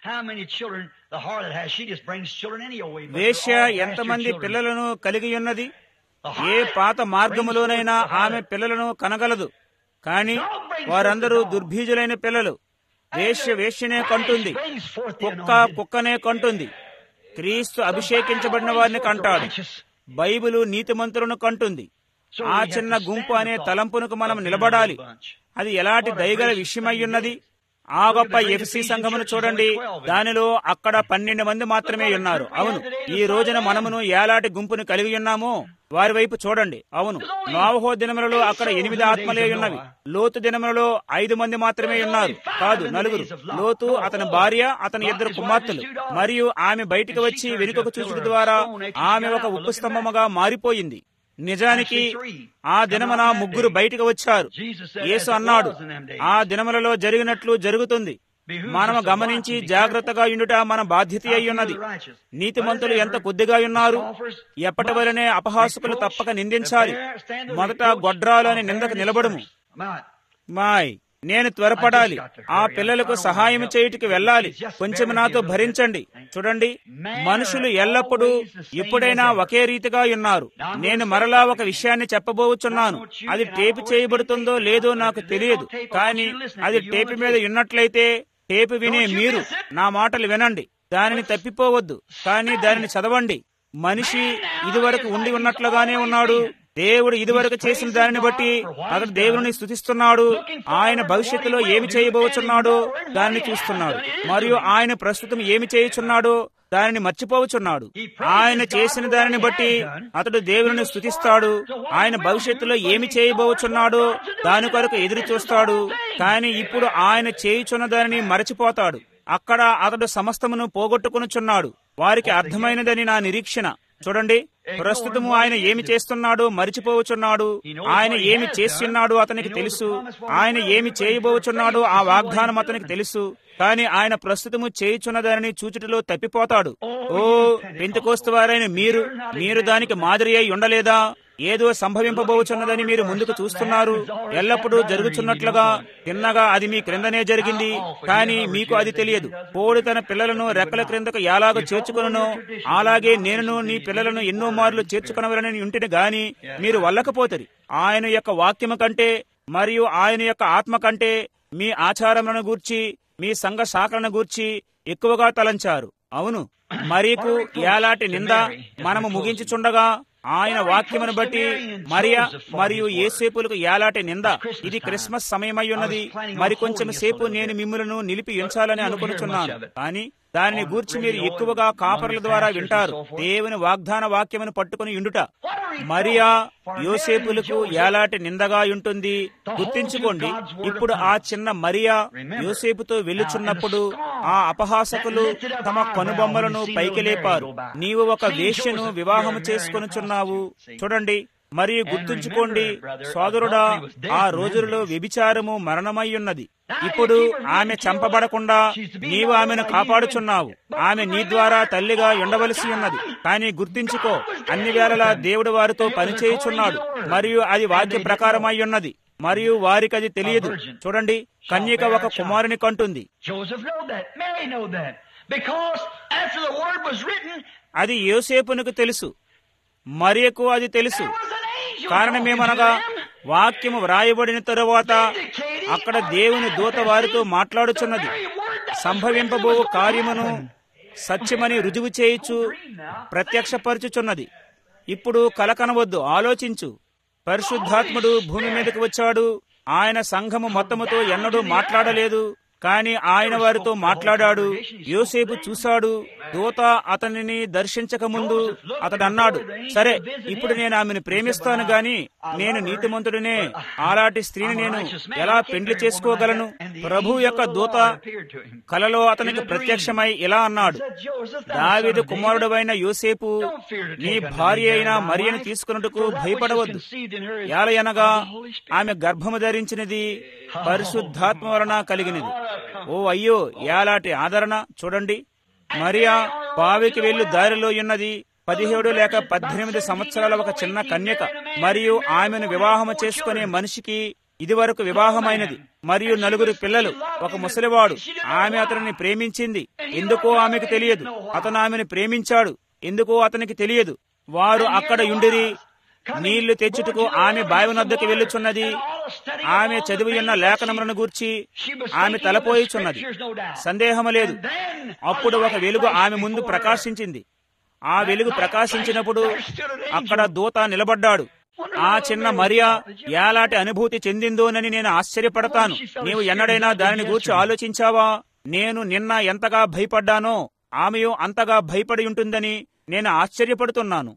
వేశ్య ఎంతమంది పిల్లలను కలిగి ఉన్నది ఏ పాత మార్గములోనైనా ఆమె పిల్లలను కనగలదు కాని వారందరూ దుర్భీజులైన పిల్లలు వేశ్య వేశ్యనే కంటుంది కుక్క కుక్కనే కంటుంది క్రీస్తు అభిషేకించబడిన వారిని కంటాడు బైబిలు నీతిమంతులను కంటుంది ఆ చిన్న గుంపు అనే తలంపునకు మనం నిలబడాలి అది ఎలాంటి దయగల విషయమయ్యున్నది ఆ గొప్ప ఎఫ్సి సంఘమును చూడండి దానిలో అక్కడ పన్నెండు మంది మాత్రమే ఉన్నారు అవును ఈ రోజున మనమును ఏలాంటి గుంపును కలిగి ఉన్నామో వారి వైపు చూడండి అవును నోవహో దినములలో అక్కడ ఎనిమిది ఆత్మలే ఉన్నవి లోతు దినములలో ఐదు మంది మాత్రమే ఉన్నారు కాదు నలుగురు లోతు అతని భార్య అతని ఇద్దరు కుమార్తెలు మరియు ఆమె బయటికి వచ్చి వెనుకకు చూసిన ద్వారా ఆమె ఒక ఉప్పు స్తంభముగా మారిపోయింది నిజానికి ఆ దినమున ముగ్గురు బయటికి వచ్చారు యేసు అన్నాడు ఆ దినములలో జరిగినట్లు జరుగుతుంది మనము గమనించి జాగ్రత్తగా ఉండుట మన బాధ్యత అయి ఉన్నది నీతిమంతులు ఎంత కొద్దిగా ఉన్నారు ఎప్పటి వలనే అపహాసకులు తప్పక నిందించాలి మొదట గొడ్రాలు అని నిందకు నిలబడము మాయ్ నేను త్వరపడాలి ఆ పిల్లలకు సహాయం చేయుటికి వెళ్ళాలి కొంచెం నాతో భరించండి చూడండి మనుషులు ఎల్లప్పుడూ ఎప్పుడైనా ఒకే రీతిగా ఉన్నారు నేను మరలా ఒక విషయాన్ని చెప్పబోచున్నాను అది టేపు చేయబడుతుందో లేదో నాకు తెలియదు కానీ అది టేపు మీద ఉన్నట్లయితే టేపు వినే మీరు నా మాటలు వినండి దానిని తప్పిపోవద్దు కానీ దానిని చదవండి మనిషి ఇదివరకు ఉండి ఉన్నట్లుగానే ఉన్నాడు దేవుడు ఇదివరకు చేసిన దానిని బట్టి అతడు దేవుని స్థుతిస్తున్నాడు ఆయన భవిష్యత్తులో ఏమి చేయబోచున్నాడో దానిని చూస్తున్నాడు మరియు ఆయన ప్రస్తుతం ఏమి చేయుచున్నాడో దానిని మర్చిపోవచున్నాడు ఆయన చేసిన దానిని బట్టి అతడు దేవుని స్థుతిస్తాడు ఆయన భవిష్యత్తులో ఏమి చేయబోచున్నాడో దాని కొరకు ఎదురు చూస్తాడు కానీ ఇప్పుడు ఆయన చేయుచున్న దానిని మరచిపోతాడు అక్కడ అతడు సమస్తమును పోగొట్టుకునుచున్నాడు వారికి అర్థమైనదని నా నిరీక్షణ చూడండి ప్రస్తుతము ఆయన ఏమి చేస్తున్నాడో మరిచిపోవచున్నాడు ఆయన ఏమి చేస్తున్నాడో అతనికి తెలుసు ఆయన ఏమి చేయబోచున్నాడో ఆ వాగ్దానం అతనికి తెలుసు కానీ ఆయన ప్రస్తుతము చేయుచున్న దానిని చూచుటలో తప్పిపోతాడు ఓ పెంతుకోస్తువారైన మీరు మీరు దానికి మాదిరి అయి ఉండలేదా ఏదో సంభవింపబోచున్నదని మీరు ముందుకు చూస్తున్నారు ఎల్లప్పుడూ జరుగుతున్నట్లుగా తిన్నగా అది మీ క్రిందనే జరిగింది కానీ మీకు అది తెలియదు కోడి తన పిల్లలను రెక్కల క్రిందకు ఎలాగ చేర్చుకును అలాగే నేనును నీ పిల్లలను ఎన్నో మార్లు చేర్చుకునవలని ఉంటిని గాని మీరు వల్లకపోతరి ఆయన యొక్క వాక్యము కంటే మరియు ఆయన యొక్క ఆత్మ కంటే మీ ఆచారములను గూర్చి మీ సంఘ శాఖలను గూర్చి ఎక్కువగా తలంచారు అవును మరీకు ఏలాంటి నింద మనము ముగించుచుండగా ఆయన వాక్యమును బట్టి మరియా మరియు ఏసేపులకు ఏలాంటి నింద ఇది క్రిస్మస్ సమయమై ఉన్నది మరి కొంచెం సేపు నేను మిమ్మలను నిలిపి ఉంచాలని అనుకునుచున్నాను కానీ దానిని గూర్చి మీరు ఎక్కువగా కాపరుల ద్వారా వింటారు దేవుని వాగ్దాన వాక్యమును పట్టుకుని ఉండుట మరియా యోసేపులకు ఏలాంటి నిందగా ఉంటుంది గుర్తించుకోండి ఇప్పుడు ఆ చిన్న మరియా యోసేపుతో వెళ్ళుచున్నప్పుడు ఆ అపహాసకులు తమ కనుబొమ్మలను పైకి లేపారు నీవు ఒక వేశ్యను వివాహము చేసుకొనుచున్నావు చూడండి మరియు గుర్తుంచుకోండి సోదరుడా ఆ రోజులలో వ్యభిచారము మరణమయ్యున్నది ఇప్పుడు ఆమె చంపబడకుండా నీవు ఆమెను కాపాడుచున్నావు ఆమె నీ ద్వారా తల్లిగా ఉండవలసి ఉన్నది కానీ గుర్తించుకో అన్ని వేళలా దేవుడు వారితో పనిచేయుచున్నాడు మరియు అది వాక్య ప్రకారమై ఉన్నది మరియు వారికి అది తెలియదు చూడండి కన్యక ఒక కుమారుని కంటుంది అది యోసేపునకు తెలుసు మరియకు అది తెలుసు కారణమేమనగా వాక్యము వ్రాయబడిన తరువాత అక్కడ దేవుని దూత వారితో మాట్లాడుచున్నది సంభవింపబో కార్యమును సత్యమని రుజువు చేయుచు ప్రత్యక్షపరచుచున్నది ఇప్పుడు కలకనవద్దు ఆలోచించు పరిశుద్ధాత్ముడు భూమి మీదకి వచ్చాడు ఆయన సంఘము మొత్తముతో ఎన్నడూ మాట్లాడలేదు కాని ఆయన వారితో మాట్లాడాడు యోసేపు చూశాడు దూత అతనిని దర్శించక ముందు అతడు అన్నాడు సరే ఇప్పుడు నేను ఆమెను ప్రేమిస్తాను గాని నేను నీతిమంతుడినే అలాంటి స్త్రీని నేను ఎలా పెండ్లి చేసుకోగలను ప్రభు యొక్క దూత కలలో అతనికి ప్రత్యక్షమై ఇలా అన్నాడు దావిదు కుమారుడవైన యోసేపు నీ భార్య అయిన మరియను తీసుకున్నట్టుకు భయపడవద్దు యాలయనగా ఆమె గర్భము ధరించినది పరిశుద్ధాత్మ వలన కలిగినది ఓ అయ్యో యాలాటి ఆదరణ చూడండి మరియా బావికి వెళ్లి దారిలో ఉన్నది పదిహేడు లేక పద్దెనిమిది సంవత్సరాల ఒక చిన్న కన్యక మరియు ఆమెను వివాహము చేసుకునే మనిషికి ఇది వరకు వివాహమైనది మరియు నలుగురు పిల్లలు ఒక ముసలివాడు ఆమె అతనిని ప్రేమించింది ఎందుకో ఆమెకు తెలియదు అతను ఆమెను ప్రేమించాడు ఎందుకో అతనికి తెలియదు వారు అక్కడ ఉండిరి నీళ్లు తెచ్చుటకు ఆమె బావినొద్దకు వెళ్ళుచున్నది ఆమె చదివి ఉన్న లేఖనములను గూర్చి ఆమె తలపోయిచున్నది సందేహము లేదు అప్పుడు ఒక వెలుగు ఆమె ముందు ప్రకాశించింది ఆ వెలుగు ప్రకాశించినప్పుడు అక్కడ దూత నిలబడ్డాడు ఆ చిన్న మరియా ఏలాంటి అనుభూతి చెందిందోనని నేను ఆశ్చర్యపడతాను నీవు ఎన్నడైనా దానిని గూర్చి ఆలోచించావా నేను నిన్న ఎంతగా భయపడ్డానో ఆమెయు అంతగా భయపడి ఉంటుందని నేను ఆశ్చర్యపడుతున్నాను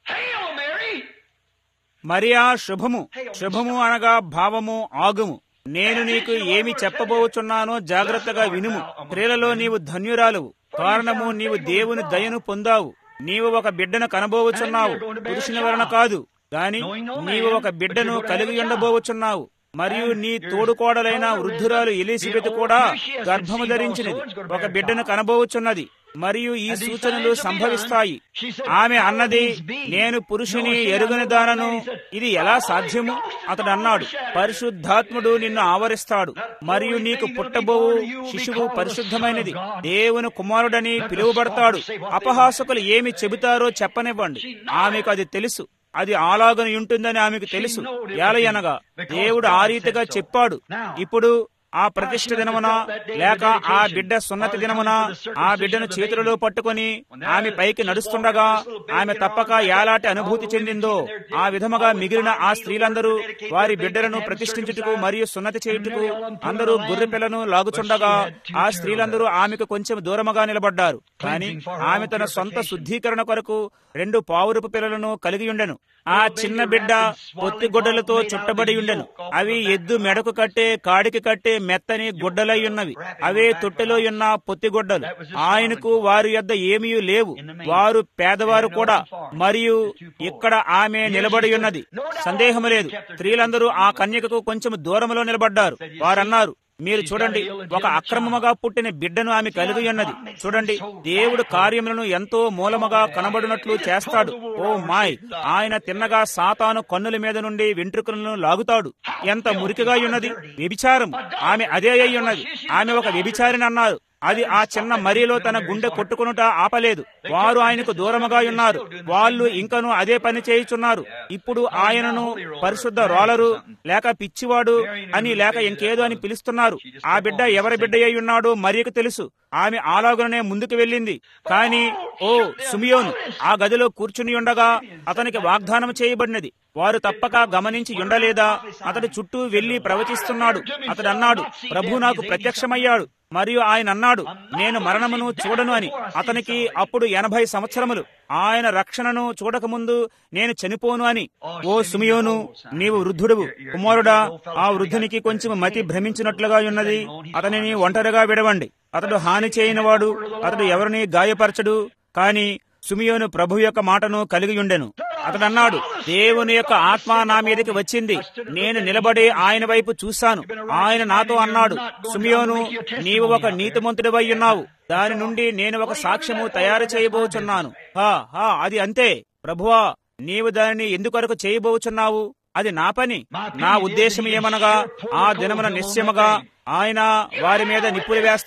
మరియా శుభము శుభము అనగా భావము ఆగుము నేను నీకు ఏమి చెప్పబోచున్నానో జాగ్రత్తగా వినుము స్త్రీలలో నీవు ధన్యురాలువు కారణము నీవు దేవుని దయను పొందావు నీవు ఒక బిడ్డను కనబోవచున్నావు పురుషుని వలన కాదు గాని నీవు ఒక బిడ్డను కలిగి ఉండబోవచున్నావు మరియు నీ తోడుకోడలైన వృద్ధురాలు ఎలిజబెత్ కూడా గర్భము ధరించినది ఒక బిడ్డను కనబోవచున్నది మరియు ఈ సూచనలు సంభవిస్తాయి ఆమె అన్నది నేను పురుషుని ఎరుగని దానను ఇది ఎలా సాధ్యము అతడు అన్నాడు పరిశుద్ధాత్ముడు నిన్ను ఆవరిస్తాడు మరియు నీకు పుట్టబోవు శిశువు పరిశుద్ధమైనది దేవుని కుమారుడని పిలువబడతాడు అపహాసకులు ఏమి చెబుతారో చెప్పనివ్వండి ఆమెకు అది తెలుసు అది అలాగని ఉంటుందని ఆమెకు తెలుసు ఏలయనగా దేవుడు ఆ రీతిగా చెప్పాడు ఇప్పుడు ఆ ప్రతిష్ఠ దినమున లేక ఆ బిడ్డ సున్నతి దినమున ఆ బిడ్డను చేతులలో పట్టుకొని ఆమె పైకి నడుస్తుండగా ఆమె తప్పక ఏలాంటి అనుభూతి చెందిందో ఆ విధముగా మిగిలిన ఆ స్త్రీలందరూ వారి బిడ్డలను ప్రతిష్ఠించుటకు మరియు సున్నతి చేయుటకు అందరూ గొర్రె పిల్లను లాగుచుండగా ఆ స్త్రీలందరూ ఆమెకు కొంచెం దూరముగా నిలబడ్డారు కాని ఆమె తన సొంత శుద్ధీకరణ కొరకు రెండు పావురపు పిల్లలను కలిగి ఉండెను ఆ చిన్న బిడ్డ పొత్తి గుడ్డలతో చుట్టబడి ఉండెను అవి ఎద్దు మెడకు కట్టే కాడికి కట్టే మెత్తని గుడ్డలై ఉన్నవి అవే తొట్టెలో ఉన్న పొత్తి గుడ్డలు ఆయనకు వారి యొద్ద ఏమీ లేవు వారు పేదవారు కూడా మరియు ఇక్కడ ఆమె నిలబడి ఉన్నది సందేహం లేదు స్త్రీలందరూ ఆ కన్యకకు కొంచెం దూరంలో నిలబడ్డారు వారన్నారు మీరు చూడండి ఒక అక్రమముగా పుట్టిన బిడ్డను ఆమె కలిగి ఉన్నది చూడండి దేవుడు కార్యములను ఎంతో మూలముగా కనబడినట్లు చేస్తాడు ఓ మాయ్ ఆయన తిన్నగా సాతాను కన్నుల మీద నుండి వెంట్రుకలను లాగుతాడు ఎంత మురికిగా ఉన్నది వ్యభిచారం ఆమె అదే అయి ఉన్నది ఆమె ఒక వ్యభిచారిని అన్నారు అది ఆ చిన్న మరిలో తన గుండె కొట్టుకునుట ఆపలేదు వారు ఆయనకు దూరముగా ఉన్నారు వాళ్ళు ఇంకను అదే పని చేయుచున్నారు ఇప్పుడు ఆయనను పరిశుద్ధ రోలరు లేక పిచ్చివాడు అని లేక ఇంకేదో అని పిలుస్తున్నారు ఆ బిడ్డ ఎవరి బిడ్డ అయి ఉన్నాడో మరియకు తెలుసు ఆమె అలాగుననే ముందుకు వెళ్ళింది కాని ఓ సుమియోను ఆ గదిలో కూర్చుని ఉండగా అతనికి వాగ్దానం చేయబడినది వారు తప్పక గమనించి ఉండలేదా అతడి చుట్టూ వెళ్లి ప్రవచిస్తున్నాడు అతడు అన్నాడు ప్రభు నాకు ప్రత్యక్షమయ్యాడు మరియు ఆయన అన్నాడు నేను మరణమును చూడను అని అతనికి అప్పుడు ఎనభై సంవత్సరములు ఆయన రక్షణను చూడకముందు నేను చనిపోను అని ఓ సుమియోను నీవు వృద్ధుడువు కుమారుడా ఆ వృద్ధునికి కొంచెం మతి భ్రమించినట్లుగా ఉన్నది అతనిని ఒంటరిగా విడవండి అతడు హాని చేయనివాడు అతడు ఎవరిని గాయపరచడు కాని సుమియోను ప్రభు యొక్క మాటను కలిగి ఉండెను అతడు అన్నాడు దేవుని యొక్క ఆత్మ నా మీదకి వచ్చింది నేను నిలబడి ఆయన వైపు చూశాను ఆయన నాతో అన్నాడు సుమియోను నీవు ఒక నీతిమంతుడివై ఉన్నావు దాని నుండి నేను ఒక సాక్ష్యము తయారు చేయబోచున్నాను హా హా అది అంతే ప్రభువా నీవు దానిని ఎందుకొరకు చేయబోచున్నావు అది నా పని నా ఉద్దేశం ఏమనగా ఆ దినమున నిశ్చయముగా ఆయన వారి మీద నిప్పులు వేస్తాడు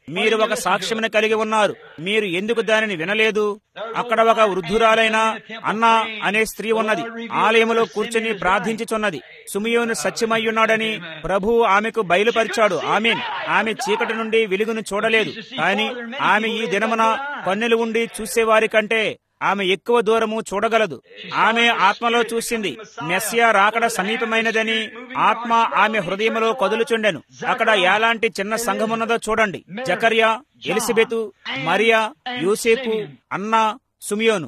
మీరు ఒక సాక్ష్యమును కలిగి ఉన్నారు మీరు ఎందుకు దానిని వినలేదు అక్కడ ఒక వృద్ధురాలైన అన్న అనే స్త్రీ ఉన్నది ఆలయములో కూర్చుని ప్రార్థించుచున్నది సుమియోను సత్యమయ్యున్నాడని ప్రభువు ఆమెకు బయలుపరిచాడు ఆమె ఆమె చీకటి నుండి వెలుగును చూడలేదు కానీ ఆమె ఈ దినమున కన్నులు ఉండి చూసేవారి కంటే ఆమె ఎక్కువ దూరము చూడగలదు ఆమె ఆత్మలో చూసింది మెస్సియా రాకడ సమీపమైనదని ఆత్మ ఆమె హృదయంలో కదులుచుండెను అక్కడ ఎలాంటి చిన్న సంఘమున్నదో చూడండి జకర్యా ఎలిసబెతు మరియా యూసేపు అన్నా సుమియోను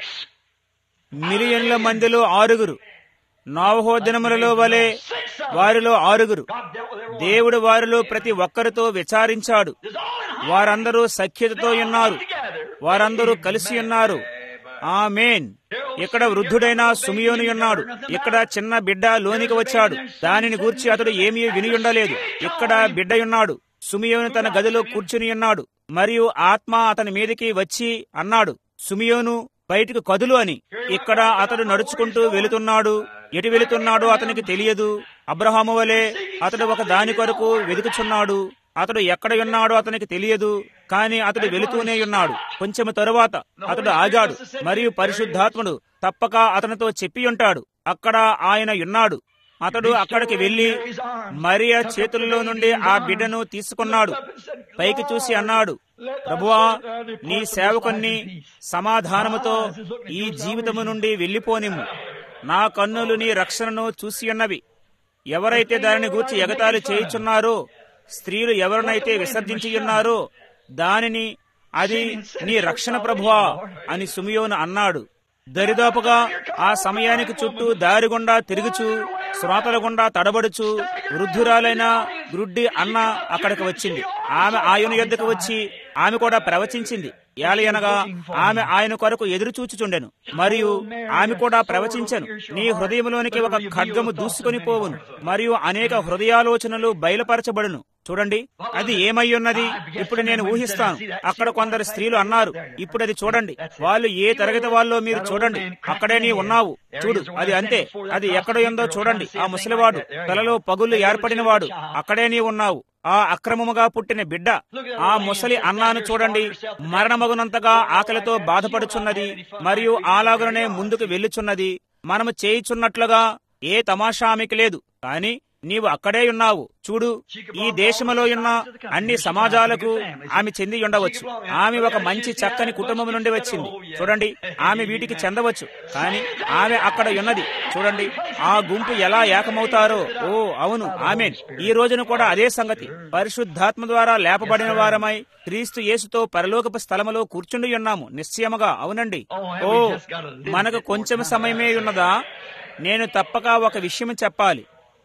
మిలియన్ల మందిలో ఆరుగురు నోవహో దినములలో వలె వారిలో ఆరుగురు దేవుడు వారిలో ప్రతి ఒక్కరితో విచారించాడు వారందరూ సఖ్యతతో ఉన్నారు వారందరూ కలిసి ఉన్నారు ఆమెన్ ఇక్కడ వృద్ధుడైన సుమియోని ఉన్నాడు ఇక్కడ చిన్న బిడ్డ లోనికి వచ్చాడు దానిని గూర్చి అతడు ఏమీ విని ఉండలేదు ఇక్కడ బిడ్డ ఉన్నాడు సుమియోను తన గదిలో కూర్చుని ఉన్నాడు మరియు ఆత్మ అతని మీదకి వచ్చి అన్నాడు సుమియోను బయటకు కదులు అని ఇక్కడ అతడు నడుచుకుంటూ వెళుతున్నాడు ఎటు వెళుతున్నాడో అతనికి తెలియదు అబ్రహాము వలె అతడు ఒక దాని కొరకు వెతుకుచున్నాడు అతడు ఎక్కడ ఉన్నాడో అతనికి తెలియదు కానీ అతడు వెళుతూనే ఉన్నాడు కొంచెం తరువాత అతడు ఆగాడు మరియు పరిశుద్ధాత్ముడు తప్పక అతనితో చెప్పి ఉంటాడు అక్కడ ఆయన ఉన్నాడు అతడు అక్కడికి వెళ్లి మరియా చేతులలో నుండి ఆ బిడ్డను తీసుకున్నాడు పైకి చూసి అన్నాడు ప్రభువా నీ సేవకుణ్ణి సమాధానముతో ఈ జీవితము నుండి వెళ్లిపోనిమ్ము నా కన్నులు నీ రక్షణను చూసి ఉన్నవి ఎవరైతే దానిని గూర్చి ఎగతాళి చేయుచున్నారో స్త్రీలు ఎవరినైతే విసర్జించి ఉన్నారో దానిని అది నీ రక్షణ ప్రభువా అని సుమియోను అన్నాడు దరిదాపుగా ఆ సమయానికి చుట్టూ దారి గుండా తిరుగుచు శ్రోతల గుండా తడబడుచు వృద్ధురాలైన గ్రుడ్డి అన్న అక్కడికి వచ్చింది ఆమె ఆయన యొద్దకు వచ్చి ఆమె కూడా ప్రవచించింది ఏలయనగా ఆమె ఆయన కొరకు ఎదురు చూచుచుండెను మరియు ఆమె కూడా ప్రవచించెను నీ హృదయంలోనికి ఒక ఖడ్గము దూసుకొని పోవును మరియు అనేక హృదయాలోచనలు బయలుపరచబడును చూడండి అది ఏమై ఉన్నది ఇప్పుడు నేను ఊహిస్తాను అక్కడ కొందరు స్త్రీలు అన్నారు ఇప్పుడు అది చూడండి వాళ్ళు ఏ తరగతి వాళ్ళో మీరు చూడండి అక్కడే నీ ఉన్నావు చూడు అది అంతే అది ఎక్కడ ఉందో చూడండి ఆ ముసలివాడు తలలో పగుళ్ళు ఏర్పడినవాడు అక్కడే నీ ఉన్నావు ఆ అక్రమముగా పుట్టిన బిడ్డ ఆ ముసలి అన్నాను చూడండి మరణమగునంతగా ఆకలితో బాధపడుచున్నది మరియు అలాగుననే ముందుకు వెళ్ళుచున్నది మనము చేయుచున్నట్లుగా ఏ తమాషా ఆమెకి లేదు కాని నీవు అక్కడే ఉన్నావు చూడు ఈ దేశములో ఉన్న అన్ని సమాజాలకు ఆమె చెంది ఉండవచ్చు ఆమె ఒక మంచి చక్కని కుటుంబం నుండి వచ్చింది చూడండి ఆమె వీటికి చెందవచ్చు కానీ ఆమె అక్కడ ఉన్నది చూడండి ఆ గుంపు ఎలా ఏకమవుతారో ఓ అవును ఆమె ఈ రోజున కూడా అదే సంగతి పరిశుద్ధాత్మ ద్వారా లేపబడిన వారమై క్రీస్తు యేసుతో పరలోకపు స్థలములో కూర్చుండి ఉన్నాము నిశ్చయముగా అవునండి ఓ మనకు కొంచెం సమయమే ఉన్నదా నేను తప్పక ఒక విషయం చెప్పాలి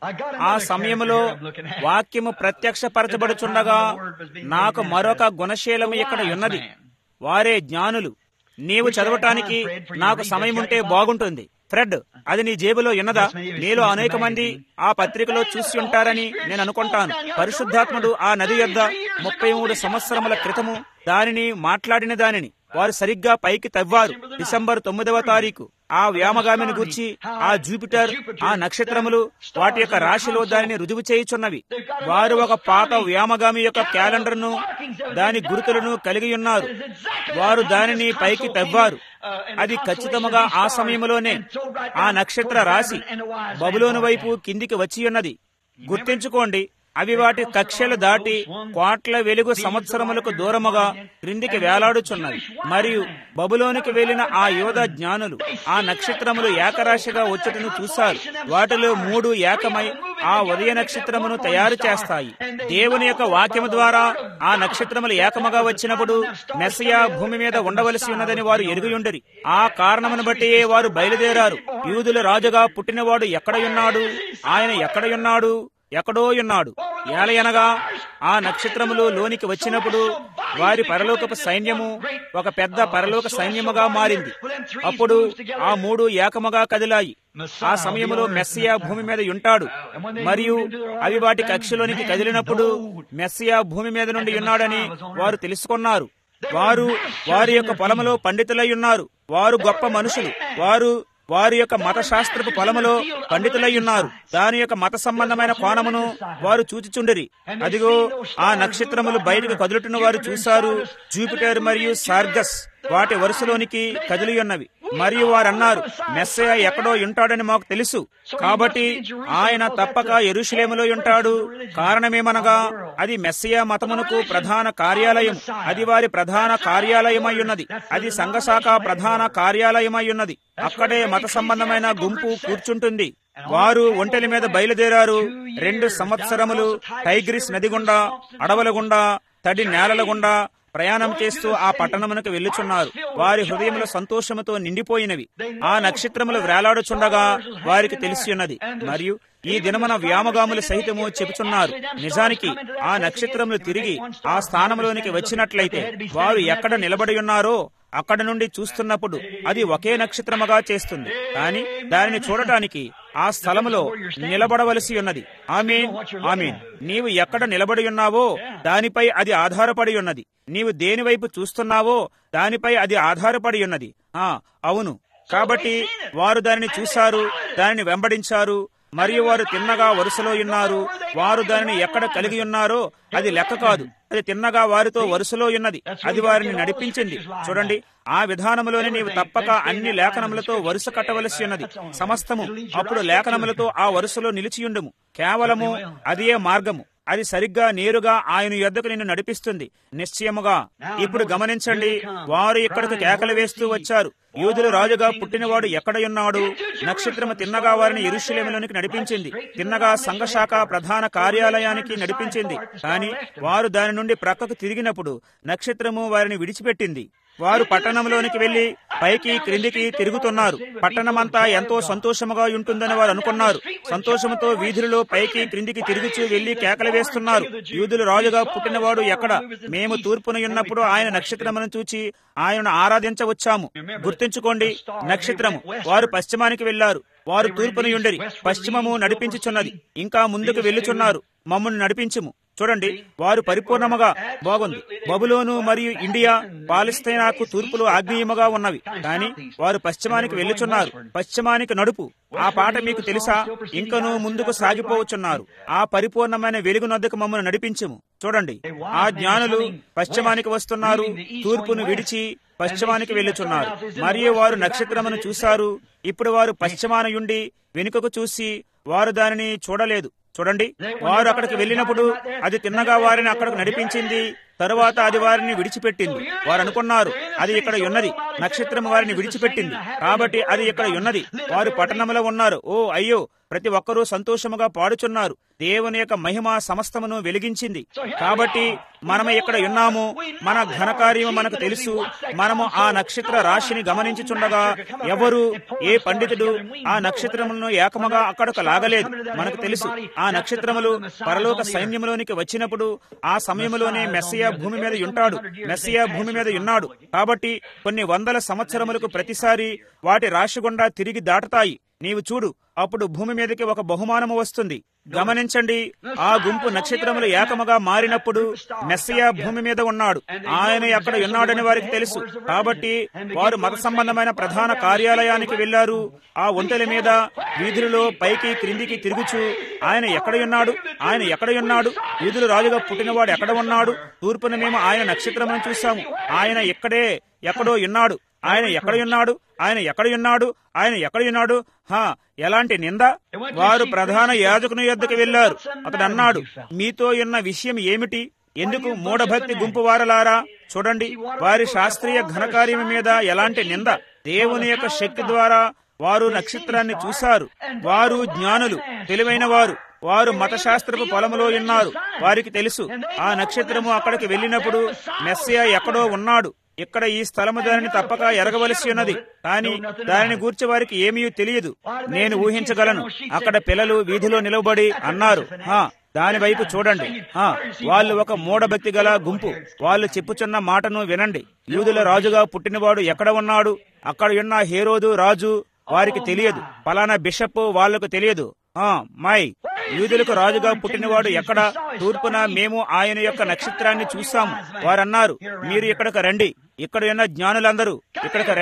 ఆ సమయములో వాక్యము ప్రత్యక్షపరచబడుచుండగా నాకు మరొక గుణశీలము ఇక్కడ ఉన్నది వారే జ్ఞానులు నీవు చదవటానికి నాకు సమయం ఉంటే బాగుంటుంది ఫ్రెడ్ అది నీ జేబులో ఉన్నదా నీలో అనేక మంది ఆ పత్రికలో చూసి ఉంటారని నేను అనుకుంటాను పరిశుద్ధాత్ముడు ఆ నది యొద్ద ముప్పై మూడు సంవత్సరముల క్రితము దానిని మాట్లాడిన దానిని వారు సరిగ్గా పైకి తవ్వారు డిసెంబర్ తొమ్మిదవ తారీఖు ఆ వ్యామగామిని గుర్చి ఆ జూపిటర్ ఆ నక్షత్రములు వాటి యొక్క రాశిలో దానిని రుజువు చేయుచున్నవి వారు ఒక పాత వ్యామగామి యొక్క క్యాలెండర్ను దాని గుర్తులను కలిగి ఉన్నారు వారు దానిని పైకి తవ్వారు అది ఖచ్చితముగా ఆ సమయంలోనే ఆ నక్షత్ర రాశి బబులోను వైపు కిందికి వచ్చి ఉన్నది గుర్తించుకోండి అవి వాటి కక్షలు దాటి కోట్ల వెలుగు సంవత్సరములకు దూరముగా క్రిందికి వేలాడుచున్నవి మరియు బబులోనికి వెళ్లిన ఆ యోధ జ్ఞానులు ఆ నక్షత్రములు ఏకరాశిగా వచ్చుటను చూశారు వాటిలో మూడు ఏకమై ఆ ఉదయ నక్షత్రమును తయారు చేస్తాయి దేవుని యొక్క వాక్యము ద్వారా ఆ నక్షత్రములు ఏకముగా వచ్చినప్పుడు మెస్సయా భూమి మీద ఉండవలసి ఉన్నదని వారు ఎరుగుయుండరి ఆ కారణమును బట్టి వారు బయలుదేరారు యూదుల రాజుగా పుట్టినవాడు ఎక్కడయున్నాడు ఆయన ఎక్కడయున్నాడు ఎక్కడో ఉన్నాడు ఏలయనగా ఆ నక్షత్రములు లోనికి వచ్చినప్పుడు వారి పరలోకపు సైన్యము ఒక పెద్ద పరలోక సైన్యముగా మారింది అప్పుడు ఆ మూడు ఏకముగా కదిలాయి ఆ సమయంలో మెస్సియా భూమి మీద ఉంటాడు మరియు అవి వాటి కక్షలోనికి కదిలినప్పుడు మెస్సియా భూమి మీద నుండి ఉన్నాడని వారు తెలుసుకున్నారు వారు వారి యొక్క పొలములో పండితులై ఉన్నారు వారు గొప్ప మనుషులు వారు వారి యొక్క మత శాస్త్రపు పొలములో పండితులై ఉన్నారు దాని యొక్క మత సంబంధమైన కోణమును వారు చూచిచుండిరి అదిగో ఆ నక్షత్రములు బయటకు కదులుతున్న వారు చూశారు జూపిటర్ మరియు సార్గస్ వాటి వరుసలోనికి కదిలి ఉన్నవి మరియు వారు అన్నారు మెస్సయ ఎక్కడో ఉంటాడని మాకు తెలుసు కాబట్టి ఆయన తప్పక ఎరుషులేములో ఉంటాడు కారణమేమనగా అది మెస్సయ మతమునకు ప్రధాన కార్యాలయం అది వారి ప్రధాన కార్యాలయమై ఉన్నది అది సంఘశాఖ ప్రధాన కార్యాలయమై ఉన్నది అక్కడే మత సంబంధమైన గుంపు కూర్చుంటుంది వారు ఒంటెల మీద బయలుదేరారు రెండు సంవత్సరములు టైగ్రిస్ నది గుండా అడవుల గుండా తడి నేలల గుండా ప్రయాణం చేస్తూ ఆ పట్టణమునకు వెళ్ళుచున్నారు వారి హృదయముల సంతోషముతో నిండిపోయినవి ఆ నక్షత్రములు వేలాడుచుండగా వారికి తెలిసి ఉన్నది మరియు ఈ దినమున వ్యామగాములు సహితము చెబుచున్నారు నిజానికి ఆ నక్షత్రములు తిరిగి ఆ స్థానంలోనికి వచ్చినట్లయితే వారు ఎక్కడ నిలబడి ఉన్నారో అక్కడ నుండి చూస్తున్నప్పుడు అది ఒకే నక్షత్రముగా చేస్తుంది కానీ దానిని చూడటానికి ఆ స్థలములో నిలబడవలసి ఉన్నది ఆమీన్ ఆమీన్ నీవు ఎక్కడ నిలబడి ఉన్నావో దానిపై అది ఆధారపడి ఉన్నది నీవు దేని వైపు చూస్తున్నావో దానిపై అది ఆధారపడి ఉన్నది ఆ అవును కాబట్టి వారు దానిని చూశారు దానిని వెంబడించారు మరియు వారు తిన్నగా వరుసలో ఉన్నారు వారు దానిని ఎక్కడ కలిగి ఉన్నారో అది లెక్క కాదు అది తిన్నగా వారితో వరుసలో ఉన్నది అది వారిని నడిపించింది చూడండి ఆ విధానములోనే నీవు తప్పక అన్ని లేఖనములతో వరుస కట్టవలసి ఉన్నది సమస్తము అప్పుడు లేఖనములతో ఆ వరుసలో నిలిచియుండుము కేవలము అదే మార్గము అది సరిగ్గా నేరుగా ఆయన యొద్దకు నిన్ను నడిపిస్తుంది నిశ్చయముగా ఇప్పుడు గమనించండి వారు ఇక్కడికి కేకలు వేస్తూ వచ్చారు యూదులు రాజుగా పుట్టినవాడు ఎక్కడయున్నాడు నక్షత్రము తిన్నగా వారిని ఇరుషులేములోనికి నడిపించింది తిన్నగా సంఘశాఖ ప్రధాన కార్యాలయానికి నడిపించింది కానీ వారు దాని నుండి ప్రక్కకు తిరిగినప్పుడు నక్షత్రము వారిని విడిచిపెట్టింది వారు పట్టణంలోనికి వెళ్లి పైకి క్రిందికి తిరుగుతున్నారు పట్టణమంతా ఎంతో సంతోషముగా ఉంటుందని వారు అనుకున్నారు సంతోషంతో వీధులలో పైకి క్రిందికి తిరుగుచూ వెళ్లి కేకలు వేస్తున్నారు యూదులు రాజుగా పుట్టినవాడు ఎక్కడ మేము తూర్పున ఉన్నప్పుడు ఆయన నక్షత్రమును చూచి ఆయనను ఆరాధించవచ్చాము గుర్తుంచుకోండి నక్షత్రము వారు పశ్చిమానికి వెళ్లారు వారు తూర్పున ఉండరి పశ్చిమము నడిపించుచున్నది ఇంకా ముందుకు వెళ్ళుచున్నారు మమ్మల్ని నడిపించుము చూడండి వారు పరిపూర్ణముగా బాగుంది బబులోను మరియు ఇండియా పాలిస్తైనాకు తూర్పులో ఆగ్నేయముగా ఉన్నవి కానీ వారు పశ్చిమానికి వెళ్ళుచున్నారు పశ్చిమానికి నడుపు ఆ పాట మీకు తెలుసా ఇంకనూ ముందుకు సాగిపోవచ్చున్నారు ఆ పరిపూర్ణమైన వెలుగు నొద్దకు మమ్మల్ని నడిపించుము చూడండి ఆ జ్ఞానులు పశ్చిమానికి వస్తున్నారు తూర్పును విడిచి పశ్చిమానికి వెళ్ళుచున్నారు మరియు వారు నక్షత్రమును చూశారు ఇప్పుడు వారు పశ్చిమానయుండి వెనుకకు చూసి వారు దానిని చూడలేదు చూడండి వారు అక్కడికి వెళ్ళినప్పుడు అది తిన్నగా వారిని అక్కడికి నడిపించింది తరువాత అది వారిని విడిచిపెట్టింది వారు అనుకున్నారు అది ఇక్కడ ఉన్నది నక్షత్రం వారిని విడిచిపెట్టింది కాబట్టి అది ఇక్కడ ఉన్నది వారు పట్టణంలో ఉన్నారు ఓ అయ్యో ప్రతి ఒక్కరూ సంతోషముగా పాడుచున్నారు దేవుని యొక్క మహిమ సమస్తమును వెలిగించింది కాబట్టి మనము ఇక్కడ ఉన్నాము మన ఘనకార్యము మనకు తెలుసు మనము ఆ నక్షత్ర రాశిని గమనించుచుండగా ఎవరు ఏ పండితుడు ఆ నక్షత్రములను ఏకముగా అక్కడకు లాగలేదు మనకు తెలుసు ఆ నక్షత్రములు పరలోక సైన్యములోనికి వచ్చినప్పుడు ఆ సమయంలోనే మెస్సియా భూమి మీద ఉంటాడు మెస్సియా భూమి మీద ఉన్నాడు కాబట్టి కొన్ని వందల సంవత్సరములకు ప్రతిసారి వాటి రాశి గుండా తిరిగి దాటుతాయి నీవు చూడు అప్పుడు భూమి మీదకి ఒక బహుమానము వస్తుంది గమనించండి ఆ గుంపు నక్షత్రములు ఏకముగా మారినప్పుడు మెస్సియా భూమి మీద ఉన్నాడు ఆయన అక్కడ ఉన్నాడని వారికి తెలుసు కాబట్టి వారు మత సంబంధమైన ప్రధాన కార్యాలయానికి వెళ్లారు ఆ ఒంటెల మీద వీధులలో పైకి క్రిందికి తిరుగుచు ఆయన ఎక్కడ ఉన్నాడు ఆయన ఎక్కడ ఉన్నాడు వీధులు రాజుగా పుట్టినవాడు ఎక్కడ ఉన్నాడు తూర్పున మేము ఆయన నక్షత్రమును చూశాము ఆయన ఇక్కడే ఎక్కడో ఉన్నాడు ఆయన ఎక్కడ ఉన్నాడు ఆయన ఎక్కడ ఉన్నాడు ఆయన ఎక్కడ ఉన్నాడు హా ఎలాంటి నింద వారు ప్రధాన యాజకుని యొద్దకు వెళ్లారు అతడు అన్నాడు మీతో ఉన్న విషయం ఏమిటి ఎందుకు మూఢభక్తి గుంపు వారలారా చూడండి వారి శాస్త్రీయ ఘనకార్యం మీద ఎలాంటి నింద దేవుని యొక్క శక్తి ద్వారా వారు నక్షత్రాన్ని చూశారు వారు జ్ఞానులు తెలివైన వారు వారు మతశాస్త్రపు పొలములో ఉన్నారు వారికి తెలుసు ఆ నక్షత్రము అక్కడికి వెళ్ళినప్పుడు మెస్సియా ఎక్కడో ఉన్నాడు ఇక్కడ ఈ స్థలము దానిని తప్పక ఎరగవలసి ఉన్నది కానీ దానిని గూర్చి వారికి ఏమీ తెలియదు నేను ఊహించగలను అక్కడ పిల్లలు వీధిలో నిలవబడి అన్నారు హా దాని వైపు చూడండి ఆ వాళ్ళు ఒక మూఢభక్తి గల గుంపు వాళ్ళు చెప్పుచున్న మాటను వినండి యూదుల రాజుగా పుట్టినవాడు ఎక్కడ ఉన్నాడు అక్కడ ఉన్న హేరోదు రాజు వారికి తెలియదు పలానా బిషప్ వాళ్లకు తెలియదు ఆ మై యూదులకు రాజుగా పుట్టినవాడు ఎక్కడ తూర్పున మేము ఆయన యొక్క నక్షత్రాన్ని చూశాము వారన్నారు మీరు ఇక్కడికి రండి ఇక్కడ ఉన్న జ్ఞానులందరూ ఇక్కడికి రండి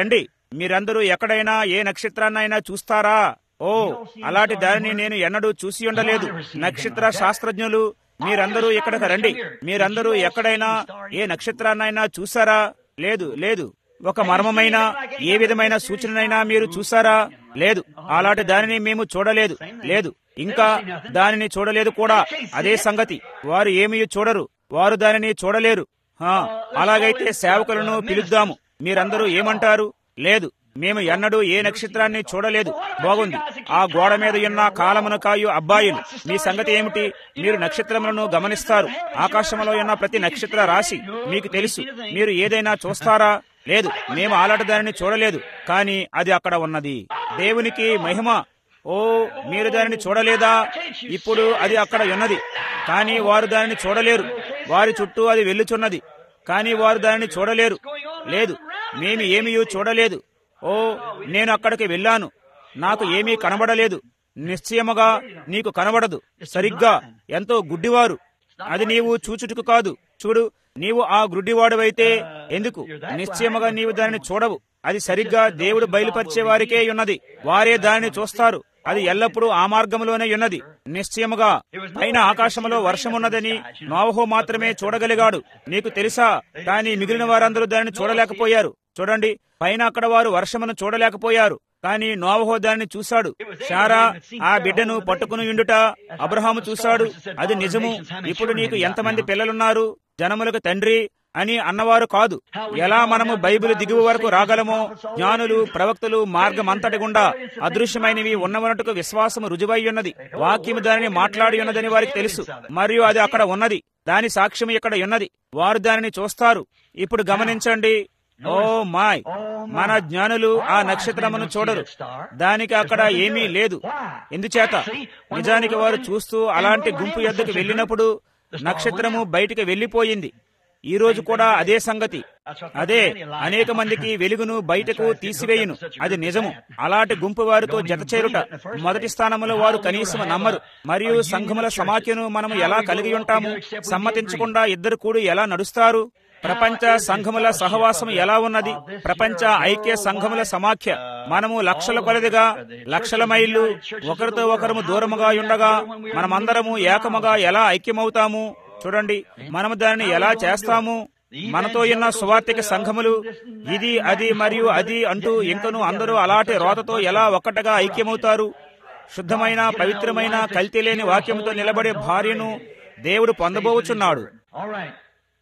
మీరందరూ ఎక్కడైనా ఏ నక్షత్రాన్నైనా చూస్తారా ఓ అలాంటి దానిని నేను ఎన్నడూ చూసి ఉండలేదు నక్షత్ర శాస్త్రజ్ఞులు మీరందరూ ఇక్కడికి రండి మీరందరూ ఎక్కడైనా ఏ నక్షత్రాన్నైనా చూసారా లేదు లేదు ఒక మర్మమైన ఏ విధమైన సూచనైనా మీరు చూసారా లేదు అలాంటి దానిని మేము చూడలేదు లేదు ఇంకా దానిని చూడలేదు కూడా అదే సంగతి వారు ఏమీ చూడరు వారు దానిని చూడలేరు హా, అలాగైతే సేవకులను పిలుద్దాము మీరందరూ ఏమంటారు లేదు మేము ఎన్నడూ ఏ నక్షత్రాన్ని చూడలేదు బాగుంది ఆ గోడ మీద ఉన్న కాలమును కాయు అబ్బాయిలు మీ సంగతి ఏమిటి మీరు నక్షత్రములను గమనిస్తారు ఆకాశంలో ఉన్న ప్రతి నక్షత్ర రాశి మీకు తెలుసు మీరు ఏదైనా చూస్తారా లేదు మేము అలాంటి దానిని చూడలేదు కానీ అది అక్కడ ఉన్నది దేవునికి మహిమ ఓ మీరు దానిని చూడలేదా ఇప్పుడు అది అక్కడ ఉన్నది కానీ వారు దానిని చూడలేరు వారి చుట్టూ అది వెళ్ళుచున్నది కానీ వారు దానిని చూడలేరు లేదు మేము ఏమీ చూడలేదు ఓ నేను అక్కడికి వెళ్ళాను నాకు ఏమీ కనబడలేదు నిశ్చయముగా నీకు కనబడదు సరిగ్గా ఎంతో గుడ్డివారు అది నీవు చూచుటకు కాదు చూడు నీవు ఆ గుడ్డివాడువైతే ఎందుకు నిశ్చయముగా నీవు దానిని చూడవు అది సరిగ్గా దేవుడు బయలుపరిచే వారికే ఉన్నది వారే దానిని చూస్తారు అది ఎల్లప్పుడూ ఆ మార్గంలోనే ఉన్నది నిశ్చయముగా పైన ఆకాశంలో వర్షమున్నదని నోవహో మాత్రమే చూడగలిగాడు నీకు తెలుసా కానీ మిగిలిన వారందరూ దానిని చూడలేకపోయారు చూడండి పైన అక్కడ వారు వర్షమును చూడలేకపోయారు కానీ నోవహో దానిని చూశాడు శారా ఆ బిడ్డను పట్టుకుని ఉండుట అబ్రహాము చూశాడు అది నిజము ఇప్పుడు నీకు ఎంతమంది పిల్లలున్నారు జనములకు తండ్రి అని అన్నవారు కాదు ఎలా మనము బైబిల్ దిగువ వరకు రాగలమో జ్ఞానులు ప్రవక్తలు మార్గమంతటి గుండా అదృశ్యమైనవి ఉన్నవనట్టుకు విశ్వాసము రుజువై ఉన్నది వాక్యము దానిని మాట్లాడి ఉన్నదని వారికి తెలుసు మరియు అది అక్కడ ఉన్నది దాని సాక్ష్యం ఇక్కడ ఉన్నది వారు దానిని చూస్తారు ఇప్పుడు గమనించండి ఓ మాయ్ మన జ్ఞానులు ఆ నక్షత్రమును చూడరు దానికి అక్కడ ఏమీ లేదు ఎందుచేత నిజానికి వారు చూస్తూ అలాంటి గుంపు ఎద్దుకు వెళ్ళినప్పుడు నక్షత్రము బయటికి వెళ్లిపోయింది ఈ రోజు కూడా అదే సంగతి అదే అనేక మందికి వెలుగును బయటకు తీసివేయును అది నిజము అలాంటి గుంపు వారితో జతచేరుట మొదటి స్థానంలో వారు కనీసం నమ్మరు మరియు సంఘముల సమాఖ్యను మనము ఎలా కలిగి ఉంటాము సమ్మతించకుండా ఇద్దరు కూడి ఎలా నడుస్తారు ప్రపంచ సంఘముల సహవాసం ఎలా ఉన్నది ప్రపంచ ఐక్య సంఘముల సమాఖ్య మనము లక్షల కొలదిగా లక్షల మైళ్ళు ఒకరితో ఒకరము దూరముగా ఉండగా మనమందరము ఏకముగా ఎలా ఐక్యమవుతాము చూడండి మనము దానిని ఎలా చేస్తాము మనతో ఉన్న సువార్తిక సంఘములు ఇది అది మరియు అది అంటూ ఇంకను అందరూ అలాంటి రోతతో ఎలా ఒక్కటగా ఐక్యమవుతారు శుద్ధమైన పవిత్రమైన కల్తీ లేని వాక్యంతో నిలబడే భార్యను దేవుడు పొందబోచున్నాడు All right.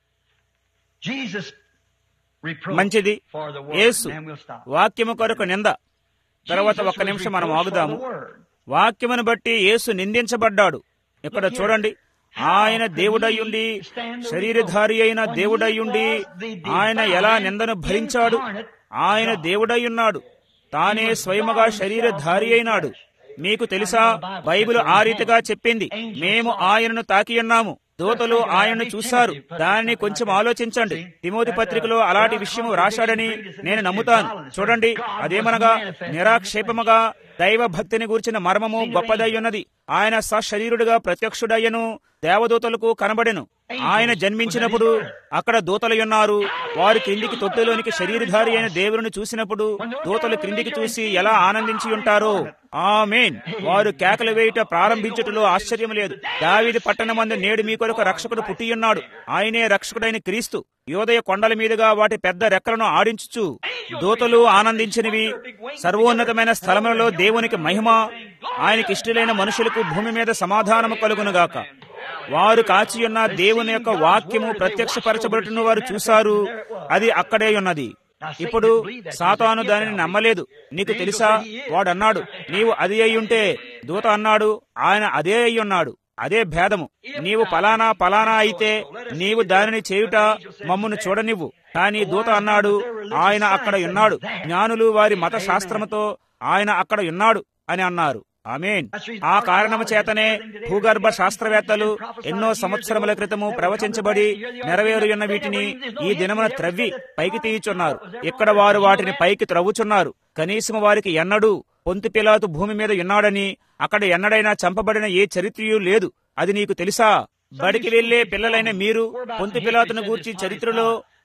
Jesus reproof మంచిది for the word. Yesu and then we'll stop. వాక్యము కొరకు నింద తర్వాత Jesus ఒక్క was నిమిషం మనం reproached for ఆగుదాము the word. వాక్యమును బట్టి యేసు నిందించబడ్డాడు ఇక్కడ చూడండి ఆయన దేవుడయ్యుండి శరీరధారి అయిన దేవుడయ్యుండి ఆయన ఎలా నిందను భరించాడు ఆయన దేవుడయ్యున్నాడు తానే స్వయముగా శరీరధారి అయినాడు మీకు తెలుసా బైబిల్ ఆ రీతిగా చెప్పింది మేము ఆయనను తాకి ఉన్నాము దూతలు ఆయనను చూశారు దానిని కొంచెం ఆలోచించండి తిమోతి పత్రికలో అలాంటి విషయము రాశాడని నేను నమ్ముతాను చూడండి అదేమనగా నిరాక్షేపముగా దైవ భక్తిని గూర్చిన మర్మము గొప్పదై ఉన్నది ఆయన సశరీరుడుగా ప్రత్యక్షుడయ్యను దేవదూతలకు కనబడెను ఆయన జన్మించినప్పుడు అక్కడ దూతలు ఉన్నారు వారు క్రిందికి తొట్టులోనికి శరీరధారి అయిన దేవుని చూసినప్పుడు దూతలు క్రిందికి చూసి ఎలా ఆనందించి ఉంటారో ఆమేన్ వారు కేకలు వేయుట ప్రారంభించుటలో ఆశ్చర్యం లేదు దావిది పట్టణమందు నేడు మీ కొరకు రక్షకుడు పుట్టియున్నాడు ఆయనే రక్షకుడైన క్రీస్తు యోదయ కొండల మీదుగా వాటి పెద్ద రెక్కలను ఆడించుచు దూతలు ఆనందించినవి సర్వోన్నతమైన స్థలములలో దేవునికి మహిమ ఆయనకి ఇష్టలైన మనుషులకు భూమి మీద సమాధానము కలుగునుగాక వారు కాచియున్న దేవుని యొక్క వాక్యము ప్రత్యక్షపరచబడుతున్న వారు చూశారు అది అక్కడే ఉన్నది ఇప్పుడు సాతాను దానిని నమ్మలేదు నీకు తెలుసా వాడు అన్నాడు నీవు అది అయి ఉంటే దూత అన్నాడు ఆయన అదే అయి ఉన్నాడు అదే భేదము నీవు పలానా పలానా అయితే నీవు దానిని చేయుట మమ్మను చూడనివ్వు కానీ దూత అన్నాడు ఆయన అక్కడ ఉన్నాడు జ్ఞానులు వారి మత శాస్త్రముతో ఆయన అక్కడ ఉన్నాడు అని అన్నారు ఆమెన్ ఆ కారణము చేతనే భూగర్భ శాస్త్రవేత్తలు ఎన్నో సంవత్సరముల క్రితము ప్రవచించబడి నెరవేరుయున్న వీటిని ఈ దినమున త్రవ్వి పైకి తీయుచున్నారు ఇక్కడ వారు వాటిని పైకి త్రవ్వుచున్నారు కనీసం వారికి ఎన్నడూ పొంతు పిలాతు భూమి మీద ఉన్నాడని అక్కడ ఎన్నడైనా చంపబడిన ఏ చరిత్రయూ లేదు అది నీకు తెలుసా బడికి వెళ్లే పిల్లలైన మీరు పొంతు పిలాతును గూర్చి చరిత్రలో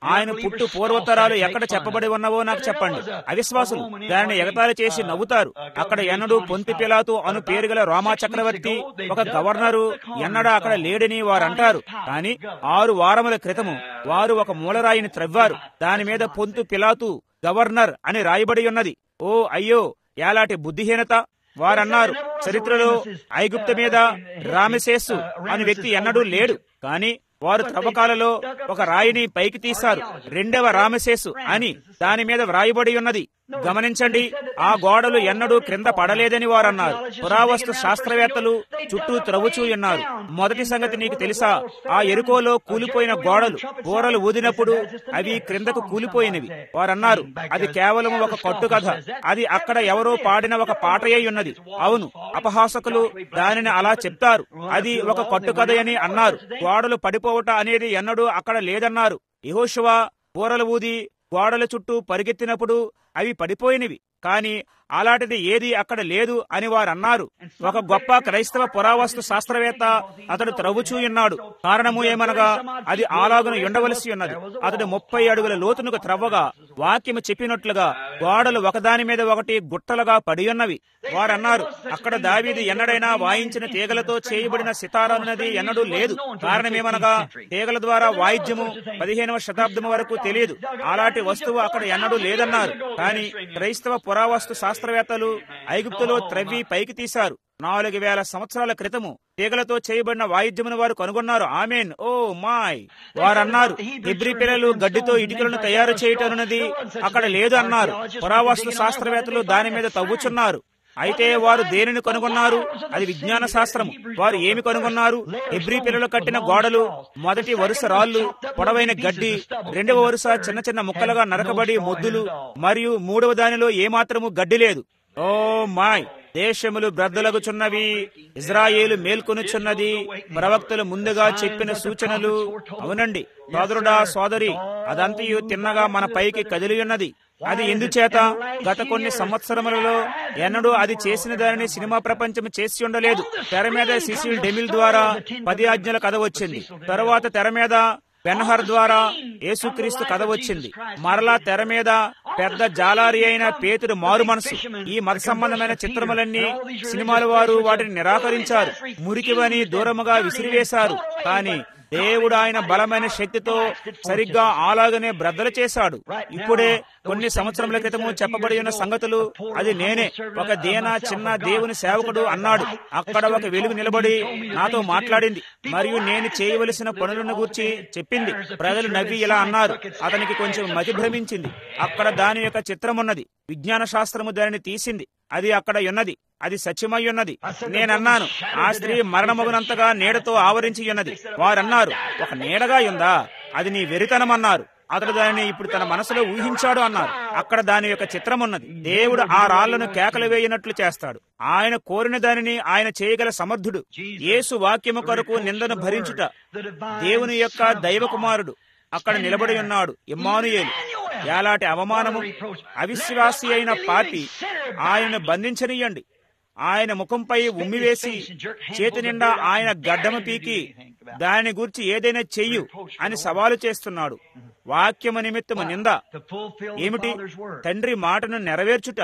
ఆయన పుట్టు పూర్వతరాలు ఎక్కడ చెప్పబడి ఉన్నవో నాకు చెప్పండి అవిశ్వాసులు దానిని ఎగతాళి చేసి నవ్వుతారు అక్కడ ఎన్నడూ పొంతి పిలాతు అను పేరు గల రోమా చక్రవర్తి ఒక గవర్నరు ఎన్నడా అక్కడ లేడని వారు అంటారు కానీ ఆరు వారముల క్రితము వారు ఒక మూలరాయిని త్రవ్వారు దాని మీద పొంతు పిలాతు గవర్నర్ అని రాయబడి ఉన్నది ఓ అయ్యో ఎలాంటి బుద్ధిహీనత వారన్నారు చరిత్రలో ఐగుప్తు మీద రామశేసు అనే వ్యక్తి ఎన్నడూ లేడు కానీ వారు త్రవ్వకాలలో ఒక రాయిని పైకి తీశారు రెండవ రామశేసు అని దాని మీద వ్రాయబడి ఉన్నది గమనించండి ఆ గోడలు ఎన్నడూ క్రింద పడలేదని వారన్నారు పురావస్తు శాస్త్రవేత్తలు చుట్టూ త్రవ్వుచూ ఉన్నారు మొదటి సంగతి నీకు తెలుసా ఆ ఎరుకోలో కూలిపోయిన గోడలు బోరలు ఊదినప్పుడు అవి క్రిందకు కూలిపోయినవి వారన్నారు అది కేవలం ఒక కట్టు కథ అది అక్కడ ఎవరో పాడిన ఒక పాటయే ఉన్నది అవును అపహాసకులు దానిని అలా చెప్తారు అది ఒక కట్టు కథ అని అన్నారు గోడలు పడిపోవట అనేది ఎన్నడూ అక్కడ లేదన్నారు యహోషువా బోరలు ఊది గోడల చుట్టూ పరిగెత్తినప్పుడు అవి పడిపోయినవి కానీ అలాంటిది ఏది అక్కడ లేదు అని వారు అన్నారు ఒక గొప్ప క్రైస్తవ పురావస్తు శాస్త్రవేత్త అతడు త్రవ్వుచూ ఉన్నాడు కారణము ఏమనగా అది అలాగున ఉండవలసి ఉన్నది అతడు ముప్పై అడుగుల లోతునకు త్రవ్వగా వాక్యము చెప్పినట్లుగా గోడలు ఒకదాని మీద ఒకటి గుట్టలుగా పడి ఉన్నవి వారన్నారు అక్కడ దావీది ఎన్నడైనా వాయించిన తీగలతో చేయబడిన సితారన్నది ఎన్నడూ లేదు కారణమేమనగా తీగల ద్వారా వాయిద్యము పదిహేనవ శతాబ్దం వరకు తెలియదు అలాంటి వస్తువు అక్కడ ఎన్నడూ లేదన్నారు కానీ క్రైస్తవ పురావస్తు శాస్త్రవేత్తలు ఐగుప్తులో త్రవ్వి పైకి తీశారు నాలుగు వేల సంవత్సరాల క్రితము తీగలతో చేయబడిన వాయిద్యమును వారు కనుగొన్నారు ఆమెన్ ఓ మాయ్ వారన్నారు హిబ్రి పిల్లలు గడ్డితో ఇటుకలను తయారు చేయటనున్నది అక్కడ లేదు అన్నారు పురావస్తు శాస్త్రవేత్తలు దాని మీద తవ్వుచున్నారు అయితే వారు దేనిని కనుగొన్నారు అది విజ్ఞాన శాస్త్రము వారు ఏమి కనుగొన్నారు ఎబ్రి పిల్లలు కట్టిన గోడలు మొదటి వరుస రాళ్లు పొడవైన గడ్డి రెండవ వరుస చిన్న చిన్న ముక్కలుగా నరకబడి మొద్దులు మరియు మూడవ దానిలో ఏమాత్రము గడ్డి లేదు ఓ మాయ్ దేశములు బ్రద్దలగుచున్నవి ఇజ్రాయేలు మేల్కొనుచున్నది ప్రవక్తలు ముందుగా చెప్పిన సూచనలు అవునండి సోదరుడా సోదరి అదంతయు తిన్నగా మన పైకి కదిలియున్నది అది ఎందుచేత గత కొన్ని సంవత్సరములలో ఎన్నడూ అది చేసిన దానిని సినిమా ప్రపంచం చేసి ఉండలేదు తెర మీద సిసిల్ డెమిల్ ద్వారా పది ఆజ్ఞల కథ వచ్చింది తరువాత తెర మీద బెన్హర్ ద్వారా యేసుక్రీస్తు కథ వచ్చింది మరలా తెర మీద పెద్ద జాలారి అయిన పేతుడు మారు మనసు ఈ మత సంబంధమైన చిత్రములన్నీ సినిమాల వారు వాటిని నిరాకరించారు మురికివని దూరముగా విసిరివేశారు కానీ దేవుడు ఆయన బలమైన శక్తితో సరిగ్గా అలాగనే బ్రద్దలు చేశాడు ఇప్పుడే కొన్ని సంవత్సరముల క్రితము చెప్పబడి ఉన్న సంగతులు అది నేనే ఒక దేన చిన్న దేవుని సేవకుడు అన్నాడు అక్కడ ఒక వెలుగు నిలబడి నాతో మాట్లాడింది మరియు నేను చేయవలసిన పనులను గూర్చి చెప్పింది ప్రజలు నవ్వి ఇలా అన్నారు అతనికి కొంచెం మతి భ్రమించింది అక్కడ దాని యొక్క చిత్రం ఉన్నది విజ్ఞాన శాస్త్రము దానిని తీసింది అది అక్కడ ఉన్నది అది సత్యమై ఉన్నది నేనన్నాను ఆ స్త్రీ మరణమగునంతగా నీడతో ఆవరించి ఉన్నది వారన్నారు ఒక నీడగా ఉందా అది నీ వెరితనమన్నారు అతడు దానిని ఇప్పుడు తన మనసులో ఊహించాడు అన్నారు అక్కడ దాని యొక్క చిత్రం ఉన్నది దేవుడు ఆ రాళ్లను కేకలు వేయనట్లు చేస్తాడు ఆయన కోరిన దానిని ఆయన చేయగల సమర్థుడు యేసు వాక్యము కొరకు నిందను భరించుట దేవుని యొక్క దైవ కుమారుడు అక్కడ నిలబడి ఉన్నాడు ఇమ్మానుయేలు ఎలాంటి అవమానము అవిశ్వాసి అయిన పాపి ఆయనను బంధించనియండి ఆయన ముఖంపై ఉమ్మివేసి చేతి నిండా ఆయన గడ్డము పీకి దాని గురించి ఏదైనా చెయ్యు అని సవాలు చేస్తున్నాడు వాక్యము నిమిత్తము నింద ఏమిటి తండ్రి మాటను నెరవేర్చుట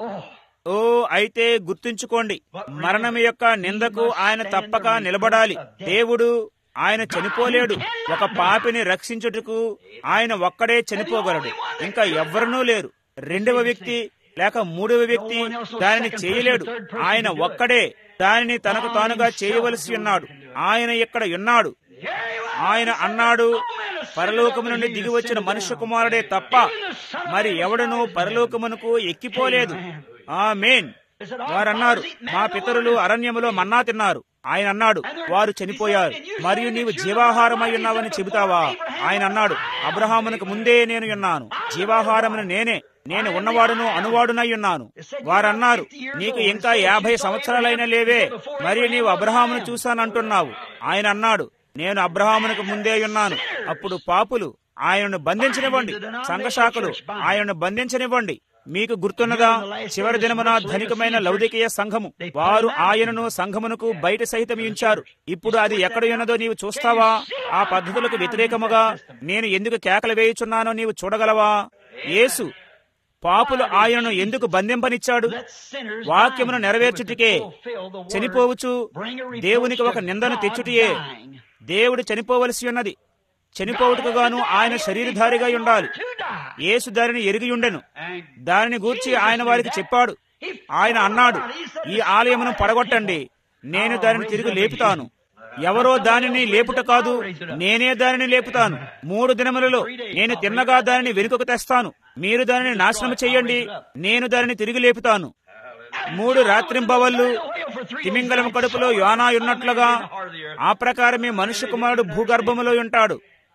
ఓ అయితే గుర్తుంచుకోండి మరణం యొక్క నిందకు ఆయన తప్పక నిలబడాలి దేవుడు ఆయన చనిపోలేడు ఒక పాపిని రక్షించుటకు ఆయన ఒక్కడే చనిపోగలడు ఇంకా ఎవ్వరనూ లేరు రెండవ వ్యక్తి లేక మూడవ వ్యక్తి దానిని చేయలేడు ఆయన ఒక్కడే దానిని తనకు తానుగా చేయవలసి ఉన్నాడు ఆయన ఇక్కడ ఉన్నాడు ఆయన అన్నాడు పరలోకము నుండి దిగి వచ్చిన మనుష్య కుమారుడే తప్ప మరి ఎవడనూ పరలోకమునకు ఎక్కిపోలేదు ఆ మేన్ వారన్నారు మా పితరులు అరణ్యములో మన్నా తిన్నారు ఆయన అన్నాడు వారు చనిపోయారు మరియు నీవు జీవాహారమై ఉన్నావని చెబుతావా ఆయన అన్నాడు అబ్రహామునకు ముందే నేను ఉన్నాను జీవాహారమును నేనే నేను ఉన్నవాడును అనువాడునై ఉన్నాను వారన్నారు నీకు ఇంకా యాభై సంవత్సరాలైన లేవే మరియు నీవు అబ్రహామును చూశానంటున్నావు ఆయన అన్నాడు నేను అబ్రహామునకు ముందే ఉన్నాను అప్పుడు పాపులు ఆయనను బంధించనివ్వండి సంఘశాఖలు ఆయనను బంధించనివ్వండి మీకు గుర్తున్నదా చివరి దినమున ధనికమైన లౌదికీయ సంఘము వారు ఆయనను సంఘమునకు బయట సహితం ఉంచారు ఇప్పుడు అది ఎక్కడ ఉన్నదో నీవు చూస్తావా ఆ పద్ధతులకు వ్యతిరేకముగా నేను ఎందుకు కేకలు వేయుచున్నానో నీవు చూడగలవా యేసు పాపులు ఆయనను ఎందుకు బంధింపనిచ్చాడు వాక్యమును నెరవేర్చుటికే చనిపోవచ్చు దేవునికి ఒక నిందను తెచ్చుటియే దేవుడు చనిపోవలసి ఉన్నది చనిపోవుటకుగాను ఆయన శరీరధారిగా ఉండాలి యేసు దానిని ఎరిగి ఉండెను దానిని గూర్చి ఆయన వారికి చెప్పాడు ఆయన అన్నాడు ఈ ఆలయమును పడగొట్టండి నేను దానిని తిరిగి లేపుతాను ఎవరో దానిని లేపుట కాదు నేనే దానిని లేపుతాను మూడు దినములలో నేను తిన్నగా దానిని వెనుకకు తెస్తాను మీరు దానిని నాశనం చెయ్యండి నేను దానిని తిరిగి లేపుతాను మూడు రాత్రింబవళ్ళు తిమింగలం కడుపులో యోనా ఉన్నట్లుగా ఆ ప్రకారమే మనుష్య కుమారుడు భూగర్భములో ఉంటాడు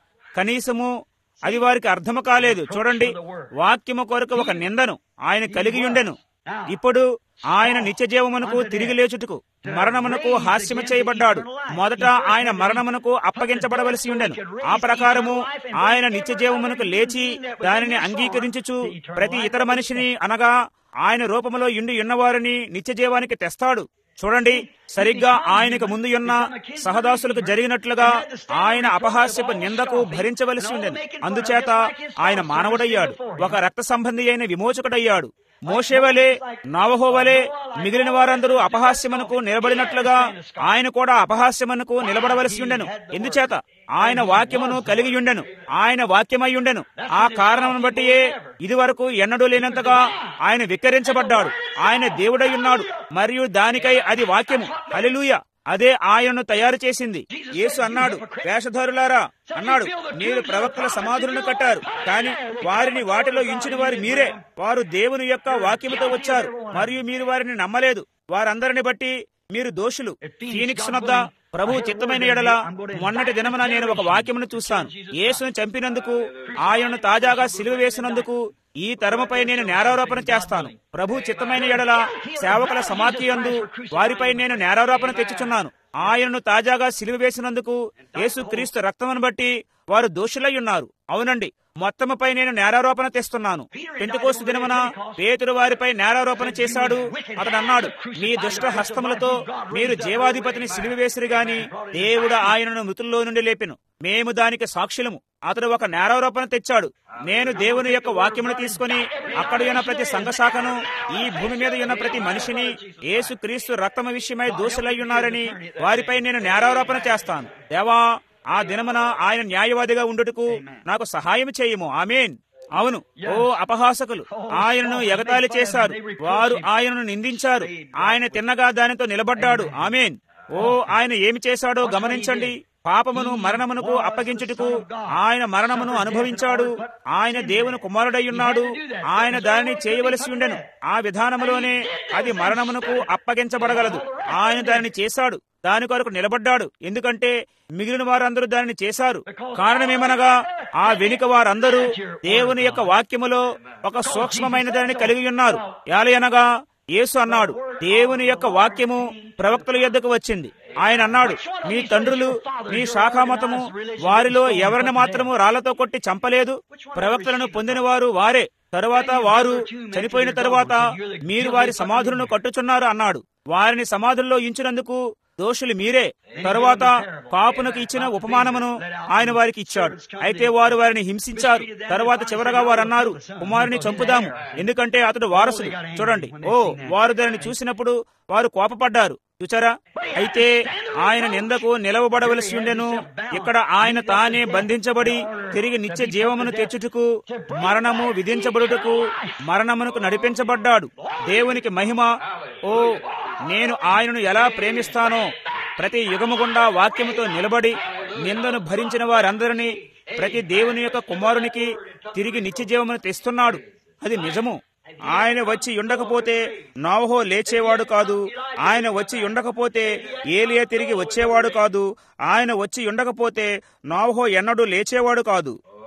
కనీసము అది వారికి అర్థము కాలేదు చూడండి వాక్యము కొరకు ఒక నిందను ఆయన కలిగి ఉండెను ఇప్పుడు ఆయన నిత్యజీవమునకు తిరిగి లేచుటకు మరణమునకు హాస్యము చేయబడ్డాడు మొదట ఆయన మరణమునకు అప్పగించబడవలసి ఉండెను ఆ ప్రకారము ఆయన నిత్యజీవమునకు లేచి దానిని అంగీకరించుచు ప్రతి ఇతర మనిషిని అనగా ఆయన రూపములో ఇండి ఉన్నవారిని నిత్యజీవానికి తెస్తాడు చూడండి సరిగ్గా ఆయనకు ముందు ఉన్న సహదాసులకు జరిగినట్లుగా ఆయన అపహాస్యపు నిందకు భరించవలసి ఉండేది అందుచేత ఆయన మానవుడయ్యాడు ఒక రక్త సంబంధి అయిన విమోచకుడయ్యాడు మోషేవలే నావహోవలే మిగిలిన వారందరూ అపహాస్యమునకు నిలబడినట్లుగా ఆయన కూడా అపహాస్యమునకు నిలబడవలసి ఉండెను ఎందుచేత ఆయన వాక్యమును కలిగి ఉండెను ఆయన వాక్యమై ఉండెను ఆ కారణమును బట్టియే ఇది వరకు ఎన్నడూ లేనంతగా ఆయన వికరించబడ్డాడు ఆయన దేవుడై ఉన్నాడు మరియు దానికై అది వాక్యము హల్లెలూయా అదే ఆయనను తయారు చేసింది యేసు అన్నాడు వేషధారులారా అన్నాడు మీరు ప్రవక్తల సమాధులను కట్టారు కానీ వారిని వాటిలో ఇంచిన వారు మీరే వారు దేవుని యొక్క వాక్యముతో వచ్చారు మరియు మీరు వారిని నమ్మలేదు వారందరిని బట్టి మీరు దోషులు ఫీనిక్స్ వద్ద ప్రభు చిత్తమైన ఎడల మొన్నటి దినమున నేను ఒక వాక్యమును చూస్తాను యేసును చంపినందుకు ఆయనను తాజాగా సిలువ వేసినందుకు ఈ తరముపై నేను నేరారోపణ చేస్తాను ప్రభు చిత్తమైన ఎడల సేవకుల సమాధి అందు వారిపై నేను నేరారోపణ తెచ్చుచున్నాను ఆయనను తాజాగా సిలువ వేసినందుకు యేసు క్రీస్తు రక్తమును బట్టి వారు దోషులై ఉన్నారు అవునండి మొత్తముపై నేను నేరారోపణ తెస్తున్నాను పెంటుకోస్తు దినమున పేతురు వారిపై నేరారోపణ చేశాడు అతడు అన్నాడు మీ దుష్ట హస్తములతో మీరు జీవాధిపతిని సిలువ వేసిరు గాని దేవుడు ఆయనను మృతుల్లో నుండి లేపెను మేము దానికి సాక్షులము అతడు ఒక నేరారోపణ తెచ్చాడు నేను దేవుని యొక్క వాక్యమును తీసుకుని అక్కడ ఉన్న ప్రతి సంఘశాఖను ఈ భూమి మీద ఉన్న ప్రతి మనిషిని యేసు క్రీస్తు రక్తము విషయమై దోషులై ఉన్నారని వారిపై నేను నేరారోపణ చేస్తాను దేవా ఆ దినమున ఆయన న్యాయవాదిగా ఉండుటకు నాకు సహాయం చేయము ఆమెన్ అవును ఓ అపహాసకులు ఆయనను ఎగతాళి చేశారు వారు ఆయనను నిందించారు ఆయన తిన్నగా దానితో నిలబడ్డాడు ఆమెన్ ఓ ఆయన ఏమి చేశాడో గమనించండి పాపమును మరణమునకు అప్పగించుటకు ఆయన మరణమును అనుభవించాడు ఆయన దేవుని కుమారుడయ్యున్నాడు ఆయన దానిని చేయవలసి ఉండెను ఆ విధానములోనే అది మరణమునకు అప్పగించబడగలదు ఆయన దానిని చేశాడు దాని కొరకు నిలబడ్డాడు ఎందుకంటే మిగిలిన వారందరూ దానిని చేశారు కారణమేమనగా ఆ వెనుక వారందరూ దేవుని యొక్క వాక్యములో ఒక సూక్ష్మమైన దానిని కలిగి ఉన్నారు యాలయనగా యేసు అన్నాడు దేవుని యొక్క వాక్యము ప్రవక్తల యొద్దకు వచ్చింది ఆయన అన్నాడు మీ తండ్రులు మీ శాఖామతము వారిలో ఎవరిని మాత్రము రాళ్లతో కొట్టి చంపలేదు ప్రవక్తలను పొందినవారు వారే తరువాత వారు చనిపోయిన తరువాత మీరు వారి సమాధులను కట్టుచున్నారు అన్నాడు వారిని సమాధుల్లో ఇంచినందుకు దోషులు మీరే తరువాత కాపునకు ఇచ్చిన ఉపమానమును ఆయన వారికి ఇచ్చాడు అయితే వారు వారిని హింసించారు తరువాత చివరగా వారు అన్నారు కుమారుని చంపుదాము ఎందుకంటే అతడు వారసుడు చూడండి ఓ వారు దానిని చూసినప్పుడు వారు కోపపడ్డారు చూచారా అయితే ఆయన నిందకు నిలవబడవలసి ఉండెను ఇక్కడ ఆయన తానే బంధించబడి తిరిగి నిత్య జీవమును తెచ్చుటకు మరణము విధించబడుటకు మరణమునకు నడిపించబడ్డాడు దేవునికి మహిమ ఓ నేను ఆయనను ఎలా ప్రేమిస్తానో ప్రతి యుగము గుండా వాక్యముతో నిలబడి నిందను భరించిన వారందరినీ ప్రతి దేవుని యొక్క కుమారునికి తిరిగి నిత్య జీవమును తెస్తున్నాడు అది నిజము ఆయన వచ్చి ఉండకపోతే నోవహో లేచేవాడు కాదు ఆయన వచ్చి ఉండకపోతే ఏలియా తిరిగి వచ్చేవాడు కాదు ఆయన వచ్చి ఉండకపోతే నోవహో ఎన్నడూ లేచేవాడు కాదు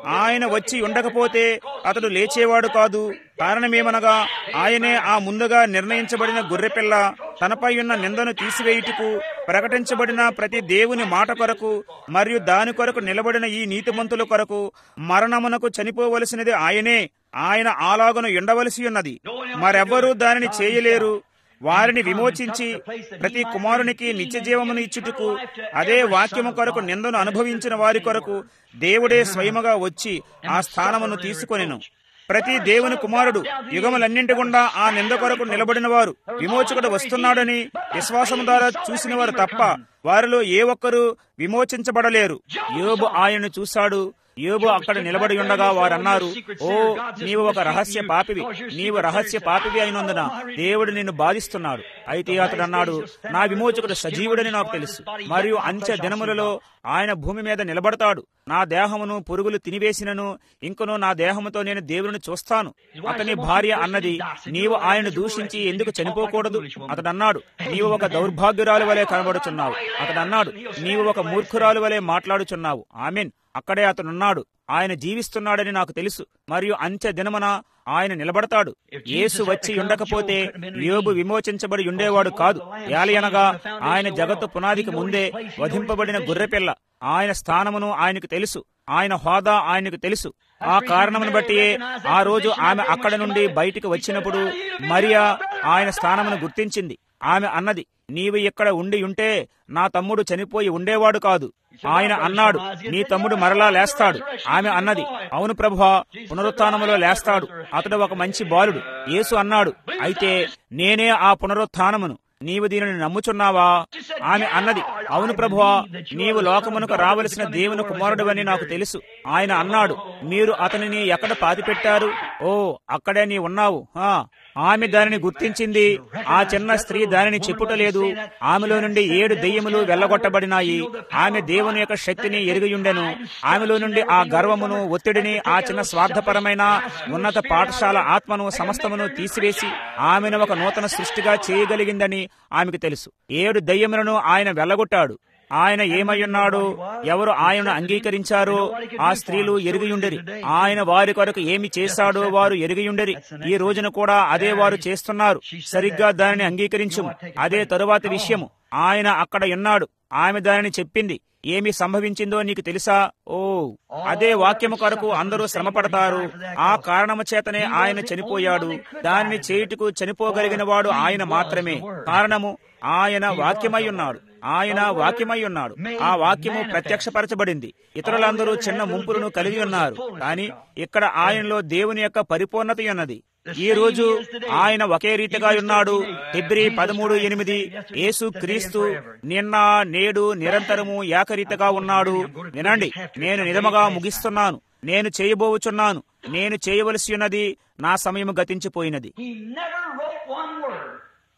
ఆయన వచ్చి ఉండకపోతే అతడు లేచేవాడు కాదు కారణమేమనగా ఆయనే ఆ ముందుగా నిర్ణయించబడిన గొర్రెపిల్ల తనపై ఉన్న నిందను తీసివేయుటకు ప్రకటించబడిన ప్రతి దేవుని మాట కొరకు మరియు దాని కొరకు నిలబడిన ఈ నీతిమంతుల కొరకు మరణమునకు చనిపోవలసినది ఆయనే ఆయన అలాగును ఉండవలసి ఉన్నది మరెవ్వరూ దానిని చేయలేరు వారిని విమోచించి ప్రతి కుమారునికి నిత్య జీవమును ఇచ్చుటకు అదే వాక్యము కొరకు నిందను అనుభవించిన వారి కొరకు దేవుడే స్వయముగా వచ్చి ఆ స్థానమును తీసుకొనెను ప్రతి దేవుని కుమారుడు యుగములన్నింటి గుండా ఆ నింద కొరకు నిలబడిన వారు విమోచకుడు వస్తున్నాడని విశ్వాసము ద్వారా చూసిన వారు తప్ప వారిలో ఏ ఒక్కరూ విమోచించబడలేరు యోబు ఆయనను చూశాడు యోబు అక్కడ నిలబడి ఉండగా వారన్నారు ఓ నీవు ఒక రహస్య పాపివి నీవు రహస్య పాపివి అయినందున దేవుడు నిన్ను బాధిస్తున్నాడు అయితే అతడు అన్నాడు నా విమోచకుడు సజీవుడని నాకు తెలుసు మరియు అంచె దినములలో ఆయన భూమి మీద నిలబడతాడు నా దేహమును పురుగులు తినివేసినను ఇంకను నా దేహముతో నేను దేవుని చూస్తాను అతని భార్య అన్నది నీవు ఆయన దూషించి ఎందుకు చనిపోకూడదు అతడు అన్నాడు నీవు ఒక దౌర్భాగ్యురాలు వలె కనబడుచున్నావు అతడు అన్నాడు నీవు ఒక మూర్ఖురాలు వలె మాట్లాడుచున్నావు ఆమెన్ అక్కడే అతనున్నాడు ఆయన జీవిస్తున్నాడని నాకు తెలుసు మరియు అంచె దినమున ఆయన నిలబడతాడు యేసు వచ్చి ఉండకపోతే యోబు విమోచించబడి ఉండేవాడు కాదు యాలయనగా ఆయన జగత్తు పునాదికి ముందే వధింపబడిన గొర్రెపిల్ల ఆయన స్థానమును ఆయనకు తెలుసు ఆయన హోదా ఆయనకు తెలుసు ఆ కారణమును బట్టి ఆ రోజు ఆమె అక్కడ నుండి బయటికి వచ్చినప్పుడు మరియా ఆయన స్థానమును గుర్తించింది ఆమె అన్నది నీవు ఇక్కడ ఉండి ఉంటే నా తమ్ముడు చనిపోయి ఉండేవాడు కాదు ఆయన అన్నాడు నీ తమ్ముడు మరలా లేస్తాడు ఆమె అన్నది అవును ప్రభువా పునరుత్నములో లేస్తాడు అతడు ఒక మంచి బాలుడు యేసు అన్నాడు అయితే నేనే ఆ పునరుత్నమును నీవు దీనిని నమ్ముచున్నావా ఆమె అన్నది అవును ప్రభువా నీవు లోకమునకు రావలసిన దేవుని కుమారుడువని నాకు తెలుసు ఆయన అన్నాడు మీరు అతనిని ఎక్కడ పాతిపెట్టారు ఓ అక్కడే నీ ఉన్నావు ఆ ఆమె దానిని గుర్తించింది ఆ చిన్న స్త్రీ దానిని చెప్పుటలేదు ఆమెలో నుండి ఏడు దెయ్యములు వెళ్ళగొట్టబడినాయి ఆమె దేవుని యొక్క శక్తిని ఎరిగియుండెను ఆమెలో నుండి ఆ గర్వమును ఒత్తిడిని ఆ చిన్న స్వార్థపరమైన ఉన్నత పాఠశాల ఆత్మను సమస్తమును తీసివేసి ఆమెను ఒక నూతన సృష్టిగా చేయగలిగిందని ఆమెకు తెలుసు ఏడు దెయ్యములను ఆయన వెళ్ళగొట్టాడు ఆయన ఏమయ్యున్నాడు ఎవరు ఆయనను అంగీకరించారో ఆ స్త్రీలు ఎరిగియుండరి ఆయన వారి కొరకు ఏమి చేశాడో వారు ఎరిగియుండరి ఈ రోజున కూడా అదే వారు చేస్తున్నారు సరిగ్గా దానిని అంగీకరించు అదే తరువాతి విషయము ఆయన అక్కడ ఉన్నాడు ఆమె దానిని చెప్పింది ఏమి సంభవించిందో నీకు తెలుసా ఓ అదే వాక్యము కొరకు అందరూ శ్రమపడతారు ఆ కారణము చేతనే ఆయన చనిపోయాడు దానిని చేయుటకు చనిపోగలిగిన వాడు ఆయన మాత్రమే కారణము ఆయన వాక్యమై ఉన్నాడు ఆయన వాక్యమై ఉన్నాడు ఆ వాక్యము ప్రత్యక్షపరచబడింది ఇతరులందరూ చిన్న ముంపులను కలిగి ఉన్నారు కానీ ఇక్కడ ఆయనలో దేవుని యొక్క పరిపూర్ణత ఉన్నది ఈ రోజు ఆయన ఒకే రీతిగా ఉన్నాడు హెబ్రి పదమూడు ఎనిమిది యేసు క్రీస్తు నిన్న నేడు నిరంతరము ఏకరీతిగా ఉన్నాడు వినండి నేను నిజముగా ముగిస్తున్నాను నేను చేయబోచున్నాను నేను చేయవలసి ఉన్నది నా సమయం గతించిపోయినది He never wrote one word.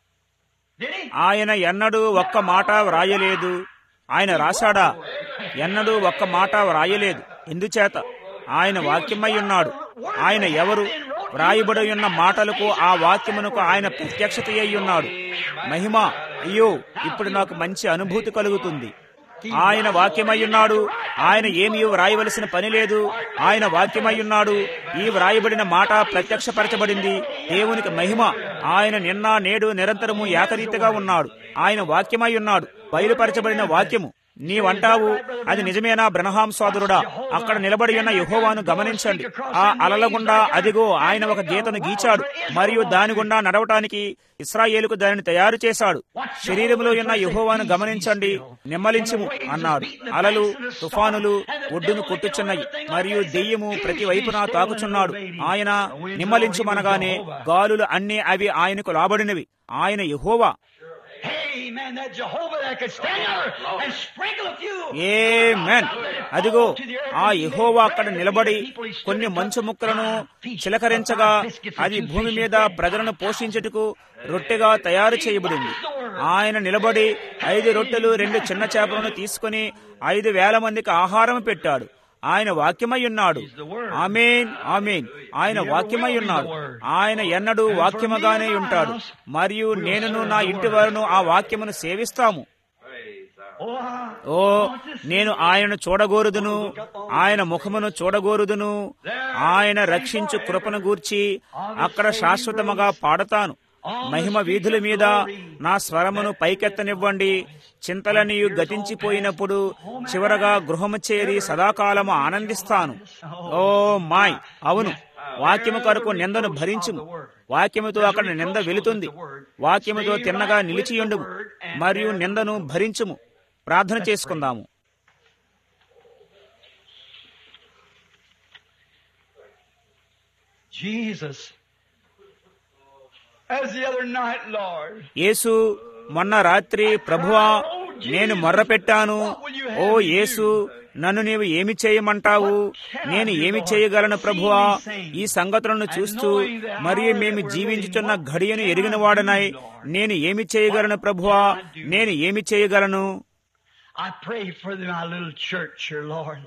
Did he? ఆయన ఎన్నడూ ఒక్క మాట వ్రాయలేదు ఆయన రాశాడా ఎన్నడూ ఒక్క మాట వ్రాయలేదు ఎందుచేత ఆయన వాక్యమై ఉన్నాడు ఆయన ఎవరు వ్రాయబడి ఉన్న మాటలకు ఆ వాక్యమునకు ఆయన ప్రత్యక్షత అయి ఉన్నాడు మహిమ అయ్యో ఇప్పుడు నాకు మంచి అనుభూతి కలుగుతుంది ఆయన వాక్యమై ఉన్నాడు ఆయన ఏమీ వ్రాయవలసిన పని లేదు ఆయన వాక్యమై ఉన్నాడు ఈ వ్రాయబడిన మాట ప్రత్యక్షపరచబడింది దేవునికి మహిమ ఆయన నిన్న నేడు నిరంతరము ఏకరీతిగా ఉన్నాడు ఆయన వాక్యమై ఉన్నాడు బయలుపరచబడిన వాక్యము నీవంటావు అది నిజమేనా బ్రహ్మాం సోదరుడా అక్కడ నిలబడి ఉన్న యహోవాను గమనించండి ఆ అలల గుండా అదిగో ఆయన ఒక గీతను గీచాడు మరియు దాని గుండా నడవటానికి ఇస్రాయేలుకు దానిని తయారు చేశాడు శరీరంలో ఉన్న యహోవాను గమనించండి నిమ్మలించుము అన్నాడు అలలు తుఫానులు ఒడ్డును కొట్టుచున్నాయి మరియు దెయ్యము ప్రతి వైపున తాకుచున్నాడు ఆయన నిమ్మలించుమనగానే గాలులు అన్నీ అవి ఆయనకు లాబడినవి ఆయన యహోవా Hey, man, that Jehovah that could stand there and sprinkle a few. ఏమెన్ అదిగో ఆ యెహోవా అక్కడ నిలబడి కొన్ని మంచు ముక్కలను చిలకరించగా అది భూమి మీద ప్రజలను పోషించుటకు రొట్టెగా తయారు చేయబడింది ఆయన నిలబడి ఐదు రొట్టెలు రెండు చిన్న చేపలను తీసుకుని ఐదు వేల మందికి ఆహారం పెట్టాడు ఆయన వాక్యమై ఉన్నాడు ఆమెన్ ఆమెన్ ఆయన వాక్యమై ఉన్నాడు ఆయన ఎన్నడూ వాక్యముగానే ఉంటాడు మరియు నేనును నా ఇంటి వారును ఆ వాక్యమును సేవిస్తాము Oh, I oh want to see నేను him. ఆయనను చూడగోరుదును ఆయన ముఖమును చూడగోరుదును ఆయన రక్షించు కృపను గూర్చి అక్కడ శాశ్వతముగా పాడతాను మహిమ వీధుల మీద నా స్వరమును పైకెత్తనివ్వండి చింతలనియు గతించిపోయినప్పుడు చివరగా గృహము చేరి సదాకాలము ఆనందిస్తాను ఓ మాయ్ అవును వాక్యము కొరకు నిందను భరించుము వాక్యముతో అక్కడ నింద వెళుతుంది వాక్యముతో తిన్నగా నిలిచియుండుము మరియు నిందను భరించుము ప్రార్థన చేసుకుందాము Jesus. As the other night, Lord. యేసు మొన్న రాత్రి ప్రభువా నేను మొర్రపెట్టాను ఓ యేసు నన్ను నీవు ఏమి చేయమంటావు నేను ఏమి చేయగలను ప్రభువా ఈ సంగతులను చూస్తూ మరియు మేము జీవించుచున్న ఘడియను ఎరిగిన వాడనై నేను ఏమి చేయగలను ప్రభువా నేను ఏమి చేయగలను I pray for my little church here, Lord.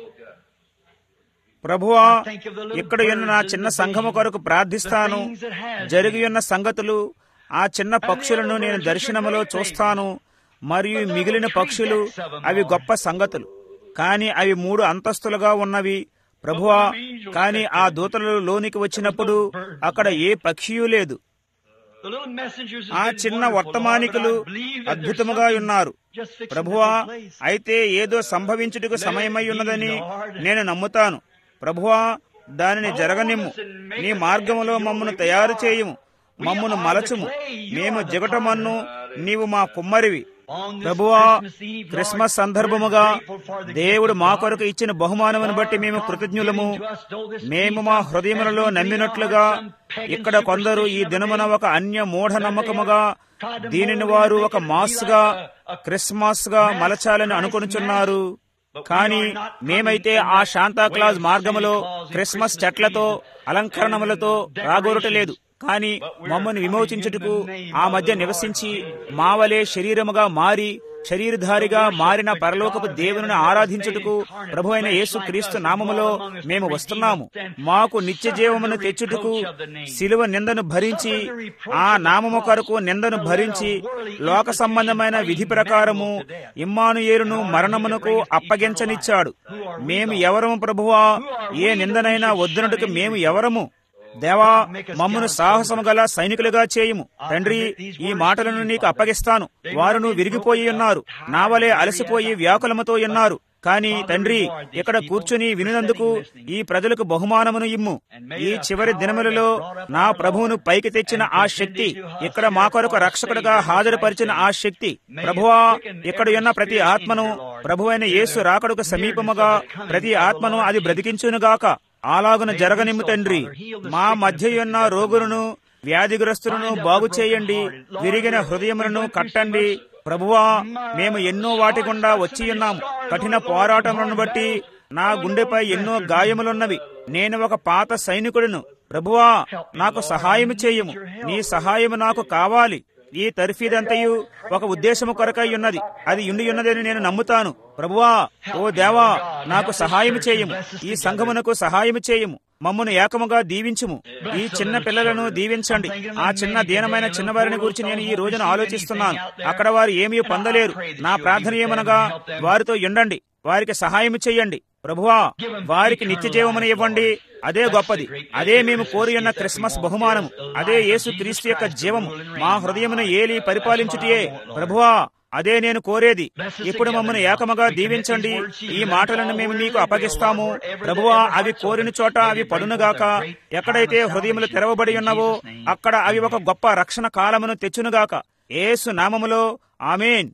ప్రభువా ఇక్కడ ఉన్న నా చిన్న సంఘము కొరకు ప్రార్థిస్తాను జరిగి ఉన్న సంగతులు ఆ చిన్న పక్షులను నేను దర్శనములో చూస్తాను మరియు మిగిలిన పక్షులు అవి గొప్ప సంగతులు కానీ అవి మూడు అంతస్తులుగా ఉన్నవి ప్రభువా కానీ ఆ దూతలు లోనికి వచ్చినప్పుడు అక్కడ ఏ పక్షియూ లేదు The little messengers ఆ have been చిన్న wonderful, వర్తమానికులు Lord, but I believe that there's అద్భుతముగా something ఉన్నారు just fixing to ప్రభువా take place. అయితే ఏదో సంభవించుటకు సమయమై ఉన్నదని నేను నమ్ముతాను ప్రభువా దానిని జరగనిమ్ము నీ మార్గములో మమ్మను తయారు చేయుము మమ్మను మలచుము మేము జిగటమన్ను నీవు మా కుమ్మరివి ప్రభువా క్రిస్మస్ సందర్భముగా దేవుడు మా కొరకు ఇచ్చిన బహుమానమును బట్టి మేము కృతజ్ఞులము మేము మా హృదయములలో నమ్మినట్లుగా ఇక్కడ కొందరు ఈ దినమున ఒక అన్య మూఢ నమ్మకముగా దీనిని వారు ఒక మాస్ గా క్రిస్మస్ గా మలచాలని అనుకొనుచున్నారు కానీ మేమైతే ఆ శాంతాక్లాజ్ మార్గములో క్రిస్మస్ చెట్లతో అలంకరణములతో రాగోరటలేదు కానీ మమ్మల్ని విమోచించుటకు ఆ మధ్య నివసించి మావలే శరీరముగా మారి శరీరధారిగా మారిన పరలోకపు దేవుని ఆరాధించుటకు ప్రభు అయిన యేసు క్రీస్తు నామములో మేము వస్తున్నాము మాకు నిత్య జీవమును తెచ్చుటకు శిలువ నిందను భరించి ఆ నామము కొరకు నిందను భరించి లోక సంబంధమైన విధి ప్రకారము ఇమ్మానుయేలును మరణమునకు అప్పగించనిచ్చాడు మేము ఎవరము ప్రభువా ఏ నిందనైనా వద్దునటుకు మేము ఎవరము దేవా మమ్మను సాహసము గల సైనికులుగా చేయుము తండ్రి ఈ మాటలను నీకు అప్పగిస్తాను వారును విరిగిపోయి ఉన్నారు నా వలె అలసిపోయి వ్యాకులముతో ఉన్నారు కానీ తండ్రి ఇక్కడ కూర్చుని వినినందుకు ఈ ప్రజలకు బహుమానమును ఇమ్ము ఈ చివరి దినములలో నా ప్రభువును పైకి తెచ్చిన ఆ శక్తి ఇక్కడ మా కొరకు రక్షకుడుగా హాజరుపరిచిన ఆ శక్తి ప్రభువా ఇక్కడ ఉన్న ప్రతి ఆత్మను ప్రభువైన యేసు రాకడుకు సమీపముగా ప్రతి ఆత్మను అది బ్రతికించునుగాక అలాగున జరగనిమ్ము తండ్రి మా మధ్య ఉన్న రోగులను వ్యాధిగ్రస్తులను బాగు చేయండి విరిగిన హృదయములను కట్టండి ప్రభువా మేము ఎన్నో వాటి గుండా వచ్చి ఉన్నాము కఠిన పోరాటములను బట్టి నా గుండెపై ఎన్నో గాయములున్నవి నేను ఒక పాత సైనికుడును ప్రభువా నాకు సహాయము చేయము నీ సహాయము నాకు కావాలి ఈ తర్ఫీదంతయు ఒక ఉద్దేశము కొరకై ఉన్నది అది ఉండి ఉన్నదని నేను నమ్ముతాను ప్రభువా ఓ దేవా నాకు సహాయము చేయము ఈ సంఘమునకు సహాయము చేయము మమ్మను ఏకముగా దీవించుము ఈ చిన్న పిల్లలను దీవించండి ఆ చిన్న దీనమైన చిన్నవారిని గురించి నేను ఈ రోజున ఆలోచిస్తున్నాను అక్కడ వారు ఏమీ పొందలేరు నా ప్రార్థన ఏమనగా వారితో ఉండండి వారికి సహాయం చెయ్యండి ప్రభువా వారికి నిత్య జీవమును ఇవ్వండి అదే గొప్పది అదే మేము కోరి ఉన్న క్రిస్మస్ బహుమానము అదే యేసు క్రీస్తు యొక్క జీవము మా హృదయమును ఏలి పరిపాలించుటియే ప్రభువా అదే నేను కోరేది ఇప్పుడు మమ్మల్ని ఏకముగా దీవించండి ఈ మాటలను మేము మీకు అప్పగిస్తాము ప్రభువా అవి కోరిన చోట అవి పడునుగాక ఎక్కడైతే హృదయములు తెరవబడి ఉన్నవో అక్కడ అవి ఒక గొప్ప రక్షణ కాలమును తెచ్చునుగాక ఏసు నామములో ఆమెన్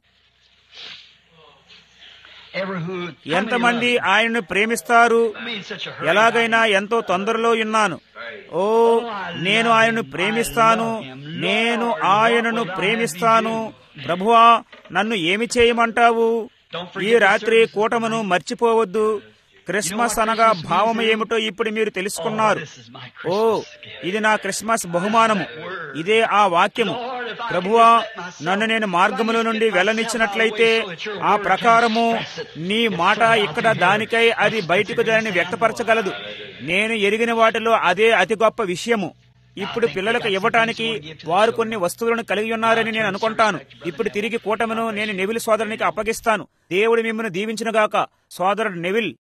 ఎంతమంది ఆయనను ప్రేమిస్తారు ఎలాగైనా ఎంతో తొందరలో ఉన్నాను ఓ నేను ఆయనను ప్రేమిస్తాను నేను ఆయనను ప్రేమిస్తాను ప్రభువా నన్ను ఏమి చేయమంటావు ఈ రాత్రి కూటమును మర్చిపోవద్దు క్రిస్మస్ అనగా భావం ఏమిటో ఇప్పుడు మీరు తెలుసుకున్నారు ఓ ఇది నా క్రిస్మస్ బహుమానము ఇదే ఆ వాక్యము ప్రభువా నన్ను నేను మార్గముల నుండి వెళ్ళనిచ్చినట్లయితే ఆ ప్రకారము నీ మాట ఇక్కడ దానికై అది బయటకు దానిని వ్యక్తపరచగలదు నేను ఎరిగిన వాటిలో అదే అతి గొప్ప విషయము ఇప్పుడు పిల్లలకు ఇవ్వటానికి వారు కొన్ని వస్తువులను కలిగి ఉన్నారని నేను అనుకుంటాను ఇప్పుడు తిరిగి కూటమిను నేను నెవిల్ సోదరునికి అప్పగిస్తాను దేవుడు మిమ్మల్ని దీవించినగాక సోదరుడు నెవిల్